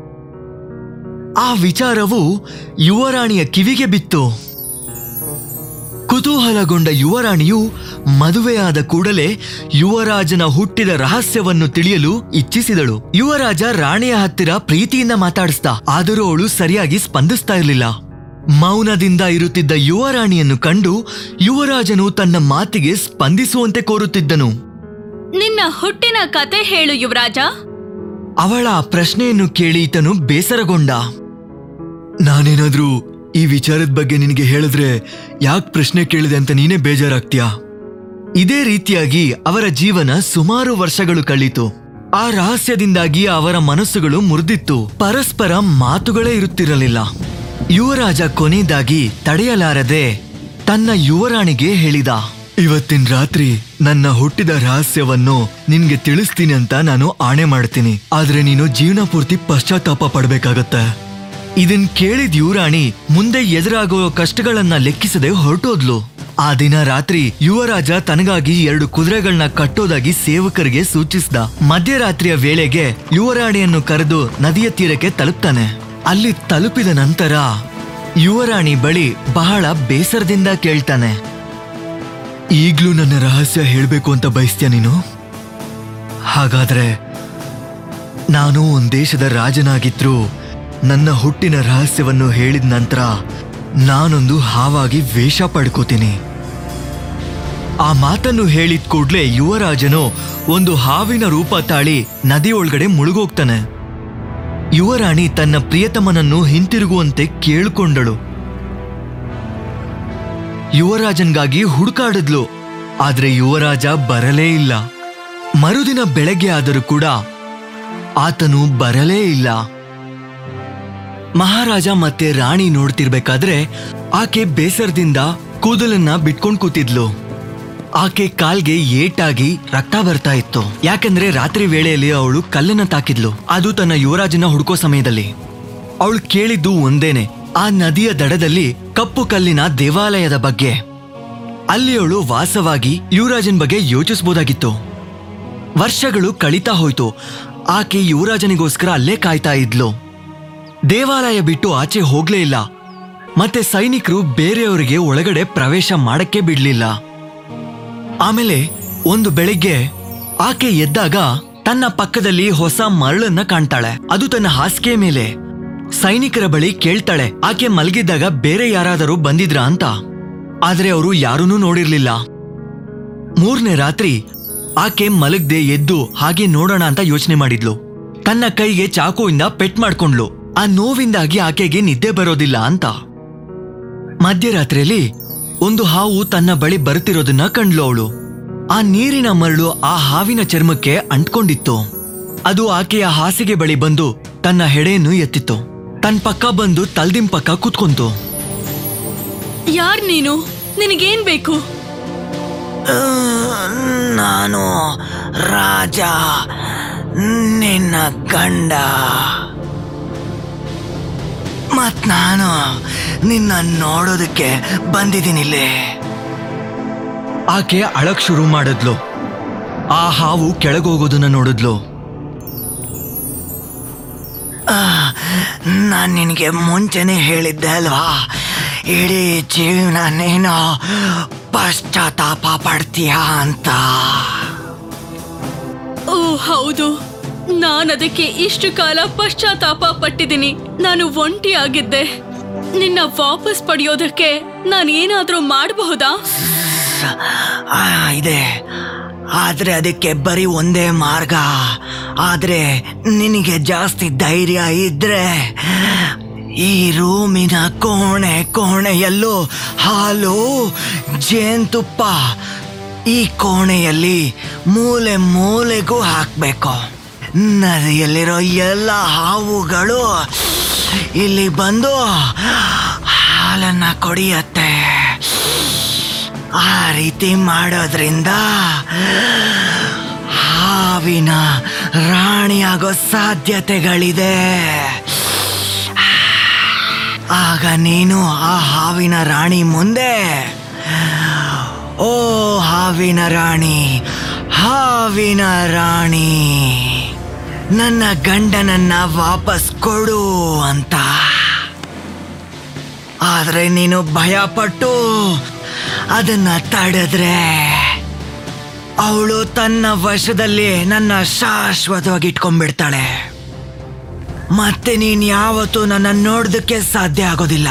ಆ ವಿಚಾರವು ಯುವರಾಣಿಯ ಕಿವಿಗೆ ಬಿತ್ತು ಕುತೂಹಲಗೊಂಡ ಯುವರಾಣಿಯು ಮದುವೆಯಾದ ಕೂಡಲೇ ಯುವರಾಜನ ಹುಟ್ಟಿದ ರಹಸ್ಯವನ್ನು ತಿಳಿಯಲು ಇಚ್ಛಿಸಿದಳು ಯುವರಾಜ ರಾಣಿಯ ಹತ್ತಿರ ಪ್ರೀತಿಯಿಂದ ಮಾತಾಡಿಸ್ದ ಆದರೂ ಅವಳು ಸರಿಯಾಗಿ ಸ್ಪಂದಿಸ್ತಾ ಇರಲಿಲ್ಲ ಮೌನದಿಂದ ಇರುತ್ತಿದ್ದ ಯುವರಾಣಿಯನ್ನು ಕಂಡು ಯುವರಾಜನು ತನ್ನ ಮಾತಿಗೆ ಸ್ಪಂದಿಸುವಂತೆ ಕೋರುತ್ತಿದ್ದನು ನಿನ್ನ ಹುಟ್ಟಿನ ಕತೆ ಹೇಳು ಯುವರಾಜ ಅವಳ ಆ ಪ್ರಶ್ನೆಯನ್ನು ಕೇಳಿ ಈತನು ಬೇಸರಗೊಂಡ ನಾನೇನಾದ್ರೂ ಈ ವಿಚಾರದ ಬಗ್ಗೆ ನಿನಗೆ ಹೇಳಿದ್ರೆ ಯಾಕೆ ಪ್ರಶ್ನೆ ಕೇಳಿದೆ ಅಂತ ನೀನೇ ಬೇಜಾರಾಗ್ತೀಯಾ ಇದೇ ರೀತಿಯಾಗಿ ಅವರ ಜೀವನ ಸುಮಾರು ವರ್ಷಗಳು ಕಳೀತು ಆ ರಹಸ್ಯದಿಂದಾಗಿ ಅವರ ಮನಸ್ಸುಗಳು ಮುರಿದಿತ್ತು ಪರಸ್ಪರ ಮಾತುಗಳೇ ಇರುತ್ತಿರಲಿಲ್ಲ ಯುವರಾಜ ಕೊನೆಯದಾಗಿ ತಡೆಯಲಾರದೆ ತನ್ನ ಯುವರಾಣಿಗೆ ಹೇಳಿದ ಇವತ್ತಿನ ರಾತ್ರಿ ನನ್ನ ಹುಟ್ಟಿದ ರಹಸ್ಯವನ್ನು ನಿನ್ಗೆ ತಿಳಿಸ್ತೀನಿ ಅಂತ ನಾನು ಆಣೆ ಮಾಡ್ತೀನಿ ಆದ್ರೆ ನೀನು ಜೀವನ ಪೂರ್ತಿ ಪಶ್ಚಾತ್ತಾಪ ಪಡ್ಬೇಕಾಗತ್ತೆ ಇದನ್ ಕೇಳಿದ ಯುವರಾಣಿ ಮುಂದೆ ಎದುರಾಗೋ ಕಷ್ಟಗಳನ್ನ ಲೆಕ್ಕಿಸದೆ ಹೊರಟೋದ್ಲು ಆ ದಿನ ರಾತ್ರಿ ಯುವರಾಜ ತನಗಾಗಿ ಎರಡು ಕುದುರೆಗಳನ್ನ ಕಟ್ಟೋದಾಗಿ ಸೇವಕರಿಗೆ ಸೂಚಿಸಿದ ಮಧ್ಯರಾತ್ರಿಯ ವೇಳೆಗೆ ಯುವರಾಣಿಯನ್ನು ಕರೆದು ನದಿಯ ತೀರಕ್ಕೆ ತಲುಪ್ತಾನೆ ಅಲ್ಲಿ ತಲುಪಿದ ನಂತರ ಯುವರಾಣಿ ಬಳಿ ಬಹಳ ಬೇಸರದಿಂದ ಕೇಳ್ತಾನೆ ಈಗ್ಲೂ ನನ್ನ ರಹಸ್ಯ ಹೇಳ್ಬೇಕು ಅಂತ ಬಯಸ್ತೀಯ ನೀನು ಹಾಗಾದ್ರೆ ನಾನು ಒಂದ್ ದೇಶದ ರಾಜನಾಗಿದ್ರು ನನ್ನ ಹುಟ್ಟಿನ ರಹಸ್ಯವನ್ನು ಹೇಳಿದ ನಂತರ ನಾನೊಂದು ಹಾವಾಗಿ ವೇಷ ಪಡ್ಕೋತೀನಿ ಆ ಮಾತನ್ನು ಹೇಳಿದ ಕೂಡ್ಲೆ ಯುವರಾಜನು ಒಂದು ಹಾವಿನ ರೂಪ ತಾಳಿ ನದಿ ಒಳಗಡೆ ಮುಳುಗೋಗ್ತಾನೆ ಯುವರಾಣಿ ತನ್ನ ಪ್ರಿಯತಮನನ್ನು ಹಿಂತಿರುಗುವಂತೆ ಕೇಳ್ಕೊಂಡಳು ಯುವರಾಜನ್ಗಾಗಿ ಹುಡುಕಾಡಿದ್ಲು ಆದ್ರೆ ಯುವರಾಜ ಬರಲೇ ಇಲ್ಲ ಮರುದಿನ ಬೆಳಗ್ಗೆ ಆದರೂ ಕೂಡ ಆತನು ಬರಲೇ ಇಲ್ಲ ಮಹಾರಾಜ ಮತ್ತೆ ರಾಣಿ ನೋಡ್ತಿರ್ಬೇಕಾದ್ರೆ ಆಕೆ ಬೇಸರದಿಂದ ಕೂದಲನ್ನ ಬಿಟ್ಕೊಂಡ್ ಕೂತಿದ್ಲು ಆಕೆ ಕಾಲ್ಗೆ ಏಟಾಗಿ ರಕ್ತ ಬರ್ತಾ ಇತ್ತು ಯಾಕಂದ್ರೆ ರಾತ್ರಿ ವೇಳೆಯಲ್ಲಿ ಅವಳು ಕಲ್ಲನ್ನ ತಾಕಿದ್ಲು ಅದು ತನ್ನ ಯುವರಾಜನ ಹುಡುಕೋ ಸಮಯದಲ್ಲಿ ಅವಳು ಕೇಳಿದ್ದು ಒಂದೇನೆ ಆ ನದಿಯ ದಡದಲ್ಲಿ ಕಪ್ಪು ಕಲ್ಲಿನ ದೇವಾಲಯದ ಬಗ್ಗೆ ಅಲ್ಲಿ ಅವಳು ವಾಸವಾಗಿ ಯುವರಾಜನ್ ಬಗ್ಗೆ ಯೋಚಿಸಬಹುದಾಗಿತ್ತು ವರ್ಷಗಳು ಕಳೀತಾ ಹೋಯ್ತು ಆಕೆ ಯುವರಾಜನಿಗೋಸ್ಕರ ಅಲ್ಲೇ ಕಾಯ್ತಾ ಇದ್ಲು ದೇವಾಲಯ ಬಿಟ್ಟು ಆಚೆ ಹೋಗ್ಲೇ ಇಲ್ಲ ಮತ್ತೆ ಸೈನಿಕರು ಬೇರೆಯವರಿಗೆ ಒಳಗಡೆ ಪ್ರವೇಶ ಮಾಡಕ್ಕೆ ಬಿಡ್ಲಿಲ್ಲ ಆಮೇಲೆ ಒಂದು ಬೆಳಿಗ್ಗೆ ಆಕೆ ಎದ್ದಾಗ ತನ್ನ ಪಕ್ಕದಲ್ಲಿ ಹೊಸ ಮರಳನ್ನ ಕಾಣ್ತಾಳೆ ಅದು ತನ್ನ ಹಾಸಿಗೆ ಮೇಲೆ ಸೈನಿಕರ ಬಳಿ ಕೇಳ್ತಾಳೆ ಆಕೆ ಮಲಗಿದ್ದಾಗ ಬೇರೆ ಯಾರಾದರೂ ಬಂದಿದ್ರಾ ಅಂತ ಆದ್ರೆ ಅವರು ಯಾರನ್ನೂ ನೋಡಿರ್ಲಿಲ್ಲ ಮೂರನೇ ರಾತ್ರಿ ಆಕೆ ಮಲಗ್ದೆ ಎದ್ದು ಹಾಗೆ ನೋಡೋಣ ಅಂತ ಯೋಚನೆ ಮಾಡಿದ್ಲು ತನ್ನ ಕೈಗೆ ಚಾಕುವಿಂದ ಪೆಟ್ ಮಾಡ್ಕೊಂಡ್ಲು ಆ ನೋವಿಂದಾಗಿ ಆಕೆಗೆ ನಿದ್ದೆ ಬರೋದಿಲ್ಲ ಅಂತ ಮಧ್ಯರಾತ್ರಿಯಲ್ಲಿ ಒಂದು ಹಾವು ತನ್ನ ಬಳಿ ಬರುತ್ತಿರೋದನ್ನ ಕಂಡ್ಲು ಅವಳು ಆ ನೀರಿನ ಮರಳು ಆ ಹಾವಿನ ಚರ್ಮಕ್ಕೆ ಅಂಟ್ಕೊಂಡಿತ್ತು ಅದು ಆಕೆಯ ಹಾಸಿಗೆ ಬಳಿ ಬಂದು ತನ್ನ ಹೆಡೆಯನ್ನು ಎತ್ತಿತ್ತು ತನ್ನ ಪಕ್ಕ ಬಂದು ತಲ್ದಿಂ ಪಕ್ಕ ಕೂತ್ಕೊಂತು ಯಾರ್ ನೀನು ನಿನಗೇನ್ ಬೇಕು ನಾನು ರಾಜ ನಿನ್ನ ಗಂಡ ಮತ್ ನಾನು ನಿನ್ನ ನೋಡೋದಕ್ಕೆ ಬಂದಿದ್ದೀನಿಲ್ಲಿ ಆಕೆ ಅಳಕ್ ಶುರು ಮಾಡಿದ್ಲು ಆ ಹಾವು ಕೆಳಗೋಗೋದನ್ನ ನೋಡಿದ್ಲು ನಾನು ನಿನಗೆ ಮುಂಚೆನೆ ಹೇಳಿದ್ದೆ ಅಲ್ವಾ ಇಡೀ ಜೀವನ ನೀನು ಪಶ್ಚಾತ್ತಾಪ ಪಡ್ತೀಯ ಅಂತ ಓ ಹೌದು ನಾನದಕ್ಕೆ ಇಷ್ಟು ಕಾಲ ಪಶ್ಚಾತ್ತಾಪ ಪಟ್ಟಿದ್ದೀನಿ ನಾನು ಒಂಟಿಯಾಗಿದ್ದೆ ನಿನ್ನ ವಾಪಸ್ ಪಡೆಯೋದಕ್ಕೆ ನಾನು ಏನಾದ್ರೂ ಮಾಡಬಹುದಾ ಆ, ಇದೆ ಆದ್ರೆ ಅದಕ್ಕೆ ಬರೀ ಒಂದೇ ಮಾರ್ಗ ಆದ್ರೆ ನಿನಗೆ ಜಾಸ್ತಿ ಧೈರ್ಯ ಇದ್ರೆ ಈ ರೂಮಿನ ಕೋಣೆ ಕೋಣೆಯಲ್ಲೂ ಹಾಲು ಜೇನುತುಪ್ಪ ಈ ಕೋಣೆಯಲ್ಲಿ ಮೂಲೆ ಮೂಲೆಗೂ ಹಾಕ್ಬೇಕು ನದಿಯಲ್ಲಿರೋ ಎಲ್ಲ ಹಾವುಗಳು ಇಲ್ಲಿ ಬಂದು ಹಾಲನ್ನ ಕೊಡಿಯತ್ತೆ ಆ ರೀತಿ ಮಾಡೋದ್ರಿಂದ ಹಾವಿನ ರಾಣಿಯಾಗೋ ಸಾಧ್ಯತೆಗಳಿದೆ ಆಗ ನೀನು ಆ ಹಾವಿನ ರಾಣಿ ಮುಂದೆ ಓ ಹಾವಿನ ರಾಣಿ ಹಾವಿನ ರಾಣಿ ನನ್ನ ಗಂಡನನ್ನ ವಾಪಸ್ ಕೊಡು ಅಂತ ಆದ್ರೆ ನೀನು ಭಯಪಟ್ಟು ಅದನ್ನ ತಡೆದ್ರೆ ಅವಳು ತನ್ನ ವಶದಲ್ಲಿ ನನ್ನ ಶಾಶ್ವತವಾಗಿ ಇಟ್ಕೊಂಡ್ಬಿಡ್ತಾಳೆ ಮತ್ತೆ ನೀನ್ ಯಾವತ್ತೂ ನನ್ನ ನೋಡೋದಕ್ಕೆ ಸಾಧ್ಯ ಆಗೋದಿಲ್ಲ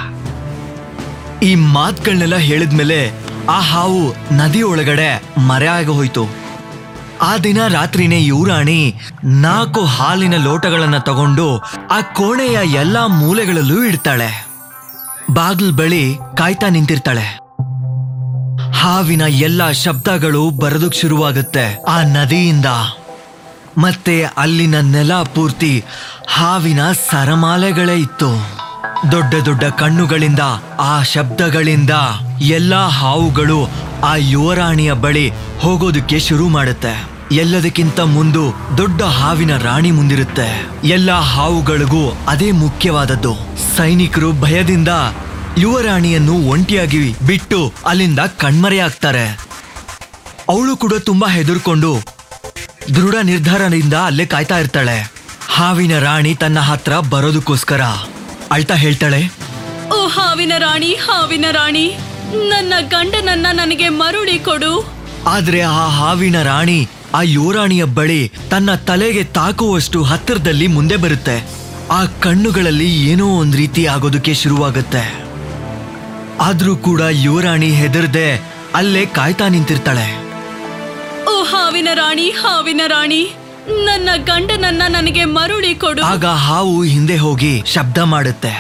ಈ ಮಾತುಗಳನ್ನೆಲ್ಲ ಹೇಳಿದ್ಮೇಲೆ ಆ ಹಾವು ನದಿ ಒಳಗಡೆ ಮರೆ ಆಗಿ ಹೋಯ್ತು ಆ ದಿನ ರಾತ್ರಿನೇ ಯುವರಾಣಿ ನಾಲ್ಕು ಹಾಲಿನ ಲೋಟಗಳನ್ನ ತಗೊಂಡು ಆ ಕೋಣೆಯ ಎಲ್ಲಾ ಮೂಲೆಗಳಲ್ಲೂ ಇಡ್ತಾಳೆ ಬಾಗಿಲ್ ಬಳಿ ಕಾಯ್ತಾ ನಿಂತಿರ್ತಾಳೆ ಹಾವಿನ ಎಲ್ಲ ಶಬ್ದಗಳು ಬರೋದಕ್ ಶುರುವಾಗುತ್ತೆ ಆ ನದಿಯಿಂದ ಮತ್ತೆ ಅಲ್ಲಿನ ನೆಲ ಪೂರ್ತಿ ಹಾವಿನ ಸರಮಾಲೆಗಳೇ ಇತ್ತು ದೊಡ್ಡ ದೊಡ್ಡ ಕಣ್ಣುಗಳಿಂದ ಆ ಶಬ್ದಗಳಿಂದ ಎಲ್ಲಾ ಹಾವುಗಳು ಆ ಯುವರಾಣಿಯ ಬಳಿ ಹೋಗೋದಕ್ಕೆ ಶುರು ಮಾಡುತ್ತೆ ಎಲ್ಲದಕ್ಕಿಂತ ಮುಂದು ದೊಡ್ಡ ಹಾವಿನ ರಾಣಿ ಮುಂದಿರುತ್ತೆ ಎಲ್ಲ ಹಾವುಗಳಿಗೂ ಅದೇ ಮುಖ್ಯವಾದದ್ದು ಸೈನಿಕರು ಭಯದಿಂದ ಯುವರಾಣಿಯನ್ನು ಒಂಟಿಯಾಗಿ ಬಿಟ್ಟು ಅಲ್ಲಿಂದ ಕಣ್ಮರೆಯಾಗ್ತಾರೆ ಅವಳು ಕೂಡ ತುಂಬಾ ಹೆದರ್ಕೊಂಡು ದೃಢ ನಿರ್ಧಾರದಿಂದ ಅಲ್ಲೇ ಕಾಯ್ತಾ ಇರ್ತಾಳೆ ಹಾವಿನ ರಾಣಿ ತನ್ನ ಹತ್ರ ಬರೋದಕ್ಕೋಸ್ಕರ ಅಳ್ತಾ ಹೇಳ್ತಾಳೆ ಓ ಹಾವಿನ ರಾಣಿ ಹಾವಿನ ರಾಣಿ ನನ್ನ ಗಂಡನನ್ನ ನನಗೆ ಮರುಳಿ ಕೊಡು ಆದ್ರೆ ಆ ಹಾವಿನ ರಾಣಿ ಆ ಯುವರಾಣಿಯ ಬಳಿ ತನ್ನ ತಲೆಗೆ ತಾಕುವಷ್ಟು ಹತ್ತಿರದಲ್ಲಿ ಮುಂದೆ ಬರುತ್ತೆ ಆ ಕಣ್ಣುಗಳಲ್ಲಿ ಏನೋ ಒಂದ್ ರೀತಿ ಆಗೋದಕ್ಕೆ ಶುರುವಾಗುತ್ತೆ ಆದ್ರೂ ಕೂಡ ಯುವರಾಣಿ ಹೆದರ್ದೆ ಅಲ್ಲೇ ಕಾಯ್ತಾ ನಿಂತಿರ್ತಾಳೆ ಓ ಹಾವಿನ ರಾಣಿ ಹಾವಿನ ರಾಣಿ ನನ್ನ ಗಂಡನನ್ನ ನನಗೆ ಮರುಳಿ ಕೊಡು ಆಗ ಹಾವು ಹಿಂದೆ ಹೋಗಿ ಶಬ್ದ ಮಾಡುತ್ತೆ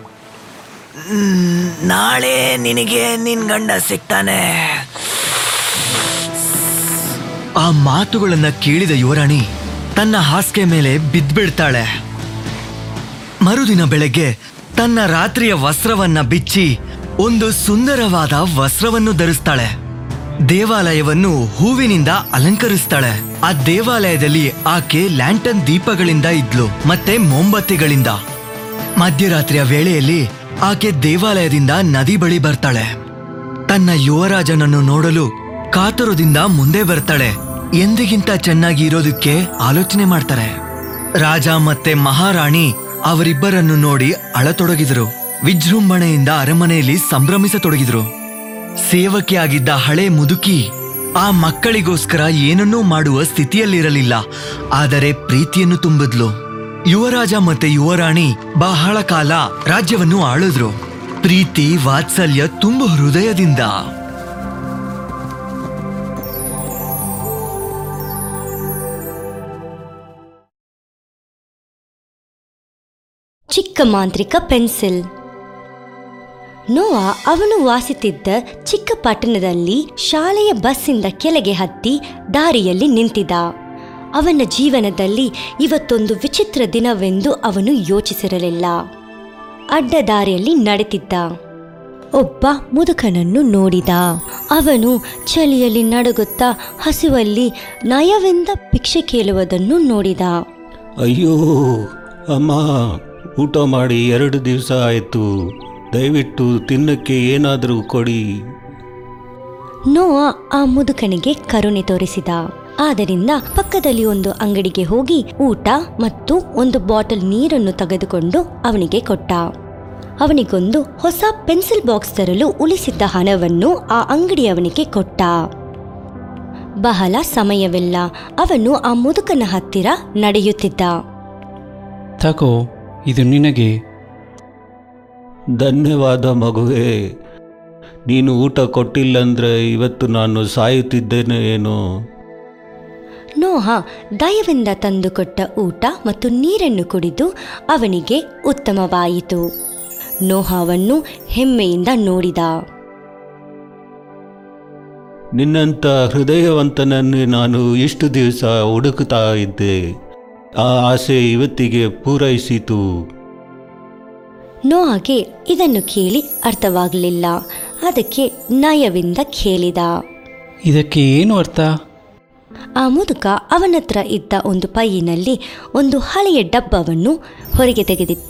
"ನ್- ನಾಳೆ ನಿನಗೆ ನಿನ್ ಗಂಡ ಸಿಗ್ತಾನೆ ಆ ಮಾತುಗಳನ್ನ ಕೇಳಿದ ಯುವರಾಣಿ ತನ್ನ ಹಾಸಿಗೆ ಮೇಲೆ ಬಿದ್ದ್ಬಿಡ್ತಾಳೆ ಮರುದಿನ ಬೆಳಗ್ಗೆ ತನ್ನ ರಾತ್ರಿಯ ವಸ್ತ್ರವನ್ನ ಬಿಚ್ಚಿ ಒಂದು ಸುಂದರವಾದ ವಸ್ತ್ರವನ್ನು ಧರಿಸ್ತಾಳೆ ದೇವಾಲಯವನ್ನು ಹೂವಿನಿಂದ ಅಲಂಕರಿಸ್ತಾಳೆ ಆ ದೇವಾಲಯದಲ್ಲಿ ಆಕೆ ಲ್ಯಾಂಟನ್ ದೀಪಗಳಿಂದ ಇದ್ಲು ಮತ್ತೆ ಮೊಂಬತ್ತಿಗಳಿಂದ ಮಧ್ಯರಾತ್ರಿಯ ವೇಳೆಯಲ್ಲಿ ಆಕೆ ದೇವಾಲಯದಿಂದ ನದಿ ಬಳಿ ಬರ್ತಾಳೆ ತನ್ನ ಯುವರಾಜನನ್ನು ನೋಡಲು ಕಾತುರದಿಂದ ಮುಂದೆ ಬರ್ತಾಳೆ ಎಂದಿಗಿಂತ ಚೆನ್ನಾಗಿ ಇರೋದಕ್ಕೆ ಆಲೋಚನೆ ಮಾಡ್ತಾರೆ ರಾಜ ಮತ್ತೆ ಮಹಾರಾಣಿ ಅವರಿಬ್ಬರನ್ನು ನೋಡಿ ಅಳತೊಡಗಿದರು ವಿಜೃಂಭಣೆಯಿಂದ ಅರಮನೆಯಲ್ಲಿ ಸಂಭ್ರಮಿಸತೊಡಗಿದ್ರು ಸೇವಕಿಯಾಗಿದ್ದ ಹಳೆ ಮುದುಕಿ ಆ ಮಕ್ಕಳಿಗೋಸ್ಕರ ಏನನ್ನೂ ಮಾಡುವ ಸ್ಥಿತಿಯಲ್ಲಿರಲಿಲ್ಲ ಆದರೆ ಪ್ರೀತಿಯನ್ನು ತುಂಬಿದ್ಲು ಯುವರಾಜ ಮತ್ತೆ ಯುವರಾಣಿ ಬಹಳ ಕಾಲ ರಾಜ್ಯವನ್ನು ಆಳಿದ್ರು ಪ್ರೀತಿ ವಾತ್ಸಲ್ಯ ತುಂಬ ಹೃದಯದಿಂದ ಚಿಕ್ಕ ಮಾಂತ್ರಿಕ ಪೆನ್ಸಿಲ್ ನೋವಾ ಅವನು ವಾಸಿತಿದ್ದ ಚಿಕ್ಕ ಪಟ್ಟಣದಲ್ಲಿ ಶಾಲೆಯ ಬಸ್ಸಿಂದ ಕೆಳಗೆ ಹತ್ತಿ ದಾರಿಯಲ್ಲಿ ನಿಂತಿದ್ದ ಅವನ ಜೀವನದಲ್ಲಿ ಇವತ್ತೊಂದು ವಿಚಿತ್ರ ದಿನವೆಂದು ಅವನು ಯೋಚಿಸಿರಲಿಲ್ಲ ಅಡ್ಡ ದಾರಿಯಲ್ಲಿ ನಡೆತಿದ್ದ ಒಬ್ಬ ಮುದುಕನನ್ನು ನೋಡಿದ ಅವನು ಚಳಿಯಲ್ಲಿ ನಡುಗುತ್ತಾ ಹಸಿವಲ್ಲಿ ನಯವೆಂದ ಭಿಕ್ಷೆ ಕೇಳುವುದನ್ನು ನೋಡಿದ ಅಯ್ಯೋ ಅಮ್ಮ ಊಟ ಮಾಡಿ ಎರಡು ದಿವಸ ಆಯಿತು ದಯವಿಟ್ಟು ತಿನ್ನಕ್ಕೆ ಏನಾದರೂ ಕೊಡಿ ನೋಹ ಆ ಮುದುಕನಿಗೆ ಕರುಣೆ ತೋರಿಸಿದ ಆದ್ದರಿಂದ ಪಕ್ಕದಲ್ಲಿ ಒಂದು ಅಂಗಡಿಗೆ ಹೋಗಿ ಊಟ ಮತ್ತು ಒಂದು ಬಾಟಲ್ ನೀರನ್ನು ತೆಗೆದುಕೊಂಡು ಅವನಿಗೆ ಕೊಟ್ಟ ಅವನಿಗೊಂದು ಹೊಸ ಪೆನ್ಸಿಲ್ ಬಾಕ್ಸ್ ತರಲು ಉಳಿಸಿದ್ದ ಹಣವನ್ನು ಆ ಅಂಗಡಿಯವನಿಗೆ ಕೊಟ್ಟ ಬಹಳ ಸಮಯವಿಲ್ಲ ಅವನು ಆ ಮುದುಕನ ಹತ್ತಿರ ನಡೆಯುತ್ತಿದ್ದ ತಗೋ ಇದು ನಿನಗೆ ಧನ್ಯವಾದ ಮಗುವೇ ನೀನು ಊಟ ಕೊಟ್ಟಿಲ್ಲಂದ್ರೆ ಇವತ್ತು ನಾನು ಸಾಯುತ್ತಿದ್ದೇನೆ ಏನೋ ನೋಹ ದಯವಿಂದ ತಂದುಕೊಟ್ಟ ಊಟ ಮತ್ತು ನೀರನ್ನು ಕುಡಿದು ಅವನಿಗೆ ಉತ್ತಮವಾಯಿತು ನೋಹವನ್ನು ಹೆಮ್ಮೆಯಿಂದ ನೋಡಿದ ನಿನ್ನಂಥ ಹೃದಯವಂತನನ್ನು ನಾನು ಇಷ್ಟು ದಿವಸ ಹುಡುಕುತ್ತಾ ಇದ್ದೆ ಆ ಆಸೆ ಇವತ್ತಿಗೆ ಪೂರೈಸಿತು ನೋಹಗೆ ಇದನ್ನು ಕೇಳಿ ಅರ್ಥವಾಗಲಿಲ್ಲ ಅದಕ್ಕೆ ನಯವಿಂದ ಕೇಳಿದ ಇದಕ್ಕೆ ಏನು ಅರ್ಥ ಆ ಮುದುಕ ಅವನತ್ರ ಇದ್ದ ಒಂದು ಪೈಯಿನಲ್ಲಿ ಒಂದು ಹಳೆಯ ಡಬ್ಬವನ್ನು ಹೊರಗೆ ತೆಗೆದಿಟ್ಟ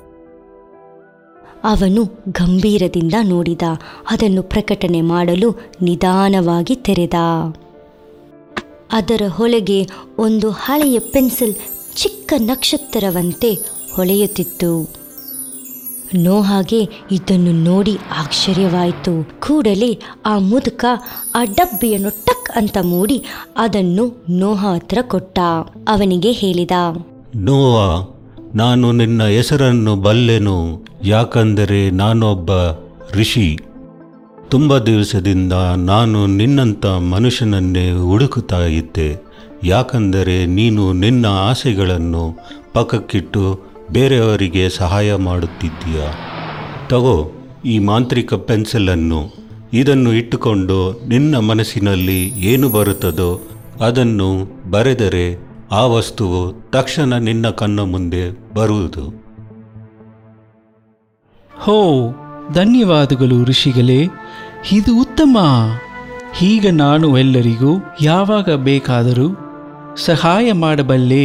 ಅವನು ಗಂಭೀರದಿಂದ ನೋಡಿದ ಅದನ್ನು ಪ್ರಕಟಣೆ ಮಾಡಲು ನಿಧಾನವಾಗಿ ತೆರೆದ ಅದರ ಹೊಳಗೆ ಒಂದು ಹಳೆಯ ಪೆನ್ಸಿಲ್ ಚಿಕ್ಕ ನಕ್ಷತ್ರವಂತೆ ಹೊಳೆಯುತ್ತಿತ್ತು ನೋಹಾಗೆ ಇದನ್ನು ನೋಡಿ ಆಶ್ಚರ್ಯವಾಯಿತು ಕೂಡಲೇ ಆ ಮುದುಕ ಆ ಡಬ್ಬಿಯನ್ನು ಟಕ್ ಅಂತ ಮೂಡಿ ಅದನ್ನು ನೋಹ ಹತ್ರ ಕೊಟ್ಟ ಅವನಿಗೆ ಹೇಳಿದ ನೋವಾ ನಾನು ನಿನ್ನ ಹೆಸರನ್ನು ಬಲ್ಲೆನು ಯಾಕಂದರೆ ನಾನೊಬ್ಬ ಋಷಿ ತುಂಬ ದಿವಸದಿಂದ ನಾನು ನಿನ್ನಂಥ ಮನುಷ್ಯನನ್ನೇ ಹುಡುಕುತ್ತಾ ಇದ್ದೆ ಯಾಕಂದರೆ ನೀನು ನಿನ್ನ ಆಸೆಗಳನ್ನು ಪಕ್ಕಕ್ಕಿಟ್ಟು ಬೇರೆಯವರಿಗೆ ಸಹಾಯ ಮಾಡುತ್ತಿದ್ದೀಯ ತಗೋ ಈ ಮಾಂತ್ರಿಕ ಪೆನ್ಸಿಲನ್ನು ಇದನ್ನು ಇಟ್ಟುಕೊಂಡು ನಿನ್ನ ಮನಸ್ಸಿನಲ್ಲಿ ಏನು ಬರುತ್ತದೋ ಅದನ್ನು ಬರೆದರೆ ಆ ವಸ್ತುವು ತಕ್ಷಣ ನಿನ್ನ ಕಣ್ಣ ಮುಂದೆ ಬರುವುದು ಹೋ ಧನ್ಯವಾದಗಳು ಋಷಿಗಳೇ ಇದು ಉತ್ತಮ ಈಗ ನಾನು ಎಲ್ಲರಿಗೂ ಯಾವಾಗ ಬೇಕಾದರೂ ಸಹಾಯ ಮಾಡಬಲ್ಲೆ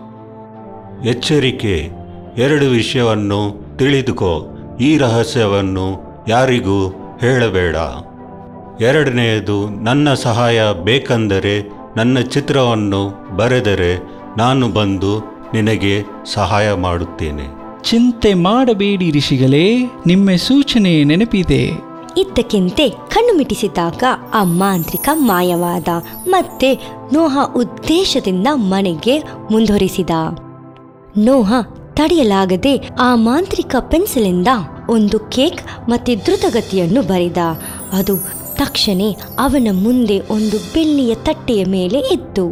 ಎಚ್ಚರಿಕೆ ಎರಡು ವಿಷಯವನ್ನು ತಿಳಿದುಕೋ ಈ ರಹಸ್ಯವನ್ನು ಯಾರಿಗೂ ಹೇಳಬೇಡ ಎರಡನೆಯದು ನನ್ನ ಸಹಾಯ ಬೇಕೆಂದರೆ ನನ್ನ ಚಿತ್ರವನ್ನು ಬರೆದರೆ ನಾನು ಬಂದು ನಿನಗೆ ಸಹಾಯ ಮಾಡುತ್ತೇನೆ ಚಿಂತೆ ಮಾಡಬೇಡಿ ಋಷಿಗಳೇ ನಿಮ್ಮ ಸೂಚನೆ ನೆನಪಿದೆ ಇದ್ದಕ್ಕಿಂತೆ ಕಣ್ಣು ಮಿಟಿಸಿದಾಗ ಆ ಮಾಂತ್ರಿಕ ಮಾಯವಾದ ಮತ್ತೆ ನೋಹ ಉದ್ದೇಶದಿಂದ ಮನೆಗೆ ಮುಂದುವರಿಸಿದ ನೋಹ ತಡೆಯಲಾಗದೆ ಆ ಮಾಂತ್ರಿಕ ಪೆನ್ಸಿಲಿಂದ ಒಂದು ಕೇಕ್ ಮತ್ತೆ ದ್ರುತಗತಿಯನ್ನು ಬರೆದ ಅದು ತಕ್ಷಣ ಅವನ ಮುಂದೆ ಒಂದು ಬೆಳ್ಳಿಯ ತಟ್ಟೆಯ ಮೇಲೆ ಇತ್ತು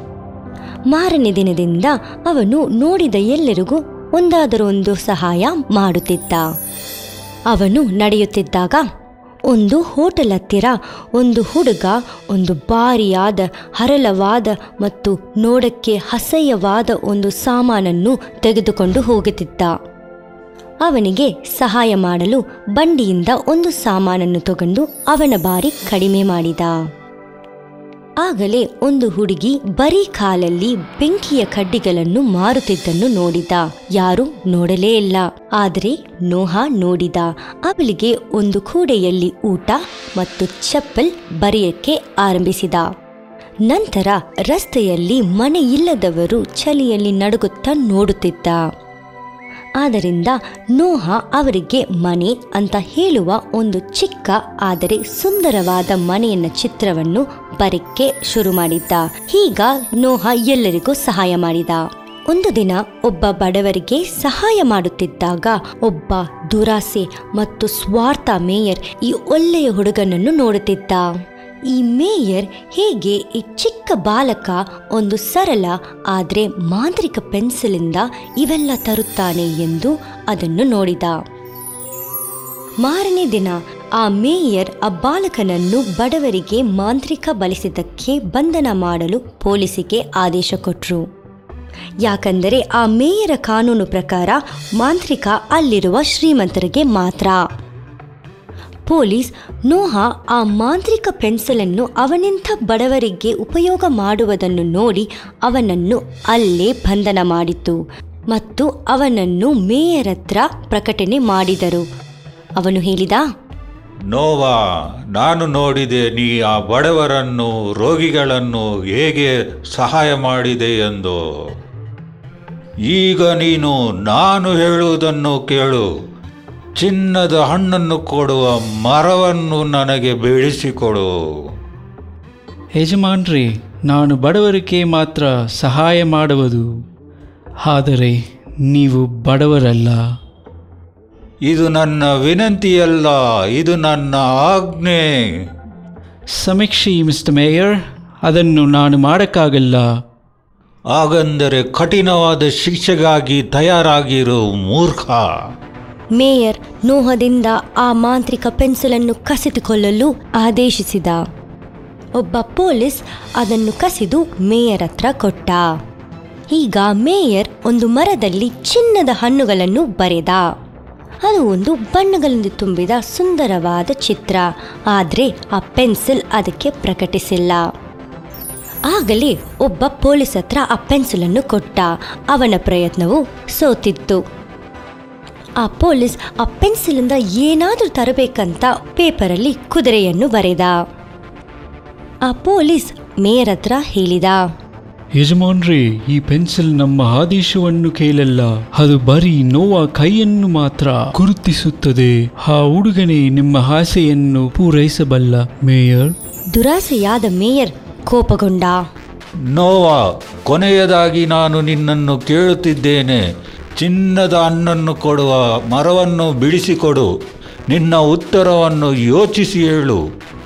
ಮಾರನೇ ದಿನದಿಂದ ಅವನು ನೋಡಿದ ಎಲ್ಲರಿಗೂ ಒಂದಾದರೊಂದು ಸಹಾಯ ಮಾಡುತ್ತಿದ್ದ ಅವನು ನಡೆಯುತ್ತಿದ್ದಾಗ ಒಂದು ಹೋಟೆಲ್ ಹತ್ತಿರ ಒಂದು ಹುಡುಗ ಒಂದು ಭಾರಿಯಾದ ಹರಳವಾದ ಮತ್ತು ನೋಡಕ್ಕೆ ಅಸಹ್ಯವಾದ ಒಂದು ಸಾಮಾನನ್ನು ತೆಗೆದುಕೊಂಡು ಹೋಗುತ್ತಿದ್ದ ಅವನಿಗೆ ಸಹಾಯ ಮಾಡಲು ಬಂಡಿಯಿಂದ ಒಂದು ಸಾಮಾನನ್ನು ತಗೊಂಡು ಅವನ ಬಾರಿ ಕಡಿಮೆ ಮಾಡಿದ ಆಗಲೇ ಒಂದು ಹುಡುಗಿ ಬರೀ ಕಾಲಲ್ಲಿ ಬೆಂಕಿಯ ಕಡ್ಡಿಗಳನ್ನು ಮಾರುತ್ತಿದ್ದನ್ನು ನೋಡಿದ ಯಾರು ನೋಡಲೇ ಇಲ್ಲ ಆದರೆ ನೋಹ ನೋಡಿದ ಅವಳಿಗೆ ಒಂದು ಕೂಡೆಯಲ್ಲಿ ಊಟ ಮತ್ತು ಚಪ್ಪಲ್ ಬರೆಯಕ್ಕೆ ಆರಂಭಿಸಿದ ನಂತರ ರಸ್ತೆಯಲ್ಲಿ ಮನೆ ಇಲ್ಲದವರು ಚಳಿಯಲ್ಲಿ ನಡುಗುತ್ತಾ ನೋಡುತ್ತಿದ್ದ ಆದ್ದರಿಂದ ನೋಹ ಅವರಿಗೆ ಮನೆ ಅಂತ ಹೇಳುವ ಒಂದು ಚಿಕ್ಕ ಆದರೆ ಸುಂದರವಾದ ಮನೆಯನ್ನ ಚಿತ್ರವನ್ನು ಬರಕ್ಕೆ ಶುರು ಮಾಡಿದ್ದ ಈಗ ನೋಹ ಎಲ್ಲರಿಗೂ ಸಹಾಯ ಮಾಡಿದ ಒಂದು ದಿನ ಒಬ್ಬ ಬಡವರಿಗೆ ಸಹಾಯ ಮಾಡುತ್ತಿದ್ದಾಗ ಒಬ್ಬ ದುರಾಸೆ ಮತ್ತು ಸ್ವಾರ್ಥ ಮೇಯರ್ ಈ ಒಳ್ಳೆಯ ಹುಡುಗನನ್ನು ನೋಡುತ್ತಿದ್ದ ಈ ಮೇಯರ್ ಹೇಗೆ ಈ ಚಿಕ್ಕ ಬಾಲಕ ಒಂದು ಸರಳ ಆದರೆ ಮಾಂತ್ರಿಕ ಪೆನ್ಸಿಲಿಂದ ಇವೆಲ್ಲ ತರುತ್ತಾನೆ ಎಂದು ಅದನ್ನು ನೋಡಿದ ಮಾರನೇ ದಿನ ಆ ಮೇಯರ್ ಆ ಬಾಲಕನನ್ನು ಬಡವರಿಗೆ ಮಾಂತ್ರಿಕ ಬಳಸಿದ್ದಕ್ಕೆ ಬಂಧನ ಮಾಡಲು ಪೊಲೀಸಿಗೆ ಆದೇಶ ಕೊಟ್ಟರು ಯಾಕಂದರೆ ಆ ಮೇಯರ ಕಾನೂನು ಪ್ರಕಾರ ಮಾಂತ್ರಿಕ ಅಲ್ಲಿರುವ ಶ್ರೀಮಂತರಿಗೆ ಮಾತ್ರ ಪೊಲೀಸ್ ನೋಹ ಆ ಮಾಂತ್ರಿಕ ಪೆನ್ಸಿಲನ್ನು ಅವನಿಂಥ ಬಡವರಿಗೆ ಉಪಯೋಗ ಮಾಡುವುದನ್ನು ನೋಡಿ ಅವನನ್ನು ಅಲ್ಲೇ ಬಂಧನ ಮಾಡಿತು ಮತ್ತು ಅವನನ್ನು ಮೇಯರ್ ಹತ್ರ ಪ್ರಕಟಣೆ ಮಾಡಿದರು ಅವನು ಹೇಳಿದ ನೋವಾ ನಾನು ನೋಡಿದೆ ನೀ ಆ ಬಡವರನ್ನು ರೋಗಿಗಳನ್ನು ಹೇಗೆ ಸಹಾಯ ಮಾಡಿದೆ ಎಂದು ಈಗ ನೀನು ನಾನು ಹೇಳುವುದನ್ನು ಕೇಳು ಚಿನ್ನದ ಹಣ್ಣನ್ನು ಕೊಡುವ ಮರವನ್ನು ನನಗೆ ಬೆಳೆಸಿಕೊಡು ಯಜಮಾನ್ರೇ ನಾನು ಬಡವರಿಗೆ ಮಾತ್ರ ಸಹಾಯ ಮಾಡುವುದು ಆದರೆ ನೀವು ಬಡವರಲ್ಲ ಇದು ನನ್ನ ವಿನಂತಿಯಲ್ಲ ಇದು ನನ್ನ ಆಜ್ಞೆ ಸಮೀಕ್ಷೆ ಮಿಸ್ಟರ್ ಮೇಯರ್ ಅದನ್ನು ನಾನು ಮಾಡೋಕ್ಕಾಗಲ್ಲ ಹಾಗಂದರೆ ಕಠಿಣವಾದ ಶಿಕ್ಷೆಗಾಗಿ ತಯಾರಾಗಿರು ಮೂರ್ಖ ಮೇಯರ್ ನೋಹದಿಂದ ಆ ಮಾಂತ್ರಿಕ ಪೆನ್ಸಿಲನ್ನು ಕಸಿದುಕೊಳ್ಳಲು ಆದೇಶಿಸಿದ ಒಬ್ಬ ಪೊಲೀಸ್ ಅದನ್ನು ಕಸಿದು ಮೇಯರ್ ಹತ್ರ ಕೊಟ್ಟ ಈಗ ಮೇಯರ್ ಒಂದು ಮರದಲ್ಲಿ ಚಿನ್ನದ ಹಣ್ಣುಗಳನ್ನು ಬರೆದ ಅದು ಒಂದು ಬಣ್ಣಗಳಿಂದ ತುಂಬಿದ ಸುಂದರವಾದ ಚಿತ್ರ ಆದರೆ ಆ ಪೆನ್ಸಿಲ್ ಅದಕ್ಕೆ ಪ್ರಕಟಿಸಿಲ್ಲ ಆಗಲೇ ಒಬ್ಬ ಪೊಲೀಸ್ ಹತ್ರ ಆ ಪೆನ್ಸಿಲನ್ನು ಕೊಟ್ಟ ಅವನ ಪ್ರಯತ್ನವು ಸೋತಿತ್ತು ಆ ಪೊಲೀಸ್ ಆ ಪೆನ್ಸಿಲಿಂದ ಏನಾದರೂ ತರಬೇಕಂತ ಪೇಪರಲ್ಲಿ ಕುದುರೆಯನ್ನು ಬರೆದ ಆ ಪೊಲೀಸ್ ಮೇಯರ್ ಹತ್ರ ಹೇಳಿದ ಯಜಮಾನ್ರೇ ಈ ಪೆನ್ಸಿಲ್ ನಮ್ಮ ಆದೇಶವನ್ನು ಕೇಳಲ್ಲ ಅದು ಬರೀ ನೋವ ಕೈಯನ್ನು ಮಾತ್ರ ಗುರುತಿಸುತ್ತದೆ ಆ ಹುಡುಗನೇ ನಿಮ್ಮ ಆಸೆಯನ್ನು ಪೂರೈಸಬಲ್ಲ ಮೇಯರ್ ದುರಾಸೆಯಾದ ಮೇಯರ್ ಕೋಪಗೊಂಡ ನೋವಾ ಕೊನೆಯದಾಗಿ ನಾನು ನಿನ್ನನ್ನು ಕೇಳುತ್ತಿದ್ದೇನೆ ಚಿನ್ನದ ಹಣ್ಣನ್ನು ಕೊಡುವ ಮರವನ್ನು ಬಿಡಿಸಿಕೊಡು ನಿನ್ನ ಉತ್ತರವನ್ನು ಯೋಚಿಸಿ ಹೇಳು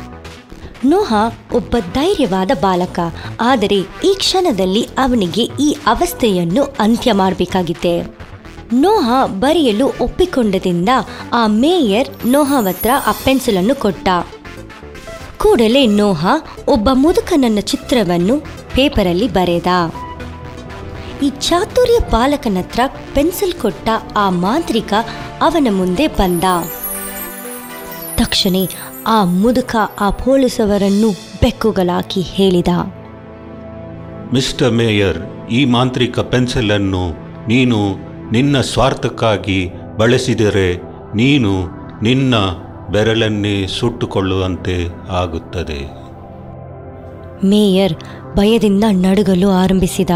ನೋಹ ಒಬ್ಬ ಧೈರ್ಯವಾದ ಬಾಲಕ ಆದರೆ ಈ ಕ್ಷಣದಲ್ಲಿ ಅವನಿಗೆ ಈ ಅವಸ್ಥೆಯನ್ನು ಅಂತ್ಯ ಮಾಡಬೇಕಾಗಿದೆ ನೋಹ ಬರೆಯಲು ಒಪ್ಪಿಕೊಂಡದಿಂದ ಆ ಮೇಯರ್ ನೋಹವತ್ರ ಆ ಪೆನ್ಸಿಲನ್ನು ಕೊಟ್ಟ ಕೂಡಲೇ ನೋಹ ಒಬ್ಬ ಮುದುಕನನ್ನ ಚಿತ್ರವನ್ನು ಪೇಪರಲ್ಲಿ ಬರೆದ ಈ ಚಾತುರ್ಯ ಬಾಲಕನ ಹತ್ರ ಪೆನ್ಸಿಲ್ ಕೊಟ್ಟ ಆ ಮಾಂತ್ರಿಕ ಅವನ ಮುಂದೆ ಬಂದ ತಕ್ಷಣ ಆ ಮುದುಕ ಆ ಪೊಲೀಸವರನ್ನು ಬೆಕ್ಕುಗಳಾಕಿ ಹೇಳಿದ ಮಿಸ್ಟರ್ ಮೇಯರ್ ಈ ಮಾಂತ್ರಿಕ ಪೆನ್ಸಿಲನ್ನು ನೀನು ನಿನ್ನ ಸ್ವಾರ್ಥಕ್ಕಾಗಿ ಬಳಸಿದರೆ ನೀನು ನಿನ್ನ ಬೆರಳನ್ನೇ ಸುಟ್ಟುಕೊಳ್ಳುವಂತೆ ಆಗುತ್ತದೆ ಮೇಯರ್ ಭಯದಿಂದ ನಡುಗಲು ಆರಂಭಿಸಿದ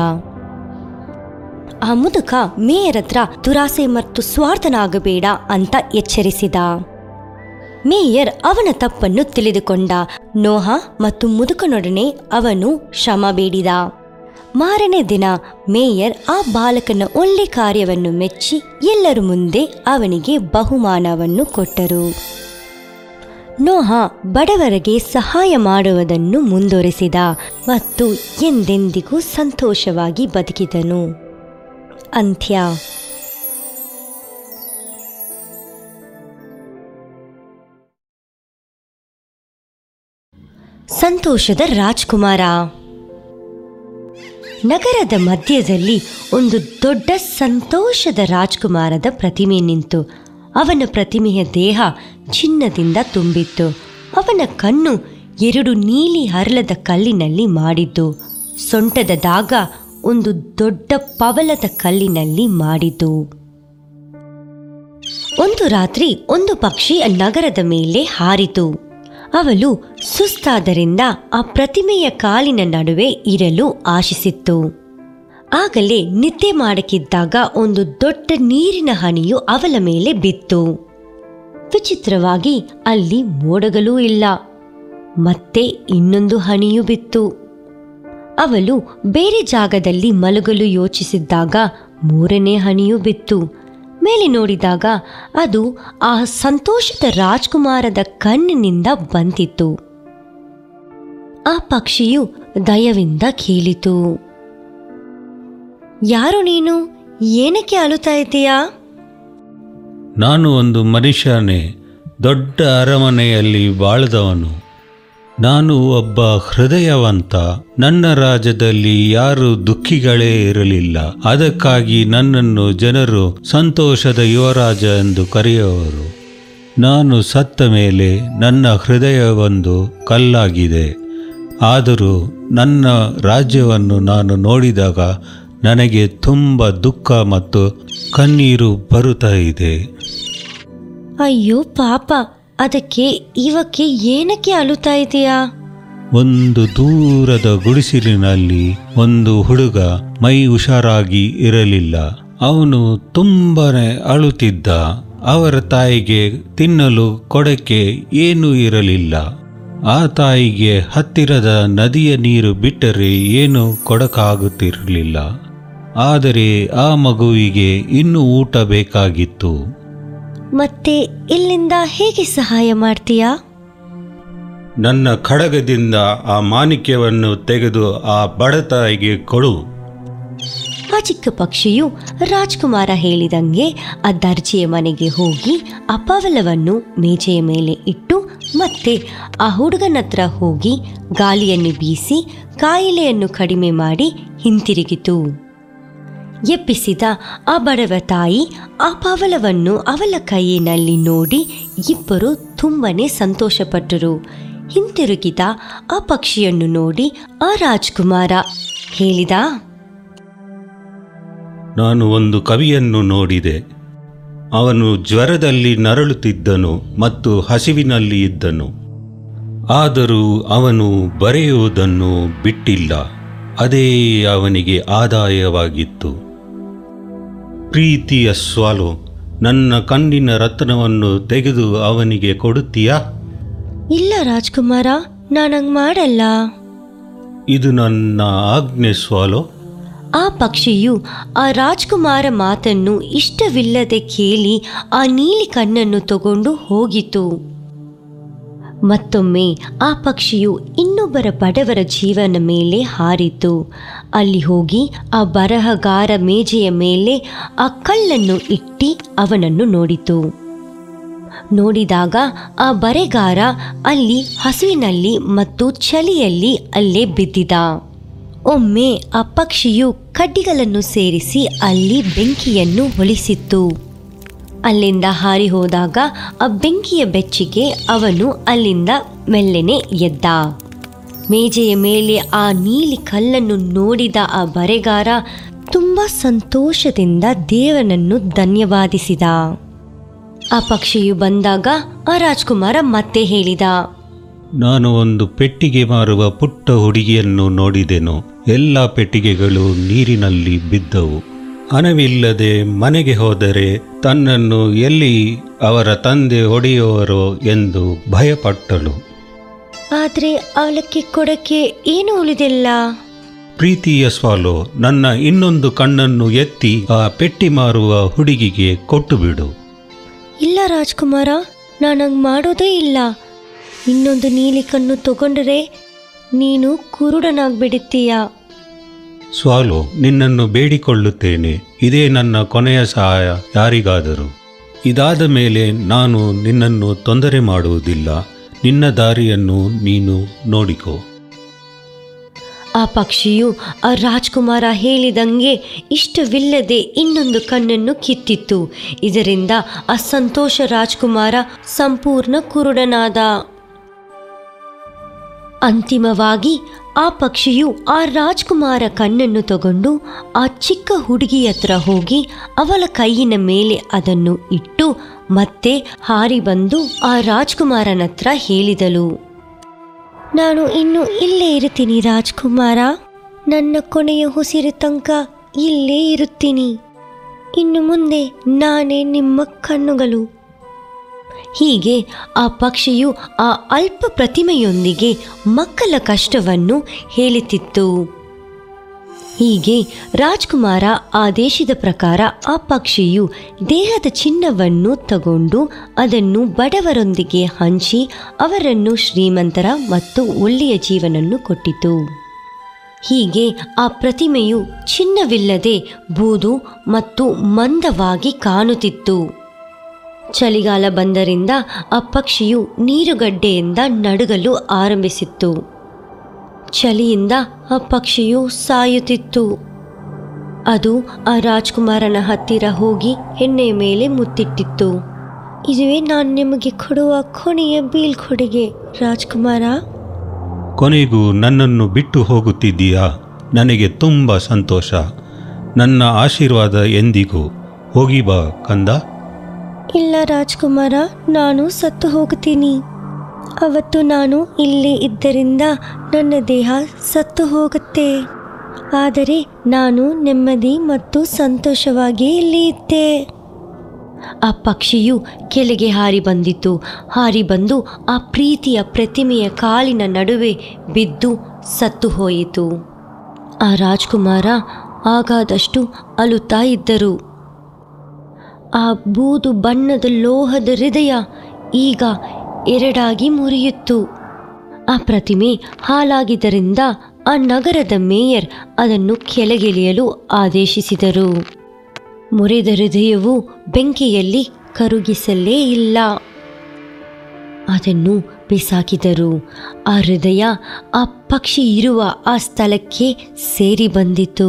ಆ ಮುದುಕ ಮೇಯರ್ ಹತ್ರ ದುರಾಸೆ ಮತ್ತು ಸ್ವಾರ್ಥನಾಗಬೇಡ ಅಂತ ಎಚ್ಚರಿಸಿದ ಮೇಯರ್ ಅವನ ತಪ್ಪನ್ನು ತಿಳಿದುಕೊಂಡ ನೋಹ ಮತ್ತು ಮುದುಕನೊಡನೆ ಅವನು ಶ್ರಮ ಬೇಡಿದ ಮಾರನೇ ದಿನ ಮೇಯರ್ ಆ ಬಾಲಕನ ಒಳ್ಳೆ ಕಾರ್ಯವನ್ನು ಮೆಚ್ಚಿ ಎಲ್ಲರ ಮುಂದೆ ಅವನಿಗೆ ಬಹುಮಾನವನ್ನು ಕೊಟ್ಟರು ನೋಹ ಬಡವರಿಗೆ ಸಹಾಯ ಮಾಡುವುದನ್ನು ಮುಂದುವರೆಸಿದ ಮತ್ತು ಎಂದೆಂದಿಗೂ ಸಂತೋಷವಾಗಿ ಬದುಕಿದನು ಅಂತ್ಯ ಸಂತೋಷದ ರಾಜ್ಕುಮಾರ ನಗರದ ಮಧ್ಯದಲ್ಲಿ ಒಂದು ದೊಡ್ಡ ಸಂತೋಷದ ರಾಜ್ಕುಮಾರದ ಪ್ರತಿಮೆ ನಿಂತು ಅವನ ಪ್ರತಿಮೆಯ ದೇಹ ಚಿನ್ನದಿಂದ ತುಂಬಿತ್ತು ಅವನ ಕಣ್ಣು ಎರಡು ನೀಲಿ ಹರಳದ ಕಲ್ಲಿನಲ್ಲಿ ಮಾಡಿದ್ದು ಸೊಂಟದ ದಾಗ ಒಂದು ದೊಡ್ಡ ಪವಲದ ಕಲ್ಲಿನಲ್ಲಿ ಮಾಡಿದ್ದು ಒಂದು ರಾತ್ರಿ ಒಂದು ಪಕ್ಷಿ ಆ ನಗರದ ಮೇಲೆ ಹಾರಿತು ಅವಳು ಸುಸ್ತಾದರಿಂದ ಆ ಪ್ರತಿಮೆಯ ಕಾಲಿನ ನಡುವೆ ಇರಲು ಆಶಿಸಿತ್ತು ಆಗಲೇ ನಿದ್ದೆ ಮಾಡಕ್ಕಿದ್ದಾಗ ಒಂದು ದೊಡ್ಡ ನೀರಿನ ಹನಿಯು ಅವಳ ಮೇಲೆ ಬಿತ್ತು ವಿಚಿತ್ರವಾಗಿ ಅಲ್ಲಿ ಮೋಡಗಳೂ ಇಲ್ಲ ಮತ್ತೆ ಇನ್ನೊಂದು ಹನಿಯು ಬಿತ್ತು ಅವಳು ಬೇರೆ ಜಾಗದಲ್ಲಿ ಮಲಗಲು ಯೋಚಿಸಿದ್ದಾಗ ಮೂರನೇ ಹನಿಯು ಬಿತ್ತು ಮೇಲೆ ನೋಡಿದಾಗ ಅದು ಆ ಸಂತೋಷದ ರಾಜ್ಕುಮಾರದ ಕಣ್ಣಿನಿಂದ ಬಂದಿತ್ತು ಆ ಪಕ್ಷಿಯು ದಯವಿಂದ ಕೇಳಿತು ಯಾರು ನೀನು ಏನಕ್ಕೆ ಅಳುತ್ತಾ ಇದ್ದೀಯಾ ನಾನು ಒಂದು ಮನುಷ್ಯನೇ ದೊಡ್ಡ ಅರಮನೆಯಲ್ಲಿ ಬಾಳದವನು ನಾನು ಒಬ್ಬ ಹೃದಯವಂತ ನನ್ನ ರಾಜ್ಯದಲ್ಲಿ ಯಾರು ದುಃಖಿಗಳೇ ಇರಲಿಲ್ಲ ಅದಕ್ಕಾಗಿ ನನ್ನನ್ನು ಜನರು ಸಂತೋಷದ ಯುವರಾಜ ಎಂದು ಕರೆಯುವರು ನಾನು ಸತ್ತ ಮೇಲೆ ನನ್ನ ಹೃದಯವೊಂದು ಕಲ್ಲಾಗಿದೆ ಆದರೂ ನನ್ನ ರಾಜ್ಯವನ್ನು ನಾನು ನೋಡಿದಾಗ ನನಗೆ ತುಂಬ ದುಃಖ ಮತ್ತು ಕಣ್ಣೀರು ಬರುತ್ತಾ ಇದೆ ಅಯ್ಯೋ ಪಾಪ ಅದಕ್ಕೆ ಇವಕ್ಕೆ ಏನಕ್ಕೆ ಅಳುತ್ತಾ ಇದೆಯಾ ಒಂದು ದೂರದ ಗುಡಿಸಿಲಿನಲ್ಲಿ ಒಂದು ಹುಡುಗ ಮೈ ಹುಷಾರಾಗಿ ಇರಲಿಲ್ಲ ಅವನು ತುಂಬನೇ ಅಳುತ್ತಿದ್ದ ಅವರ ತಾಯಿಗೆ ತಿನ್ನಲು ಕೊಡಕ್ಕೆ ಏನೂ ಇರಲಿಲ್ಲ ಆ ತಾಯಿಗೆ ಹತ್ತಿರದ ನದಿಯ ನೀರು ಬಿಟ್ಟರೆ ಏನು ಕೊಡಕ್ಕಾಗುತ್ತಿರಲಿಲ್ಲ ಆದರೆ ಆ ಮಗುವಿಗೆ ಇನ್ನೂ ಊಟ ಬೇಕಾಗಿತ್ತು ಮತ್ತೆ ಇಲ್ಲಿಂದ ಹೇಗೆ ಸಹಾಯ ಮಾಡ್ತೀಯಾ ನನ್ನ ಖಡಗದಿಂದ ಆ ಮಾಣಿಕ್ಯವನ್ನು ತೆಗೆದು ಆ ಬಡತಾಯಿಗೆ ಕೊಡು ಆ ಚಿಕ್ಕ ಪಕ್ಷಿಯು ರಾಜ್ಕುಮಾರ ಹೇಳಿದಂಗೆ ಆ ದರ್ಜಿಯ ಮನೆಗೆ ಹೋಗಿ ಆ ಪವಲವನ್ನು ಮೇಜೆಯ ಮೇಲೆ ಇಟ್ಟು ಮತ್ತೆ ಆ ಹುಡುಗನ ಹತ್ರ ಹೋಗಿ ಗಾಳಿಯನ್ನು ಬೀಸಿ ಕಾಯಿಲೆಯನ್ನು ಕಡಿಮೆ ಮಾಡಿ ಹಿಂತಿರುಗಿತು ಎಬ್ಬಿಸಿದ ಆ ಬಡವ ತಾಯಿ ಆ ಪವಲವನ್ನು ಅವಳ ಕೈಯಿನಲ್ಲಿ ನೋಡಿ ಇಬ್ಬರು ತುಂಬನೇ ಸಂತೋಷಪಟ್ಟರು ಹಿಂತಿರುಗಿದ ಆ ಪಕ್ಷಿಯನ್ನು ನೋಡಿ ಆ ರಾಜ್ಕುಮಾರ ಹೇಳಿದ ನಾನು ಒಂದು ಕವಿಯನ್ನು ನೋಡಿದೆ ಅವನು ಜ್ವರದಲ್ಲಿ ನರಳುತ್ತಿದ್ದನು ಮತ್ತು ಹಸಿವಿನಲ್ಲಿ ಇದ್ದನು ಆದರೂ ಅವನು ಬರೆಯುವುದನ್ನು ಬಿಟ್ಟಿಲ್ಲ ಅದೇ ಅವನಿಗೆ ಆದಾಯವಾಗಿತ್ತು ಪ್ರೀತಿಯ ಸ್ವಾಲು ನನ್ನ ಕಣ್ಣಿನ ರತ್ನವನ್ನು ತೆಗೆದು ಅವನಿಗೆ ಕೊಡುತ್ತೀಯಾ ಇಲ್ಲ ರಾಜ್ಕುಮಾರ ನಾನಂಗ್ ಮಾಡಲ್ಲ ಇದು ನನ್ನ ಆಜ್ಞೆ ಸ್ವಾಲು ಆ ಪಕ್ಷಿಯು ಆ ರಾಜ್ಕುಮಾರ ಮಾತನ್ನು ಇಷ್ಟವಿಲ್ಲದೆ ಕೇಳಿ ಆ ನೀಲಿ ಕಣ್ಣನ್ನು ತಗೊಂಡು ಹೋಗಿತು ಮತ್ತೊಮ್ಮೆ ಆ ಪಕ್ಷಿಯು ಇನ್ನೊಬ್ಬರ ಬಡವರ ಜೀವನ ಮೇಲೆ ಹಾರಿತು ಅಲ್ಲಿ ಹೋಗಿ ಆ ಬರಹಗಾರ ಮೇಜೆಯ ಮೇಲೆ ಆ ಕಲ್ಲನ್ನು ಇಟ್ಟಿ ಅವನನ್ನು ನೋಡಿತು ನೋಡಿದಾಗ ಆ ಬರೆಗಾರ ಅಲ್ಲಿ ಹಸುವಿನಲ್ಲಿ ಮತ್ತು ಚಳಿಯಲ್ಲಿ ಅಲ್ಲೇ ಬಿದ್ದಿದ ಒಮ್ಮೆ ಆ ಪಕ್ಷಿಯು ಕಡ್ಡಿಗಳನ್ನು ಸೇರಿಸಿ ಅಲ್ಲಿ ಬೆಂಕಿಯನ್ನು ಹೊಳಿಸಿತ್ತು ಅಲ್ಲಿಂದ ಹಾರಿ ಹೋದಾಗ ಆ ಬೆಂಕಿಯ ಬೆಚ್ಚಿಗೆ ಅವನು ಅಲ್ಲಿಂದ ಮೆಲ್ಲನೆ ಎದ್ದ ಮೇಜೆಯ ಮೇಲೆ ಆ ನೀಲಿ ಕಲ್ಲನ್ನು ನೋಡಿದ ಆ ಬರೆಗಾರ ತುಂಬ ಸಂತೋಷದಿಂದ ದೇವನನ್ನು ಧನ್ಯವಾದಿಸಿದ ಆ ಪಕ್ಷಿಯು ಬಂದಾಗ ಆ ರಾಜ್ಕುಮಾರ ಮತ್ತೆ ಹೇಳಿದ ನಾನು ಒಂದು ಪೆಟ್ಟಿಗೆ ಮಾರುವ ಪುಟ್ಟ ಹುಡುಗಿಯನ್ನು ನೋಡಿದೆನು ಎಲ್ಲ ಪೆಟ್ಟಿಗೆಗಳು ನೀರಿನಲ್ಲಿ ಬಿದ್ದವು ಹಣವಿಲ್ಲದೆ ಮನೆಗೆ ಹೋದರೆ ತನ್ನನ್ನು ಎಲ್ಲಿ ಅವರ ತಂದೆ ಹೊಡೆಯುವರೋ ಎಂದು ಭಯಪಟ್ಟಳು ಆದರೆ ಅವಳಕ್ಕೆ ಕೊಡಕ್ಕೆ ಏನು ಉಳಿದಿಲ್ಲ ಪ್ರೀತಿಯ ಸ್ವಾಲು ನನ್ನ ಇನ್ನೊಂದು ಕಣ್ಣನ್ನು ಎತ್ತಿ ಆ ಪೆಟ್ಟಿ ಮಾರುವ ಹುಡುಗಿಗೆ ಕೊಟ್ಟು ಬಿಡು ಇಲ್ಲ ರಾಜ್ಕುಮಾರ ನಾನಂಗ್ ಮಾಡೋದೇ ಇಲ್ಲ ಇನ್ನೊಂದು ನೀಲಿ ಕಣ್ಣು ತಗೊಂಡ್ರೆ ನೀನು ಕುರುಡನಾಗ್ಬಿಡುತ್ತೀಯ ಸ್ವಾಲು ನಿನ್ನನ್ನು ಬೇಡಿಕೊಳ್ಳುತ್ತೇನೆ ಇದೇ ನನ್ನ ಕೊನೆಯ ಸಹಾಯ ಯಾರಿಗಾದರೂ ಇದಾದ ಮೇಲೆ ನಾನು ನಿನ್ನನ್ನು ತೊಂದರೆ ಮಾಡುವುದಿಲ್ಲ ನಿನ್ನ ದಾರಿಯನ್ನು ನೀನು ನೋಡಿಕೋ ಆ ಪಕ್ಷಿಯು ಆ ರಾಜ್ಕುಮಾರ ಹೇಳಿದಂಗೆ ಇಷ್ಟವಿಲ್ಲದೆ ಇನ್ನೊಂದು ಕಣ್ಣನ್ನು ಕಿತ್ತಿತ್ತು ಇದರಿಂದ ಆ ಸಂತೋಷ ರಾಜ್ಕುಮಾರ ಸಂಪೂರ್ಣ ಕುರುಡನಾದ ಅಂತಿಮವಾಗಿ ಆ ಪಕ್ಷಿಯು ಆ ರಾಜ್ಕುಮಾರ ಕಣ್ಣನ್ನು ತಗೊಂಡು ಆ ಚಿಕ್ಕ ಹುಡುಗಿ ಹತ್ರ ಹೋಗಿ ಅವಳ ಕೈಯಿನ ಮೇಲೆ ಅದನ್ನು ಇಟ್ಟು ಮತ್ತೆ ಹಾರಿ ಬಂದು ಆ ರಾಜ್ಕುಮಾರನ ಹತ್ರ ಹೇಳಿದಳು ನಾನು ಇನ್ನು ಇಲ್ಲೇ ಇರುತ್ತೀನಿ ರಾಜ್ಕುಮಾರ ನನ್ನ ಕೊನೆಯ ಉಸಿರು ತನಕ ಇಲ್ಲೇ ಇರುತ್ತೀನಿ ಇನ್ನು ಮುಂದೆ ನಾನೇ ನಿಮ್ಮ ಕಣ್ಣುಗಳು ಹೀಗೆ ಆ ಪಕ್ಷಿಯು ಆ ಅಲ್ಪ ಪ್ರತಿಮೆಯೊಂದಿಗೆ ಮಕ್ಕಳ ಕಷ್ಟವನ್ನು ಹೇಳುತ್ತಿತ್ತು ಹೀಗೆ ರಾಜ್ಕುಮಾರ ಆದೇಶದ ಪ್ರಕಾರ ಆ ಪಕ್ಷಿಯು ದೇಹದ ಚಿನ್ನವನ್ನು ತಗೊಂಡು ಅದನ್ನು ಬಡವರೊಂದಿಗೆ ಹಂಚಿ ಅವರನ್ನು ಶ್ರೀಮಂತರ ಮತ್ತು ಒಳ್ಳೆಯ ಜೀವನನ್ನು ಕೊಟ್ಟಿತು ಹೀಗೆ ಆ ಪ್ರತಿಮೆಯು ಚಿನ್ನವಿಲ್ಲದೆ ಬೂದು ಮತ್ತು ಮಂದವಾಗಿ ಕಾಣುತ್ತಿತ್ತು ಚಳಿಗಾಲ ಬಂದರಿಂದ ಆ ಪಕ್ಷಿಯು ನೀರುಗಡ್ಡೆಯಿಂದ ನಡುಗಲು ಆರಂಭಿಸಿತ್ತು ಚಳಿಯಿಂದ ಆ ಪಕ್ಷಿಯು ಸಾಯುತ್ತಿತ್ತು ಅದು ಆ ರಾಜ್ಕುಮಾರನ ಹತ್ತಿರ ಹೋಗಿ ಹೆಣ್ಣೆಯ ಮೇಲೆ ಮುತ್ತಿಟ್ಟಿತ್ತು ಇದುವೇ ನಾನು ನಿಮಗೆ ಕೊಡುವ ಕೊನೆಯ ಬೀಳ್ಕೊಡುಗೆ ರಾಜ್ಕುಮಾರ ಕೊನೆಗೂ ನನ್ನನ್ನು ಬಿಟ್ಟು ಹೋಗುತ್ತಿದ್ದೀಯಾ ನನಗೆ ತುಂಬ ಸಂತೋಷ ನನ್ನ ಆಶೀರ್ವಾದ ಎಂದಿಗೂ ಹೋಗಿ ಬಾ ಕಂದ ಇಲ್ಲ ರಾಜ್ಕುಮಾರ ನಾನು ಸತ್ತು ಹೋಗ್ತೀನಿ ಅವತ್ತು ನಾನು ಇಲ್ಲೇ ಇದ್ದರಿಂದ ನನ್ನ ದೇಹ ಸತ್ತು ಹೋಗುತ್ತೆ ಆದರೆ ನಾನು ನೆಮ್ಮದಿ ಮತ್ತು ಸಂತೋಷವಾಗಿ ಇಲ್ಲಿ ಇದ್ದೆ ಆ ಪಕ್ಷಿಯು ಕೆಳಗೆ ಹಾರಿ ಬಂದಿತು ಹಾರಿ ಬಂದು ಆ ಪ್ರೀತಿಯ ಪ್ರತಿಮೆಯ ಕಾಲಿನ ನಡುವೆ ಬಿದ್ದು ಸತ್ತು ಹೋಯಿತು ಆ ರಾಜ್ಕುಮಾರ ಆಗಾದಷ್ಟು ಅಳುತ್ತಾ ಇದ್ದರು ಆ ಬೂದು ಬಣ್ಣದ ಲೋಹದ ಹೃದಯ ಈಗ ಎರಡಾಗಿ ಮುರಿಯಿತ್ತು ಆ ಪ್ರತಿಮೆ ಹಾಳಾಗಿದ್ದರಿಂದ ಆ ನಗರದ ಮೇಯರ್ ಅದನ್ನು ಕೆಳಗಿಳಿಯಲು ಆದೇಶಿಸಿದರು ಮುರಿದ ಹೃದಯವು ಬೆಂಕಿಯಲ್ಲಿ ಕರುಗಿಸಲೇ ಇಲ್ಲ ಅದನ್ನು ಬಿಸಾಕಿದರು ಆ ಹೃದಯ ಆ ಪಕ್ಷಿ ಇರುವ ಆ ಸ್ಥಳಕ್ಕೆ ಸೇರಿ ಬಂದಿತು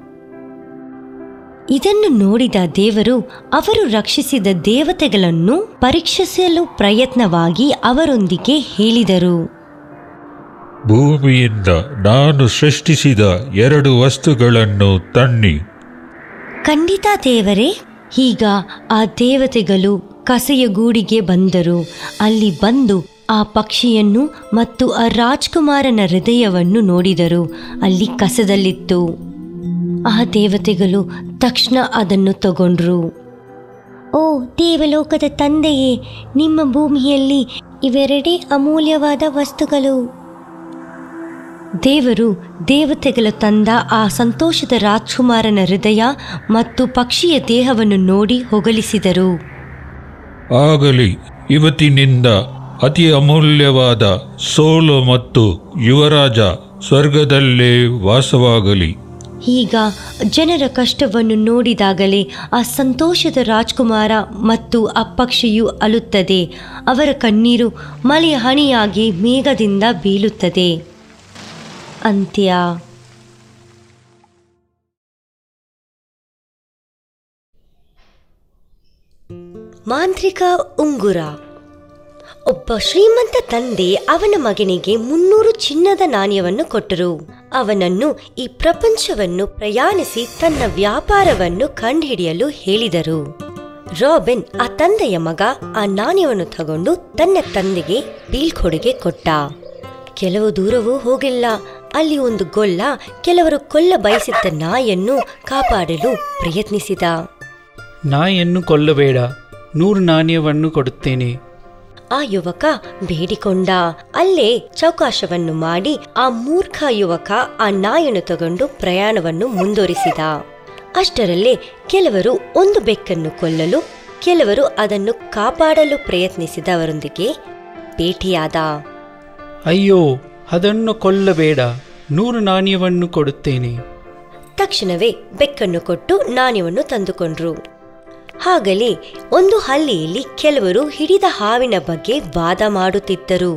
ಇದನ್ನು ನೋಡಿದ ದೇವರು ಅವರು ರಕ್ಷಿಸಿದ ದೇವತೆಗಳನ್ನು ಪರೀಕ್ಷಿಸಲು ಪ್ರಯತ್ನವಾಗಿ ಅವರೊಂದಿಗೆ ಹೇಳಿದರು ಭೂಮಿಯಿಂದ ನಾನು ಸೃಷ್ಟಿಸಿದ ಎರಡು ವಸ್ತುಗಳನ್ನು ತನ್ನಿ ಖಂಡಿತ ದೇವರೇ ಈಗ ಆ ದೇವತೆಗಳು ಕಸೆಯ ಗೂಡಿಗೆ ಬಂದರು ಅಲ್ಲಿ ಬಂದು ಆ ಪಕ್ಷಿಯನ್ನು ಮತ್ತು ಆ ರಾಜ್ಕುಮಾರನ ಹೃದಯವನ್ನು ನೋಡಿದರು ಅಲ್ಲಿ ಕಸದಲ್ಲಿತ್ತು ಆ ದೇವತೆಗಳು ತಕ್ಷಣ ಅದನ್ನು ತಗೊಂಡ್ರು ಓ ದೇವಲೋಕದ ತಂದೆಯೇ ನಿಮ್ಮ ಭೂಮಿಯಲ್ಲಿ ಇವೆರಡೇ ಅಮೂಲ್ಯವಾದ ವಸ್ತುಗಳು ದೇವರು ದೇವತೆಗಳ ತಂದ ಆ ಸಂತೋಷದ ರಾಜ್ಕುಮಾರನ ಹೃದಯ ಮತ್ತು ಪಕ್ಷಿಯ ದೇಹವನ್ನು ನೋಡಿ ಹೊಗಳಿಸಿದರು ಆಗಲಿ ಇವತ್ತಿನಿಂದ ಅತಿ ಅಮೂಲ್ಯವಾದ ಸೋಲು ಮತ್ತು ಯುವರಾಜ ಸ್ವರ್ಗದಲ್ಲೇ ವಾಸವಾಗಲಿ ಈಗ ಜನರ ಕಷ್ಟವನ್ನು ನೋಡಿದಾಗಲೇ ಆ ಸಂತೋಷದ ರಾಜ್ಕುಮಾರ ಮತ್ತು ಆ ಪಕ್ಷಿಯು ಅಳುತ್ತದೆ ಅವರ ಕಣ್ಣೀರು ಮಳೆಯ ಹನಿಯಾಗಿ ಮೇಘದಿಂದ ಬೀಳುತ್ತದೆ ಅಂತ್ಯ ಮಾಂತ್ರಿಕ ಉಂಗುರ ಒಬ್ಬ ಶ್ರೀಮಂತ ತಂದೆ ಅವನ ಮಗನಿಗೆ ಮುನ್ನೂರು ಚಿನ್ನದ ನಾಣ್ಯವನ್ನು ಕೊಟ್ಟರು ಅವನನ್ನು ಈ ಪ್ರಪಂಚವನ್ನು ಪ್ರಯಾಣಿಸಿ ತನ್ನ ವ್ಯಾಪಾರವನ್ನು ಕಂಡುಹಿಡಿಯಲು ಹೇಳಿದರು ರಾಬಿನ್ ಆ ತಂದೆಯ ಮಗ ಆ ನಾಣ್ಯವನ್ನು ತಗೊಂಡು ತನ್ನ ತಂದೆಗೆ ಬೀಳ್ಕೊಡುಗೆ ಕೊಟ್ಟ ಕೆಲವು ದೂರವೂ ಹೋಗಿಲ್ಲ ಅಲ್ಲಿ ಒಂದು ಗೊಲ್ಲ ಕೆಲವರು ಕೊಲ್ಲ ಬಯಸಿದ್ದ ನಾಯನ್ನು ಕಾಪಾಡಲು ಪ್ರಯತ್ನಿಸಿದ ನಾಯನ್ನು ಕೊಲ್ಲಬೇಡ ನೂರು ನಾಣ್ಯವನ್ನು ಕೊಡುತ್ತೇನೆ ಆ ಯುವಕ ಬೇಡಿಕೊಂಡ ಅಲ್ಲೇ ಚೌಕಾಶವನ್ನು ಮಾಡಿ ಆ ಮೂರ್ಖ ಯುವಕ ಆ ನಾಯನ್ನು ತಗೊಂಡು ಪ್ರಯಾಣವನ್ನು ಮುಂದುವರಿಸಿದ ಅಷ್ಟರಲ್ಲೇ ಕೆಲವರು ಒಂದು ಬೆಕ್ಕನ್ನು ಕೊಲ್ಲಲು ಕೆಲವರು ಅದನ್ನು ಕಾಪಾಡಲು ಪ್ರಯತ್ನಿಸಿದವರೊಂದಿಗೆ ಭೇಟಿಯಾದ ಅಯ್ಯೋ ಅದನ್ನು ಕೊಲ್ಲಬೇಡ ನೂರು ನಾಣ್ಯವನ್ನು ಕೊಡುತ್ತೇನೆ ತಕ್ಷಣವೇ ಬೆಕ್ಕನ್ನು ಕೊಟ್ಟು ನಾಣ್ಯವನ್ನು ತಂದುಕೊಂಡ್ರು ಹಾಗಲೇ ಒಂದು ಹಳ್ಳಿಯಲ್ಲಿ ಕೆಲವರು ಹಿಡಿದ ಹಾವಿನ ಬಗ್ಗೆ ವಾದ ಮಾಡುತ್ತಿದ್ದರು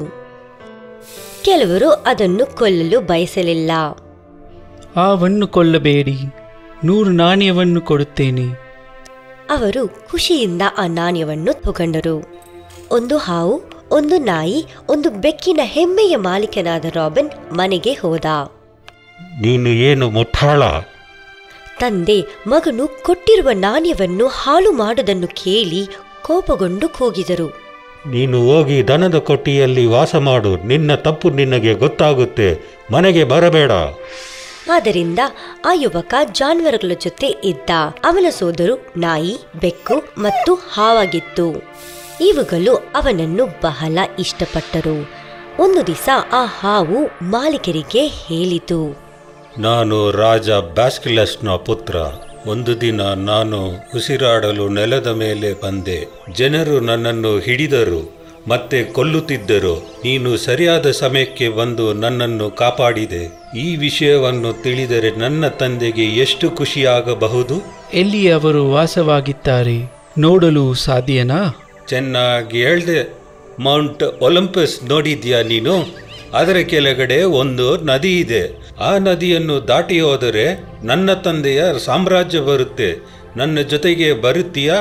ಕೆಲವರು ಅದನ್ನು ಕೊಲ್ಲಲು ಬಯಸಲಿಲ್ಲ ಆವನ್ನು ಕೊಲ್ಲಬೇಡಿ ನೂರು ನಾಣ್ಯವನ್ನು ಕೊಡುತ್ತೇನೆ ಅವರು ಖುಷಿಯಿಂದ ಆ ನಾಣ್ಯವನ್ನು ತಗೊಂಡರು ಒಂದು ಹಾವು ಒಂದು ನಾಯಿ ಒಂದು ಬೆಕ್ಕಿನ ಹೆಮ್ಮೆಯ ಮಾಲೀಕನಾದ ರಾಬಿನ್ ಮನೆಗೆ ಹೋದ ನೀನು ಏನು ಮುಠಾಳ ತಂದೆ ಮಗನು ಕೊಟ್ಟಿರುವ ನಾಣ್ಯವನ್ನು ಹಾಳು ಮಾಡುವುದನ್ನು ಕೇಳಿ ಕೋಪಗೊಂಡು ಕೂಗಿದರು ನೀನು ಹೋಗಿ ದನದ ಕೊಟ್ಟಿಯಲ್ಲಿ ವಾಸ ಮಾಡು ನಿನ್ನ ತಪ್ಪು ನಿನಗೆ ಗೊತ್ತಾಗುತ್ತೆ ಮನೆಗೆ ಬರಬೇಡ ಆದ್ದರಿಂದ ಆ ಯುವಕ ಜಾನುವಾರುಗಳ ಜೊತೆ ಇದ್ದ ಅವನ ಸೋದರು ನಾಯಿ ಬೆಕ್ಕು ಮತ್ತು ಹಾವಾಗಿತ್ತು ಇವುಗಳು ಅವನನ್ನು ಬಹಳ ಇಷ್ಟಪಟ್ಟರು ಒಂದು ದಿವಸ ಆ ಹಾವು ಮಾಲೀಕರಿಗೆ ಹೇಳಿತು ನಾನು ರಾಜ ಬ್ಯಾಸ್ಕಿಲಸ್ನ ಪುತ್ರ ಒಂದು ದಿನ ನಾನು ಉಸಿರಾಡಲು ನೆಲದ ಮೇಲೆ ಬಂದೆ ಜನರು ನನ್ನನ್ನು ಹಿಡಿದರು ಮತ್ತೆ ಕೊಲ್ಲುತ್ತಿದ್ದರು ನೀನು ಸರಿಯಾದ ಸಮಯಕ್ಕೆ ಬಂದು ನನ್ನನ್ನು ಕಾಪಾಡಿದೆ ಈ ವಿಷಯವನ್ನು ತಿಳಿದರೆ ನನ್ನ ತಂದೆಗೆ ಎಷ್ಟು ಖುಷಿಯಾಗಬಹುದು ಎಲ್ಲಿ ಅವರು ವಾಸವಾಗಿದ್ದಾರೆ ನೋಡಲು ಸಾಧ್ಯನಾ ಚೆನ್ನಾಗಿ ಹೇಳ್ದೆ ಮೌಂಟ್ ಒಲಂಪಸ್ ನೋಡಿದ್ಯಾ ನೀನು ಅದರ ಕೆಳಗಡೆ ಒಂದು ನದಿ ಇದೆ ಆ ನದಿಯನ್ನು ದಾಟಿ ಹೋದರೆ ನನ್ನ ತಂದೆಯ ಸಾಮ್ರಾಜ್ಯ ಬರುತ್ತೆ ನನ್ನ ಜೊತೆಗೆ ಬರುತ್ತೀಯಾ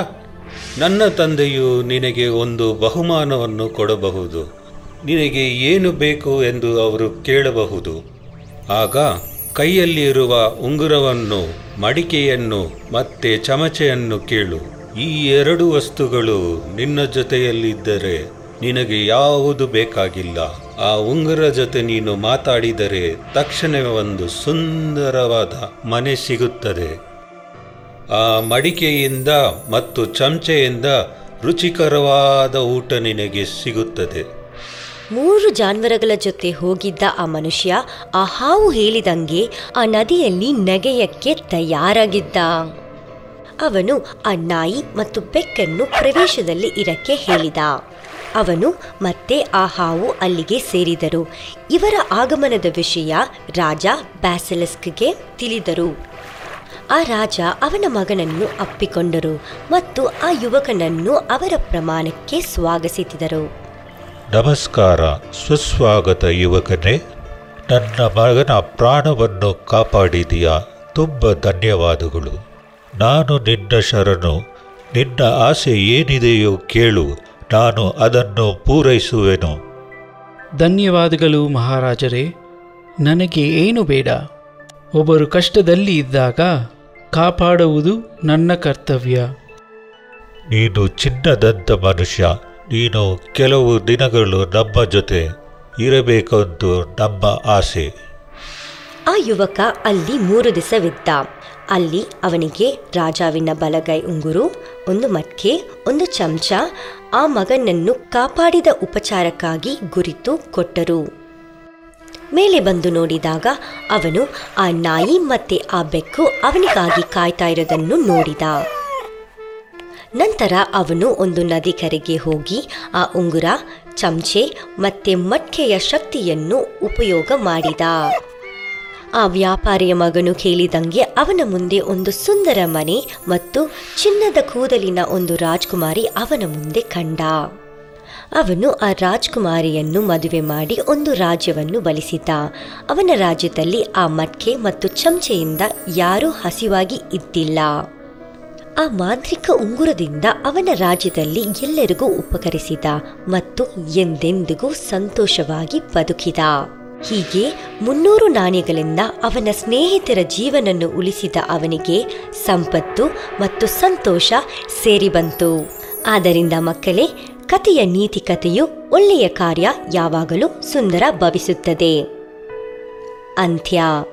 ನನ್ನ ತಂದೆಯು ನಿನಗೆ ಒಂದು ಬಹುಮಾನವನ್ನು ಕೊಡಬಹುದು ನಿನಗೆ ಏನು ಬೇಕು ಎಂದು ಅವರು ಕೇಳಬಹುದು ಆಗ ಕೈಯಲ್ಲಿರುವ ಉಂಗುರವನ್ನು ಮಡಿಕೆಯನ್ನು ಮತ್ತೆ ಚಮಚೆಯನ್ನು ಕೇಳು ಈ ಎರಡು ವಸ್ತುಗಳು ನಿನ್ನ ಜೊತೆಯಲ್ಲಿದ್ದರೆ ನಿನಗೆ ಯಾವುದು ಬೇಕಾಗಿಲ್ಲ ಆ ಉಂಗುರ ಜೊತೆ ನೀನು ಮಾತಾಡಿದರೆ ತಕ್ಷಣವೇ ಒಂದು ಸುಂದರವಾದ ಮನೆ ಸಿಗುತ್ತದೆ ಆ ಮಡಿಕೆಯಿಂದ ಮತ್ತು ಚಮಚೆಯಿಂದ ರುಚಿಕರವಾದ ಊಟ ನಿನಗೆ ಸಿಗುತ್ತದೆ ಮೂರು ಜಾನುವಾರುಗಳ ಜೊತೆ ಹೋಗಿದ್ದ ಆ ಮನುಷ್ಯ ಆ ಹಾವು ಹೇಳಿದಂಗೆ ಆ ನದಿಯಲ್ಲಿ ನೆಗೆಯಕ್ಕೆ ತಯಾರಾಗಿದ್ದ ಅವನು ಆ ನಾಯಿ ಮತ್ತು ಬೆಕ್ಕನ್ನು ಪ್ರವೇಶದಲ್ಲಿ ಇರಕ್ಕೆ ಹೇಳಿದ ಅವನು ಮತ್ತೆ ಆ ಹಾವು ಅಲ್ಲಿಗೆ ಸೇರಿದರು ಇವರ ಆಗಮನದ ವಿಷಯ ರಾಜ ಬ್ಯಾಸೆಲಸ್ಕ್ಗೆ ತಿಳಿದರು ಆ ರಾಜ ಅವನ ಮಗನನ್ನು ಅಪ್ಪಿಕೊಂಡರು ಮತ್ತು ಆ ಯುವಕನನ್ನು ಅವರ ಪ್ರಮಾಣಕ್ಕೆ ಸ್ವಾಗತಿಸಿದರು ನಮಸ್ಕಾರ ಸುಸ್ವಾಗತ ಯುವಕನೇ ನನ್ನ ಮಗನ ಪ್ರಾಣವನ್ನು ಕಾಪಾಡಿದೀಯಾ ತುಂಬ ಧನ್ಯವಾದಗಳು ನಾನು ನಿನ್ನ ಶರಣು ನಿನ್ನ ಆಸೆ ಏನಿದೆಯೋ ಕೇಳು ನಾನು ಅದನ್ನು ಪೂರೈಸುವೆನು ಧನ್ಯವಾದಗಳು ಮಹಾರಾಜರೇ ನನಗೆ ಏನು ಬೇಡ ಒಬ್ಬರು ಕಷ್ಟದಲ್ಲಿ ಇದ್ದಾಗ ಕಾಪಾಡುವುದು ನನ್ನ ಕರ್ತವ್ಯ ನೀನು ಚಿನ್ನದಂತ ಮನುಷ್ಯ ನೀನು ಕೆಲವು ದಿನಗಳು ನಮ್ಮ ಜೊತೆ ಇರಬೇಕೆಂದು ನಮ್ಮ ಆಸೆ ಆ ಯುವಕ ಅಲ್ಲಿ ಮೂರು ದಿವಸವಿದ್ದ ಅಲ್ಲಿ ಅವನಿಗೆ ರಾಜಾವಿನ ಬಲಗೈ ಉಂಗುರು ಒಂದು ಮಟ್ಕೆ ಒಂದು ಚಮಚ ಆ ಮಗನನ್ನು ಕಾಪಾಡಿದ ಉಪಚಾರಕ್ಕಾಗಿ ಗುರಿತು ಕೊಟ್ಟರು ಮೇಲೆ ಬಂದು ನೋಡಿದಾಗ ಅವನು ಆ ನಾಯಿ ಮತ್ತೆ ಆ ಬೆಕ್ಕು ಅವನಿಗಾಗಿ ಕಾಯ್ತಾ ಇರೋದನ್ನು ನೋಡಿದ ನಂತರ ಅವನು ಒಂದು ನದಿ ಕರೆಗೆ ಹೋಗಿ ಆ ಉಂಗುರ ಚಮಚೆ ಮತ್ತೆ ಮಟ್ಕೆಯ ಶಕ್ತಿಯನ್ನು ಉಪಯೋಗ ಮಾಡಿದ ಆ ವ್ಯಾಪಾರಿಯ ಮಗನು ಕೇಳಿದಂಗೆ ಅವನ ಮುಂದೆ ಒಂದು ಸುಂದರ ಮನೆ ಮತ್ತು ಚಿನ್ನದ ಕೂದಲಿನ ಒಂದು ರಾಜ್ಕುಮಾರಿ ಅವನ ಮುಂದೆ ಕಂಡ ಅವನು ಆ ರಾಜ್ಕುಮಾರಿಯನ್ನು ಮದುವೆ ಮಾಡಿ ಒಂದು ರಾಜ್ಯವನ್ನು ಬಲಿಸಿದ ಅವನ ರಾಜ್ಯದಲ್ಲಿ ಆ ಮಟ್ಕೆ ಮತ್ತು ಚಮಚೆಯಿಂದ ಯಾರೂ ಹಸಿವಾಗಿ ಇದ್ದಿಲ್ಲ ಆ ಮಾಂತ್ರಿಕ ಉಂಗುರದಿಂದ ಅವನ ರಾಜ್ಯದಲ್ಲಿ ಎಲ್ಲರಿಗೂ ಉಪಕರಿಸಿದ ಮತ್ತು ಎಂದೆಂದಿಗೂ ಸಂತೋಷವಾಗಿ ಬದುಕಿದ ಹೀಗೆ ಮುನ್ನೂರು ನಾಣ್ಯಗಳಿಂದ ಅವನ ಸ್ನೇಹಿತರ ಜೀವನನ್ನು ಉಳಿಸಿದ ಅವನಿಗೆ ಸಂಪತ್ತು ಮತ್ತು ಸಂತೋಷ ಸೇರಿ ಬಂತು ಆದ್ದರಿಂದ ಮಕ್ಕಳೇ ಕಥೆಯ ನೀತಿ ಕಥೆಯು ಒಳ್ಳೆಯ ಕಾರ್ಯ ಯಾವಾಗಲೂ ಸುಂದರ ಭವಿಸುತ್ತದೆ ಅಂತ್ಯ